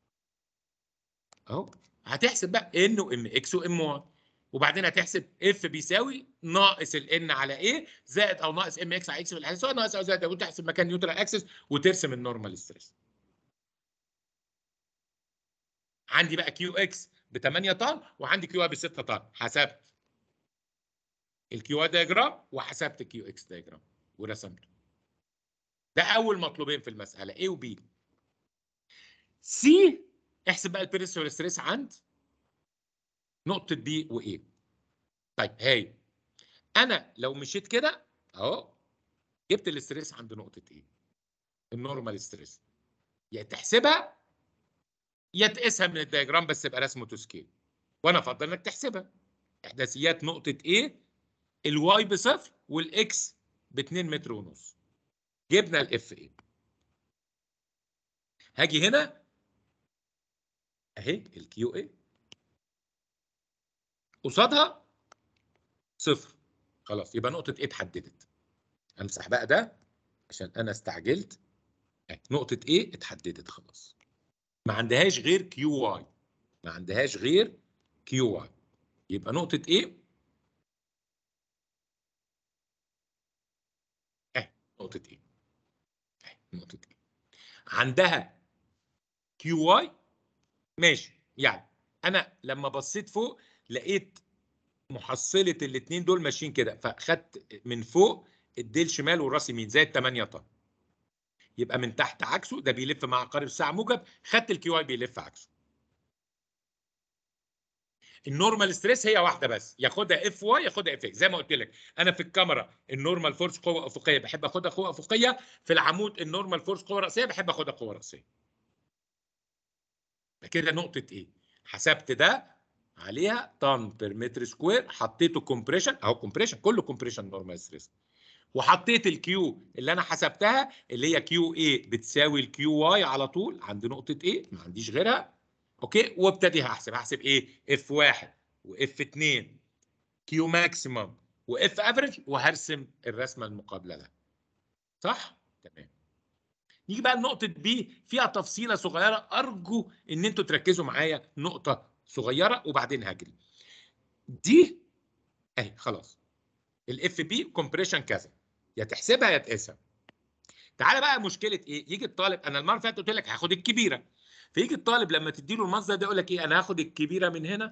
Speaker 1: اهو هتحسب بقى ان وام اكس وام واي وبعدين هتحسب اف بيساوي ناقص الان على ايه زائد او ناقص ام اكس على اكس في الحاله سواء ناقص او زائد وتحسب مكان نيوترال اكسس وترسم النورمال ستريس عندي بقى كيو اكس ب 8 طن وعندي كيو اي ب 6 طن حسبت الكيو اي دايجرام وحسبت الكيو اكس دايجرام ورسمته ده اول مطلوبين في المساله A و B C احسب بقى البيرسونال ستريس عند نقطة B و A طيب هاي أنا لو مشيت كده أهو جبت الاستريس عند نقطة A النورمال ستريس يا تحسبها يا تقيسها من الدياجرام بس يبقى رسمه تو سكيل وأنا أفضل إنك تحسبها إحداثيات نقطة A الواي بصفر والإكس ب 2 متر ونص جبنا الاف A هاجي هنا اهي الكيو اي قصادها صفر خلاص يبقى نقطة ايه اتحددت امسح بقى ده عشان انا استعجلت أهي، نقطة ايه اتحددت خلاص ما عندهاش غير كيو واي ما عندهاش غير كيو واي يبقى نقطة ايه اه نقطة ايه اه نقطة ايه عندها كيو واي ماشي يعني انا لما بصيت فوق لقيت محصله الاثنين دول ماشيين كده فخدت من فوق الديل شمال والراس يمين زي ال 8 طن يبقى من تحت عكسه ده بيلف مع عقارب الساعه موجب خدت الكيو اي بيلف عكسه النورمال ستريس هي واحده بس ياخدها اف واي ياخدها اف اكس زي ما قلت لك انا في الكاميرا النورمال فورس قوه افقيه بحب اخدها قوه افقيه في العمود النورمال فورس قوه راسيه بحب اخدها قوه راسيه كده نقطة ايه؟ حسبت ده عليها طن بير متر سكوير حطيته كومبريشن اهو كومبريشن كله كومبريشن نورمال ستريس وحطيت الكيو اللي انا حسبتها اللي هي كيو اي بتساوي الكيو واي على طول عند نقطة ايه؟ ما عنديش غيرها اوكي وابتدي هحسب هحسب ايه؟ اف واحد واف اتنين كيو ماكسيمم واف افريج وهرسم الرسمة المقابلة لها صح؟ تمام نيجي بقى لنقطة بي فيها تفصيلة صغيرة أرجو إن أنتوا تركزوا معايا نقطة صغيرة وبعدين هجري. دي أهي خلاص. الاف بي كومبريشن كذا. يا تحسبها يا تقيسها. تعالى بقى مشكلة إيه؟ يجي الطالب أنا المرة اللي فاتت قلت لك هاخد الكبيرة. فيجي الطالب لما تديله المصدر ده يقول لك إيه؟ أنا هاخد الكبيرة من هنا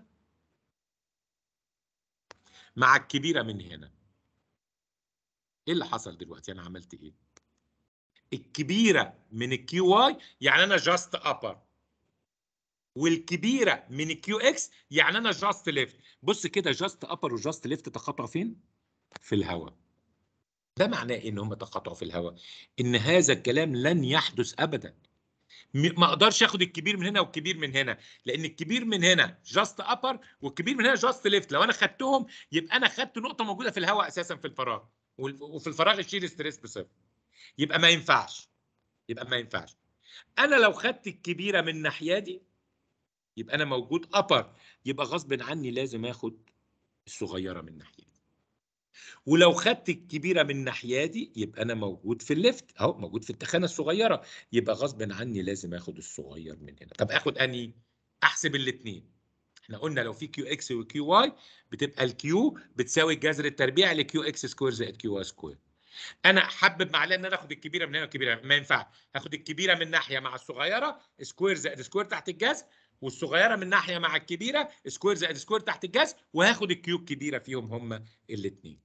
Speaker 1: مع الكبيرة من هنا. إيه اللي حصل دلوقتي؟ أنا عملت إيه؟ الكبيره من الكيو واي يعني انا جاست ابر والكبيره من الكيو اكس يعني انا جاست ليفت بص كده جاست ابر وجاست ليفت تقاطعوا فين في الهواء ده معناه ان هم تقاطعوا في الهواء ان هذا الكلام لن يحدث ابدا م- ما اقدرش اخد الكبير من هنا والكبير من هنا لان الكبير من هنا جاست ابر والكبير من هنا جاست ليفت لو انا خدتهم يبقى انا خدت نقطه موجوده في الهواء اساسا في الفراغ وال- وفي الفراغ الشير ستريس بصفر يبقى ما ينفعش يبقى ما ينفعش انا لو خدت الكبيره من الناحيه دي يبقى انا موجود ابر يبقى غصب عني لازم اخد الصغيره من الناحيه دي ولو خدت الكبيره من الناحيه دي يبقى انا موجود في الليفت اهو موجود في التخانه الصغيره يبقى غصب عني لازم اخد الصغير من هنا طب اخد اني احسب الاثنين احنا قلنا لو في كيو اكس وكيو واي بتبقى الكيو بتساوي الجذر التربيعي لكيو اكس سكوير زائد كيو واي سكوير انا حابب معلقه ان انا اخد الكبيره من هنا والكبيره ما ينفع هاخد الكبيره من ناحيه مع الصغيره سكوير زائد سكوير تحت الجذر والصغيره من ناحيه مع الكبيره سكوير زائد سكوير تحت الجذر وهاخد الكيو الكبيره فيهم هما الاثنين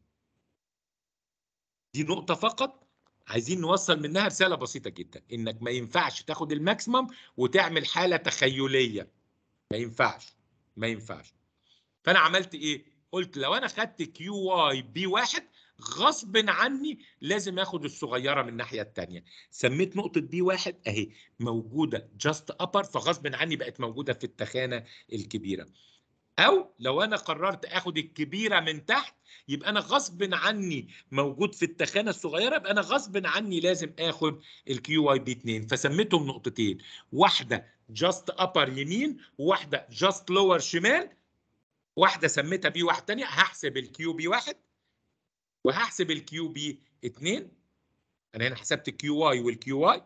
Speaker 1: دي نقطه فقط عايزين نوصل منها رساله بسيطه جدا انك ما ينفعش تاخد الماكسيمم وتعمل حاله تخيليه ما ينفعش ما ينفعش فانا عملت ايه قلت لو انا خدت كيو واي بي واحد غصب عني لازم اخد الصغيره من الناحيه الثانيه سميت نقطه بي واحد اهي موجوده جاست ابر فغصب عني بقت موجوده في التخانه الكبيره او لو انا قررت اخد الكبيره من تحت يبقى انا غصب عني موجود في التخانه الصغيره يبقى انا غصب عني لازم اخد الكيو واي بي 2 فسميتهم نقطتين واحده جاست ابر يمين وواحده جاست لور شمال واحده سميتها بي واحد تانية هحسب الكيو بي واحد وهحسب الكيو بي 2 انا هنا حسبت الكيو واي والكيو واي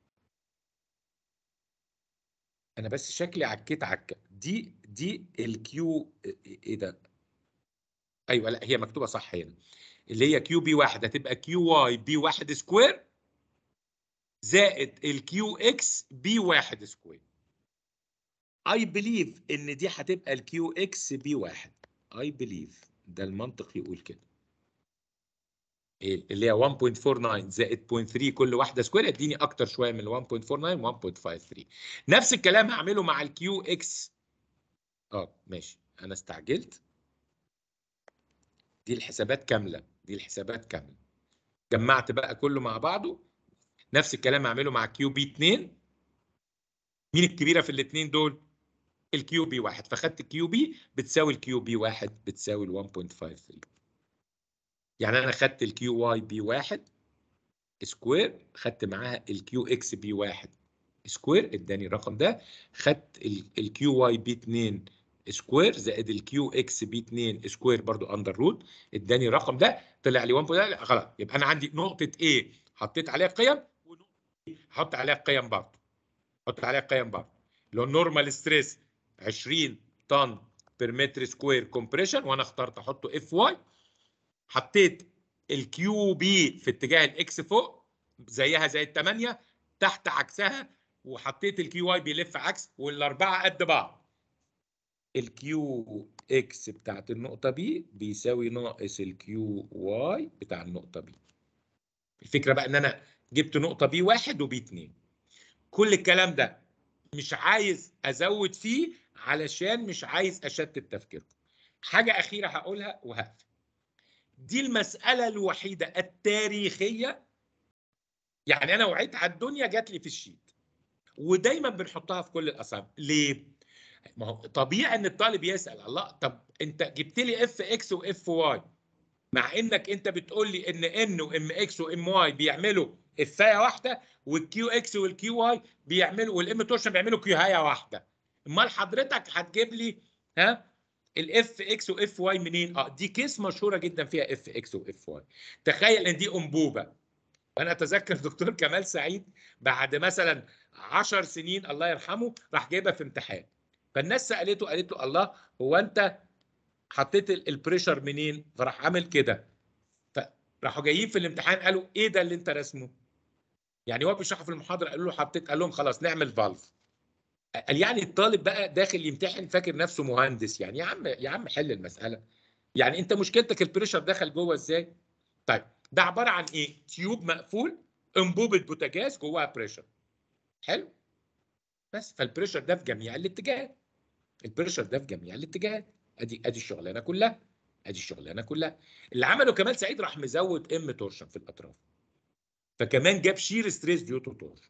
Speaker 1: انا بس شكلي عكيت عكه دي دي الكيو ايه ده ايوه لا هي مكتوبه صح هنا اللي هي كيو بي واحد هتبقى كيو واي بي واحد سكوير زائد الكيو اكس بي واحد سكوير اي بليف ان دي هتبقى الكيو اكس بي واحد اي بليف ده المنطق يقول كده إيه اللي هي 1.49 زائد 0.3 كل واحده سكوير يديني اكتر شويه من 1.49 1.53 نفس الكلام هعمله مع الكيو اكس اه ماشي انا استعجلت دي الحسابات كامله دي الحسابات كامله جمعت بقى كله مع بعضه نفس الكلام هعمله مع كيو بي 2 مين الكبيره في الاثنين دول الكيو بي 1 فخدت الكيو بي بتساوي الكيو بي 1 بتساوي ال 1.53 يعني انا خدت الكيو واي بي 1 سكوير خدت معاها الكيو اكس بي 1 سكوير اداني الرقم ده خدت الكيو واي بي 2 سكوير زائد الكيو اكس بي 2 سكوير برضو اندر روت اداني الرقم ده طلع لي 1 خلاص يبقى انا عندي نقطه A حطيت عليها قيم ونقطه B هحط عليها قيم برضو حط عليها قيم برضو اللي هو النورمال ستريس 20 طن بير متر سكوير كومبريشن وانا اخترت احطه اف واي حطيت الكيو بي في اتجاه الاكس فوق زيها زي الثمانيه تحت عكسها وحطيت الكيو واي بيلف عكس والاربعه قد بعض الكيو اكس بتاعت النقطه بي بيساوي ناقص الكيو واي بتاع النقطه بي الفكره بقى ان انا جبت نقطه بي واحد وبي اتنين كل الكلام ده مش عايز ازود فيه علشان مش عايز اشتت تفكيركم حاجه اخيره هقولها وهقفل دي المساله الوحيده التاريخيه يعني انا وعيت على الدنيا جات لي في الشيت ودايما بنحطها في كل الاسامي ليه ما هو طبيعي ان الطالب يسال الله طب انت جبت لي اف اكس واف واي مع انك انت بتقول لي ان ان وام اكس وام واي بيعملوا افايه واحده والكيو اكس والكيو واي بيعملوا والام تورشن بيعملوا كيو هايه واحده امال حضرتك هتجيب لي ها الاف اكس واف واي منين اه دي كيس مشهوره جدا فيها اف اكس واف واي تخيل ان دي انبوبه انا اتذكر دكتور كمال سعيد بعد مثلا 10 سنين الله يرحمه راح جايبها في امتحان فالناس سالته قالت له الله هو انت حطيت البريشر منين فراح عامل كده فراحوا جايين في الامتحان قالوا ايه ده اللي انت رسمه يعني هو بيشرحوا في المحاضره قالوا له حطيت قال لهم خلاص نعمل فالف قال يعني الطالب بقى داخل يمتحن فاكر نفسه مهندس يعني يا عم يا عم حل المساله يعني انت مشكلتك البريشر دخل جوه ازاي طيب ده عباره عن ايه تيوب مقفول انبوبه بوتاجاز جواها بريشر حلو بس فالبريشر ده في جميع الاتجاهات البريشر ده في جميع الاتجاهات ادي ادي الشغلانه كلها ادي الشغلانه كلها اللي عمله كمال سعيد راح مزود ام تورشن في الاطراف فكمان جاب شير ستريس ديو تو تورشن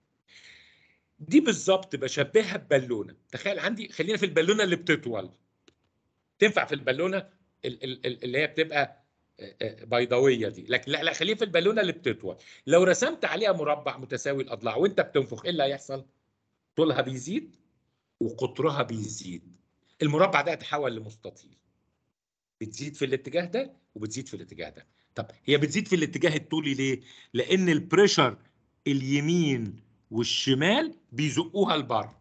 Speaker 1: دي بالظبط بشبهها ببالونه تخيل عندي خلينا في البالونه اللي بتطول تنفع في البالونه اللي هي بتبقى بيضاويه دي لكن لا لا خلينا في البالونه اللي بتطول لو رسمت عليها مربع متساوي الاضلاع وانت بتنفخ ايه اللي هيحصل طولها بيزيد وقطرها بيزيد المربع ده يتحول لمستطيل بتزيد في الاتجاه ده وبتزيد في الاتجاه ده طب هي بتزيد في الاتجاه الطولي ليه لان البريشر اليمين والشمال بيزقوها لبره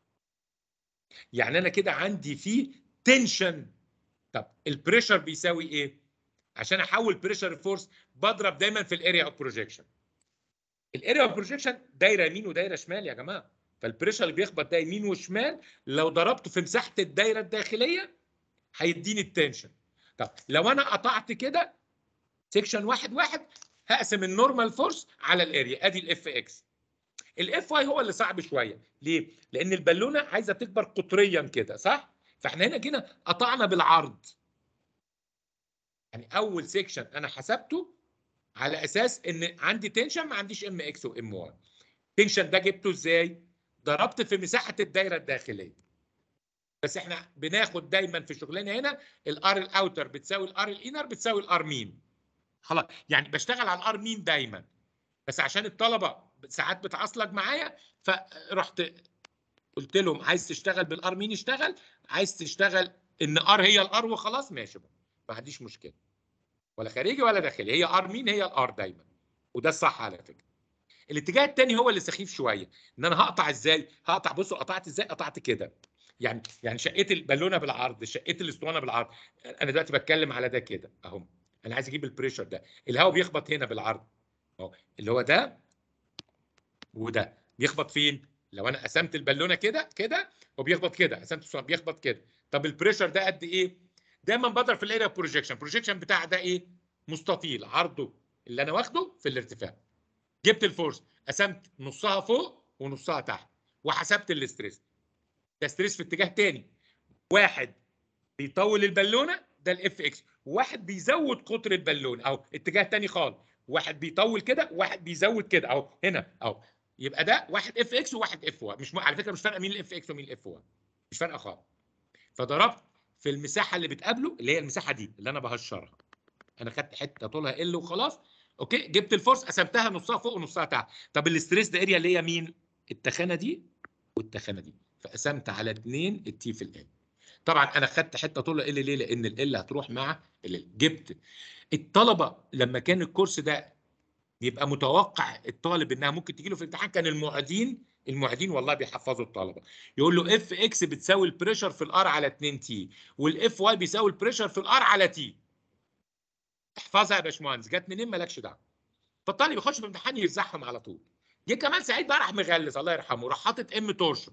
Speaker 1: يعني انا كده عندي فيه تنشن طب البريشر بيساوي ايه عشان احول بريشر فورس بضرب دايما في الاريا اوف بروجيكشن الاريا اوف بروجيكشن دايره يمين ودايره شمال يا جماعه فالبريشر اللي بيخبط ده يمين وشمال لو ضربته في مساحه الدايره الداخليه هيديني التنشن طب لو انا قطعت كده سيكشن واحد واحد هقسم النورمال فورس على الاريا ادي الاف اكس الاف واي هو اللي صعب شويه ليه لان البالونه عايزه تكبر قطريا كده صح فاحنا هنا جينا قطعنا بالعرض يعني اول سيكشن انا حسبته على اساس ان عندي تنشن ما عنديش ام اكس وام واي التنشن ده جبته ازاي ضربت في مساحه الدايره الداخليه بس احنا بناخد دايما في شغلنا هنا الار الاوتر بتساوي الار الانر بتساوي الار مين خلاص يعني بشتغل على الار مين دايما بس عشان الطلبه ساعات بتعصلك معايا فرحت قلت لهم عايز تشتغل بالار مين اشتغل عايز تشتغل ان ار هي الار وخلاص ماشي بقى ما عنديش مشكله ولا خارجي ولا داخلي هي ار مين هي الار دايما وده الصح على فكره الاتجاه الثاني هو اللي سخيف شويه ان انا هقطع ازاي هقطع بصوا قطعت ازاي قطعت كده يعني يعني شقيت البالونه بالعرض شقيت الاسطوانه بالعرض انا دلوقتي بتكلم على ده كده اهو انا عايز اجيب البريشر ده الهواء بيخبط هنا بالعرض اهو اللي هو ده وده بيخبط فين لو انا قسمت البالونه كده كده وبيخبط كده قسمت الاسطوانه بيخبط كده طب البريشر ده قد ايه دايما بضرب في الاريا بروجيكشن بروجيكشن بتاع ده ايه مستطيل عرضه اللي انا واخده في الارتفاع جبت الفورس قسمت نصها فوق ونصها تحت وحسبت الاستريس ده ستريس في اتجاه تاني واحد بيطول البالونه ده الاف اكس وواحد بيزود قطر البالون اهو اتجاه تاني خالص واحد بيطول كده وواحد بيزود كده اهو هنا اهو يبقى ده واحد اف اكس وواحد اف واي مش م... على فكره مش فارقه مين الاف اكس ومين الاف واي مش فارقه خالص فضربت في المساحه اللي بتقابله اللي هي المساحه دي اللي انا بهشرها انا خدت حته طولها ال وخلاص اوكي جبت الفورس قسمتها نصها فوق ونصها تحت طب الاستريس ده اريا اللي هي مين التخانه دي والتخانه دي فقسمت على 2 التي في ال طبعا انا خدت حته طولها ال ليه لان ال هتروح مع ال جبت الطلبه لما كان الكورس ده بيبقى متوقع الطالب انها ممكن تجي له في الامتحان كان المعيدين المعيدين والله بيحفظوا الطلبه يقول له اف اكس بتساوي البريشر في الار على 2 تي والاف واي بيساوي البريشر في الار على تي احفظها يا باشمهندس جت منين مالكش دعوه فالطالب يخش في الامتحان يرزعهم على طول جه كمال سعيد بقى راح مغلس الله يرحمه راح حاطط ام تورشن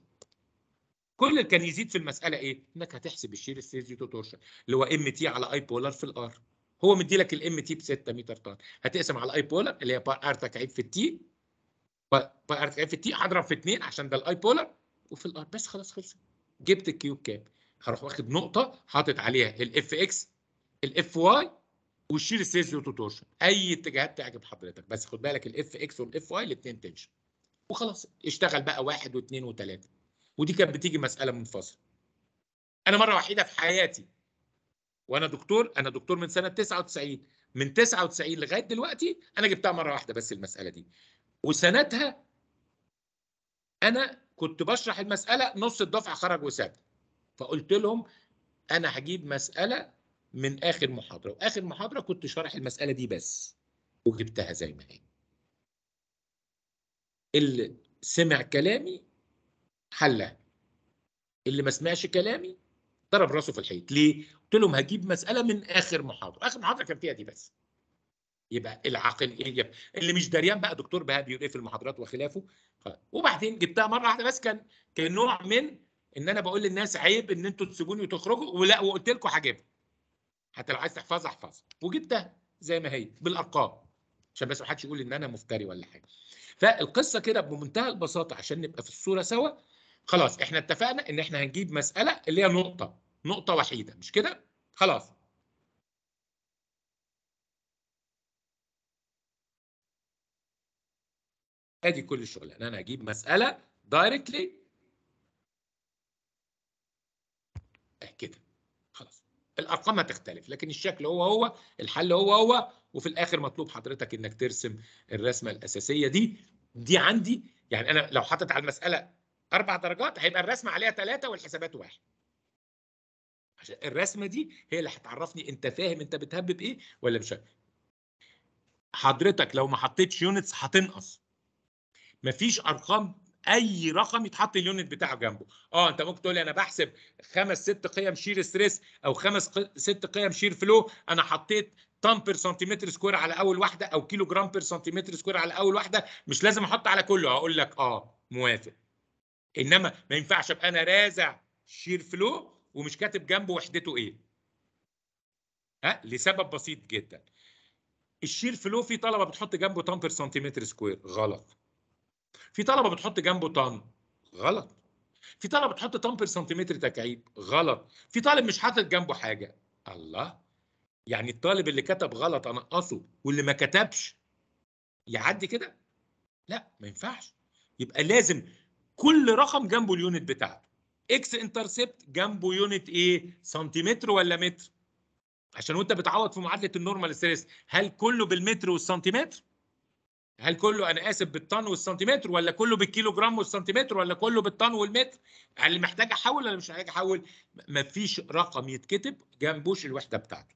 Speaker 1: كل اللي كان يزيد في المساله ايه؟ انك هتحسب الشير ستيزيو تورشن اللي هو ام تي على اي بولار في الار هو مدي لك الام تي ب 6 متر طن هتقسم على الاي بولار اللي هي بار ار تكعيب في التي بار ار تكعيب في التي هضرب في 2 عشان ده الاي بولار وفي الار بس خلاص خلص جبت الكيوب كام هروح واخد نقطه حاطط عليها الاف اكس الاف واي والشير ستيزيو تورشن اي اتجاهات تعجب حضرتك بس خد بالك الاف اكس والاف واي الاثنين تنشن وخلاص اشتغل بقى واحد واثنين وثلاثه ودي كانت بتيجي مساله منفصله انا مره وحيده في حياتي وانا دكتور انا دكتور من سنه 99 من 99 لغايه دلوقتي انا جبتها مره واحده بس المساله دي وسنتها انا كنت بشرح المساله نص الدفعه خرج وساب فقلت لهم انا هجيب مساله من اخر محاضره واخر محاضره كنت شارح المساله دي بس وجبتها زي ما هي اللي سمع كلامي حلها اللي ما سمعش كلامي ضرب راسه في الحيط ليه قلت لهم هجيب مساله من اخر محاضره اخر محاضره كان فيها دي بس يبقى العاقل ايه اللي مش دريان بقى دكتور بهاء بيقول ايه في المحاضرات وخلافه وبعدين جبتها مره واحده بس كان كان نوع من ان انا بقول للناس عيب ان انتوا تسيبوني وتخرجوا ولا وقلت لكم هجيبها حتى لو عايز تحفظها احفظها وجبتها زي ما هي بالارقام عشان بس ما حدش يقول ان انا مفتري ولا حاجه فالقصه كده بمنتهى البساطه عشان نبقى في الصوره سوا خلاص احنا اتفقنا ان احنا هنجيب مساله اللي هي نقطه نقطه وحيده مش كده خلاص ادي كل الشغل انا هجيب مساله دايركتلي كده خلاص الارقام هتختلف لكن الشكل هو هو الحل هو هو وفي الاخر مطلوب حضرتك انك ترسم الرسمه الاساسيه دي دي عندي يعني انا لو حطيت على المساله اربع درجات هيبقى الرسمه عليها ثلاثه والحسابات واحد عشان الرسمه دي هي اللي هتعرفني انت فاهم انت بتهبب ايه ولا مش فاهم حضرتك لو ما حطيتش يونتس هتنقص مفيش ارقام اي رقم يتحط اليونت بتاعه جنبه اه انت ممكن تقول لي انا بحسب خمس ست قيم شير ستريس او خمس ق... ست قيم شير فلو انا حطيت طن بير سنتيمتر سكوير على اول واحده او كيلو جرام بير سنتيمتر سكوير على اول واحده مش لازم احط على كله هقول لك اه موافق انما ما ينفعش ابقى انا رازع شير فلو ومش كاتب جنبه وحدته ايه ها لسبب بسيط جدا الشير فلو في طلبه بتحط جنبه طن بير سنتيمتر سكوير غلط في طلبه بتحط جنبه طن غلط في طلبه بتحط طن بير سنتيمتر تكعيب غلط في طالب مش حاطط جنبه حاجه الله يعني الطالب اللي كتب غلط انقصه واللي ما كتبش يعدي كده لا ما ينفعش يبقى لازم كل رقم جنبه اليونت بتاعته اكس انترسبت جنبه يونت ايه سنتيمتر ولا متر عشان وانت بتعوض في معادله النورمال ستريس هل كله بالمتر والسنتيمتر هل كله انا اسف بالطن والسنتيمتر ولا كله بالكيلو جرام والسنتيمتر ولا كله بالطن والمتر اللي محتاج احول ولا مش محتاج احول مفيش رقم يتكتب جنبوش الوحده بتاعته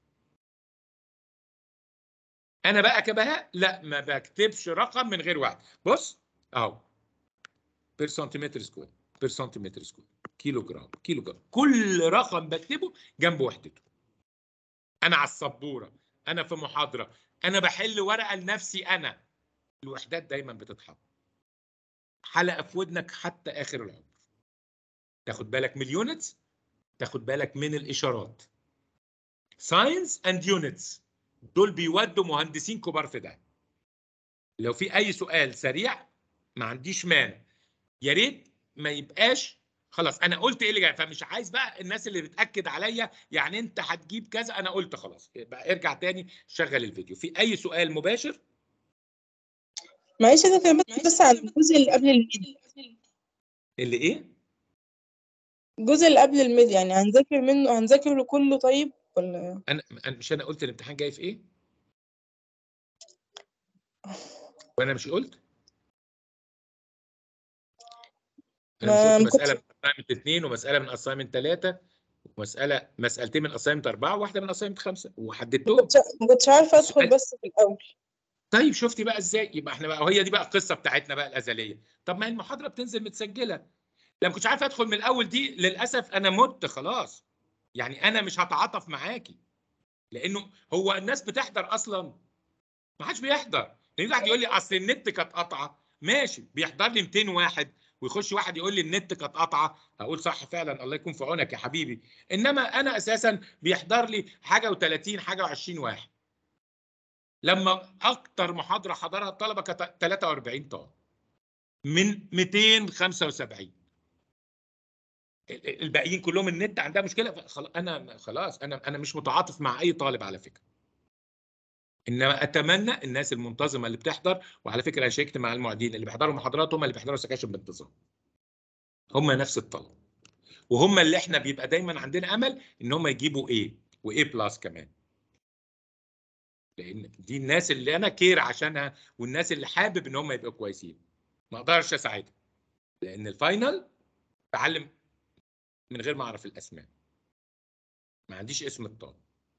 Speaker 1: انا بقى كبهاء لا ما بكتبش رقم من غير واحد بص اهو بير سنتيمتر سكوير بير سنتيمتر سكوير كيلو جرام كيلو جرام كل رقم بكتبه جنب وحدته انا على السبوره انا في محاضره انا بحل ورقه لنفسي انا الوحدات دايما بتتحط حلقه في ودنك حتى اخر العمر تاخد بالك من اليونتس تاخد بالك من الاشارات ساينس اند يونتس دول بيودوا مهندسين كبار في ده لو في اي سؤال سريع ما عنديش مانع يا ريت ما يبقاش خلاص انا قلت ايه اللي جاي فمش عايز بقى الناس اللي بتاكد عليا يعني انت هتجيب كذا انا قلت خلاص بقى ارجع تاني شغل الفيديو في اي سؤال مباشر
Speaker 4: معلش يا دكتور بس بس على الجزء اللي قبل الميد
Speaker 1: اللي ايه
Speaker 4: الجزء اللي قبل الميد يعني هنذاكر منه هنذاكر له كله طيب ولا
Speaker 1: انا أنا- مش انا قلت الامتحان جاي في ايه وانا مش قلت انا
Speaker 4: ما
Speaker 1: مش قلت
Speaker 4: كنتش-
Speaker 1: مساله من اسايمنت اثنين ومساله من اسايمنت ثلاثه ومساله مسالتين من اسايمنت اربعه وواحده من اسايمنت خمسه
Speaker 4: ما
Speaker 1: وحددتهم
Speaker 4: كنتش ما كنتش عارفه ادخل
Speaker 1: السؤال-
Speaker 4: بس في الاول
Speaker 1: طيب شفتي بقى ازاي يبقى احنا بقى وهي دي بقى القصه بتاعتنا بقى الازليه طب ما هي المحاضره بتنزل متسجله لما كنتش عارف ادخل من الاول دي للاسف انا مت خلاص يعني انا مش هتعاطف معاكي لانه هو الناس بتحضر اصلا ما حدش بيحضر لان واحد يقول لي اصل النت كانت قطعه ماشي بيحضر لي 200 واحد ويخش واحد يقول لي النت كانت قطعه اقول صح فعلا الله يكون في عونك يا حبيبي انما انا اساسا بيحضر لي حاجه و30 حاجه و20 واحد لما اكتر محاضره حضرها الطلبه كانت 43 طالب من 275 ال- ال- الباقيين كلهم النت عندها مشكله خلاص انا خلاص انا انا مش متعاطف مع اي طالب على فكره انما اتمنى الناس المنتظمه اللي بتحضر وعلى فكره انا شاركت مع المعيدين اللي بيحضروا محاضرات هم اللي بيحضروا سكاشن بانتظام هم نفس الطلبه وهم اللي احنا بيبقى دايما عندنا امل ان هم يجيبوا ايه وايه بلس كمان لان دي الناس اللي انا كير عشانها والناس اللي حابب ان هم يبقوا كويسين ما اقدرش اساعدهم لان الفاينل بعلم من غير ما اعرف الاسماء ما عنديش اسم الطالب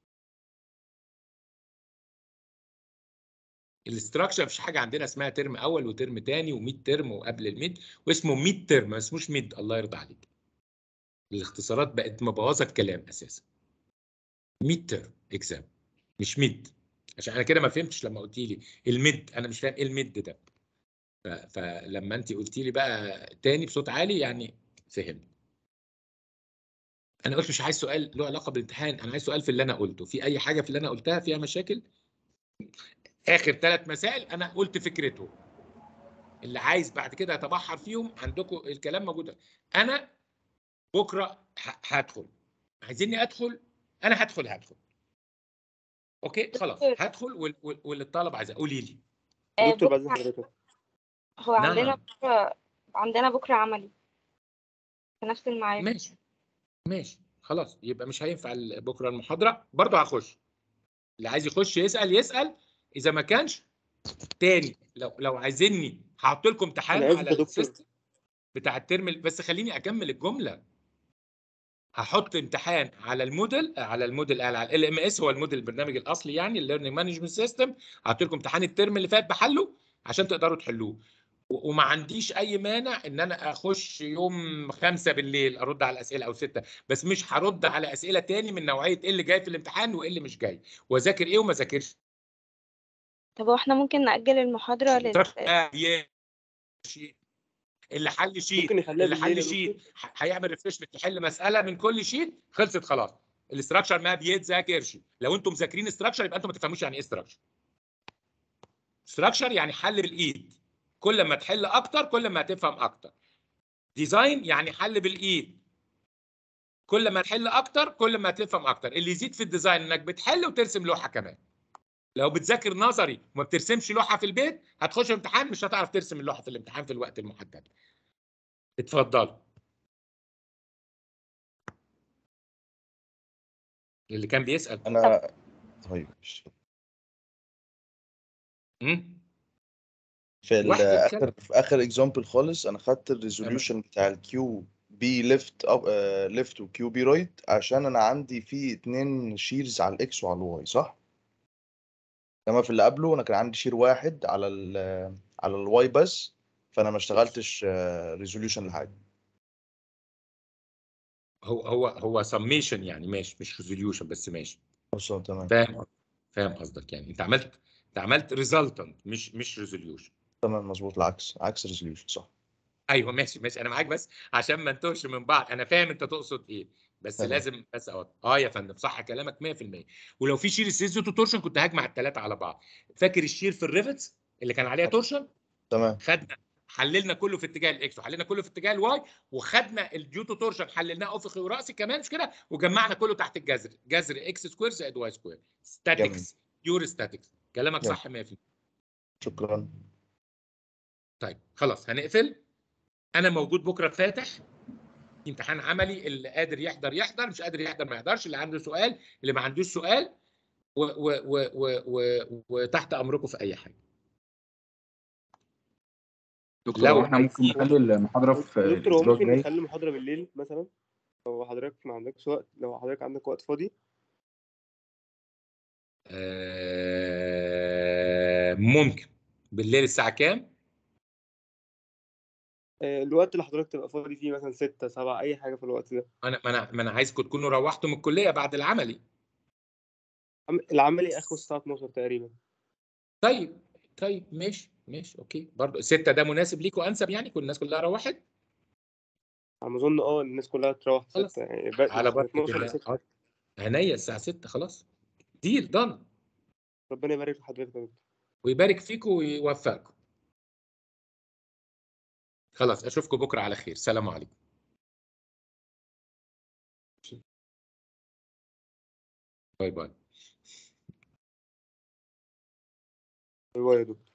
Speaker 1: الاستراكشر مفيش حاجه عندنا اسمها ترم اول وترم تاني و100 ترم وقبل الميد واسمه 100 ترم ما اسموش ميد الله يرضى عليك الاختصارات بقت مبوظه الكلام اساسا 100 ترم اكزام مش ميد عشان انا كده ما فهمتش لما قلت لي الميد انا مش فاهم ايه الميد ده ف- فلما انت قلتي لي بقى تاني بصوت عالي يعني فهمت انا قلت مش عايز سؤال له علاقه بالامتحان انا عايز سؤال في اللي انا قلته في اي حاجه في اللي انا قلتها فيها مشاكل اخر ثلاث مسائل انا قلت فكرته اللي عايز بعد كده يتبحر فيهم عندكم الكلام موجود انا بكره ه- هدخل عايزيني ادخل انا هدخل هدخل اوكي خلاص هدخل وال- وال- واللي الطلب عايزاه قولي لي
Speaker 2: آه،
Speaker 5: دكتور بعد
Speaker 2: بكرة-
Speaker 5: حضرتك
Speaker 2: هو عندنا
Speaker 1: نعم.
Speaker 2: بكرة عندنا بكرة عملي في نفس الميعاد
Speaker 1: ماشي ماشي خلاص يبقى مش هينفع ال- بكره المحاضره برضه هخش اللي عايز يخش يسال يسال اذا ما كانش تاني لو لو عايزيني هحط لكم امتحان
Speaker 5: أنا آسف
Speaker 1: على
Speaker 5: يا دكتور.
Speaker 1: السيستم بتاع الترم ال- بس خليني اكمل الجمله هحط امتحان على الموديل على الموديل على ال ام اس هو الموديل البرنامج الاصلي يعني الليرنينج مانجمنت سيستم هحط لكم امتحان الترم اللي فات بحله عشان تقدروا تحلوه و- وما عنديش اي مانع ان انا اخش يوم خمسة بالليل ارد على الاسئله او ستة بس مش هرد على اسئله تاني من نوعيه ايه اللي جاي في الامتحان وايه اللي مش جاي واذاكر ايه وما ذاكرش
Speaker 2: طب هو احنا ممكن نأجل المحاضرة لل
Speaker 1: آه، يا شيء. اللي حل شيت
Speaker 5: ممكن نخليها
Speaker 1: اللي
Speaker 5: بالليل
Speaker 1: حل
Speaker 5: يا
Speaker 1: شيت
Speaker 5: دكتور؟
Speaker 1: ح- هيعمل ريفرشمنت يحل مساله من كل شيت خلصت خلاص الاستراكشر ما بيتذاكرش لو انتم مذاكرين استراكشر يبقى انتم ما تفهموش يعني ايه استراكشر استراكشر يعني حل بالايد كل ما تحل اكتر كل ما هتفهم اكتر ديزاين يعني حل بالايد كل ما تحل اكتر كل ما هتفهم اكتر اللي يزيد في الديزاين انك بتحل وترسم لوحه كمان لو بتذاكر نظري وما بترسمش لوحه في البيت هتخش امتحان مش هتعرف ترسم اللوحه في الامتحان في الوقت المحدد اتفضل اللي كان بيسأل
Speaker 3: انا طيب
Speaker 1: مم؟
Speaker 3: في ال-
Speaker 1: واحد يتكلم.
Speaker 3: اخر في اخر اكزامبل خالص انا خدت الريزوليوشن بتاع الكيو بي ليفت اب ليفت وكيو بي رايت عشان انا عندي فيه اتنين شيرز على الاكس وعلى الواي صح؟ انما في اللي قبله انا كان عندي شير واحد على ال على الواي بس فانا ما اشتغلتش ريزوليوشن لحاجه
Speaker 1: هو هو هو سميشن يعني ماشي مش ريزوليوشن بس ماشي
Speaker 3: بس هو تمام
Speaker 1: فاهم فاهم قصدك يعني انت عملت انت عملت ريزلتنت مش مش ريزوليوشن
Speaker 3: تمام مظبوط العكس عكس ريزوليوشن صح
Speaker 1: ايوه ماشي ماشي انا معاك بس عشان ما نتوهش من بعض انا فاهم انت تقصد ايه بس
Speaker 3: تمام.
Speaker 1: لازم بس أوضح. اه يا فندم صح كلامك 100% ولو في شير سيزو تورشن كنت هجمع الثلاثه على بعض فاكر الشير في الريفتس اللي كان عليها تورشن
Speaker 3: تمام
Speaker 1: خدنا حللنا كله في اتجاه الاكس وحللنا كله في اتجاه الواي وخدنا الديوتو تورشن حللناه افقي وراسي كمان مش كده وجمعنا كله تحت الجذر جذر اكس سكوير زائد واي سكوير ستاتكس بيور ستاتكس كلامك
Speaker 3: جميل.
Speaker 1: صح 100%
Speaker 3: شكرا
Speaker 1: طيب خلاص هنقفل انا موجود بكره فاتح امتحان عملي اللي قادر يحضر يحضر مش قادر يحضر ما يحضرش اللي عنده سؤال اللي ما عندوش سؤال و و و و و وتحت امركم في اي حاجه
Speaker 6: دكتور
Speaker 1: لو
Speaker 6: هو احنا ممكن
Speaker 1: عايزين-
Speaker 6: نخلي المحاضرة في
Speaker 5: دكتور هو
Speaker 6: الأسبوع
Speaker 5: ممكن
Speaker 6: الجاي
Speaker 5: نخلي محاضرة بالليل مثلا لو حضرتك ما عندكش وقت لو حضرتك عندك وقت فاضي
Speaker 1: آه ممكن بالليل الساعه كام
Speaker 5: آه، الوقت اللي حضرتك تبقى فاضي فيه مثلا ستة سبعة أي حاجة في الوقت ده
Speaker 1: انا ما انا ما انا عايزكم تكونوا روحتوا من الكليه بعد العملي
Speaker 5: عم- العملي آخره الساعة 12 تقريبا
Speaker 1: طيب طيب ماشي ماشي اوكي برضه ستة ده مناسب ليكوا انسب يعني كل الناس كلها روحت
Speaker 5: على ما أظن أه الناس كلها تروح
Speaker 1: خلاص.
Speaker 5: ستة يعني بقى
Speaker 1: على
Speaker 5: من
Speaker 1: بركه
Speaker 5: 12 ل
Speaker 1: الله
Speaker 5: 6
Speaker 1: آه، عينيا الساعه 6 خلاص ديل دن
Speaker 5: ربنا يبارك في حضرتك يا دكتور
Speaker 1: ويبارك فيكم ويوفقكم خلاص اشوفكم بكره على خير سلام عليكم باي باي
Speaker 5: باي باي يا دكتور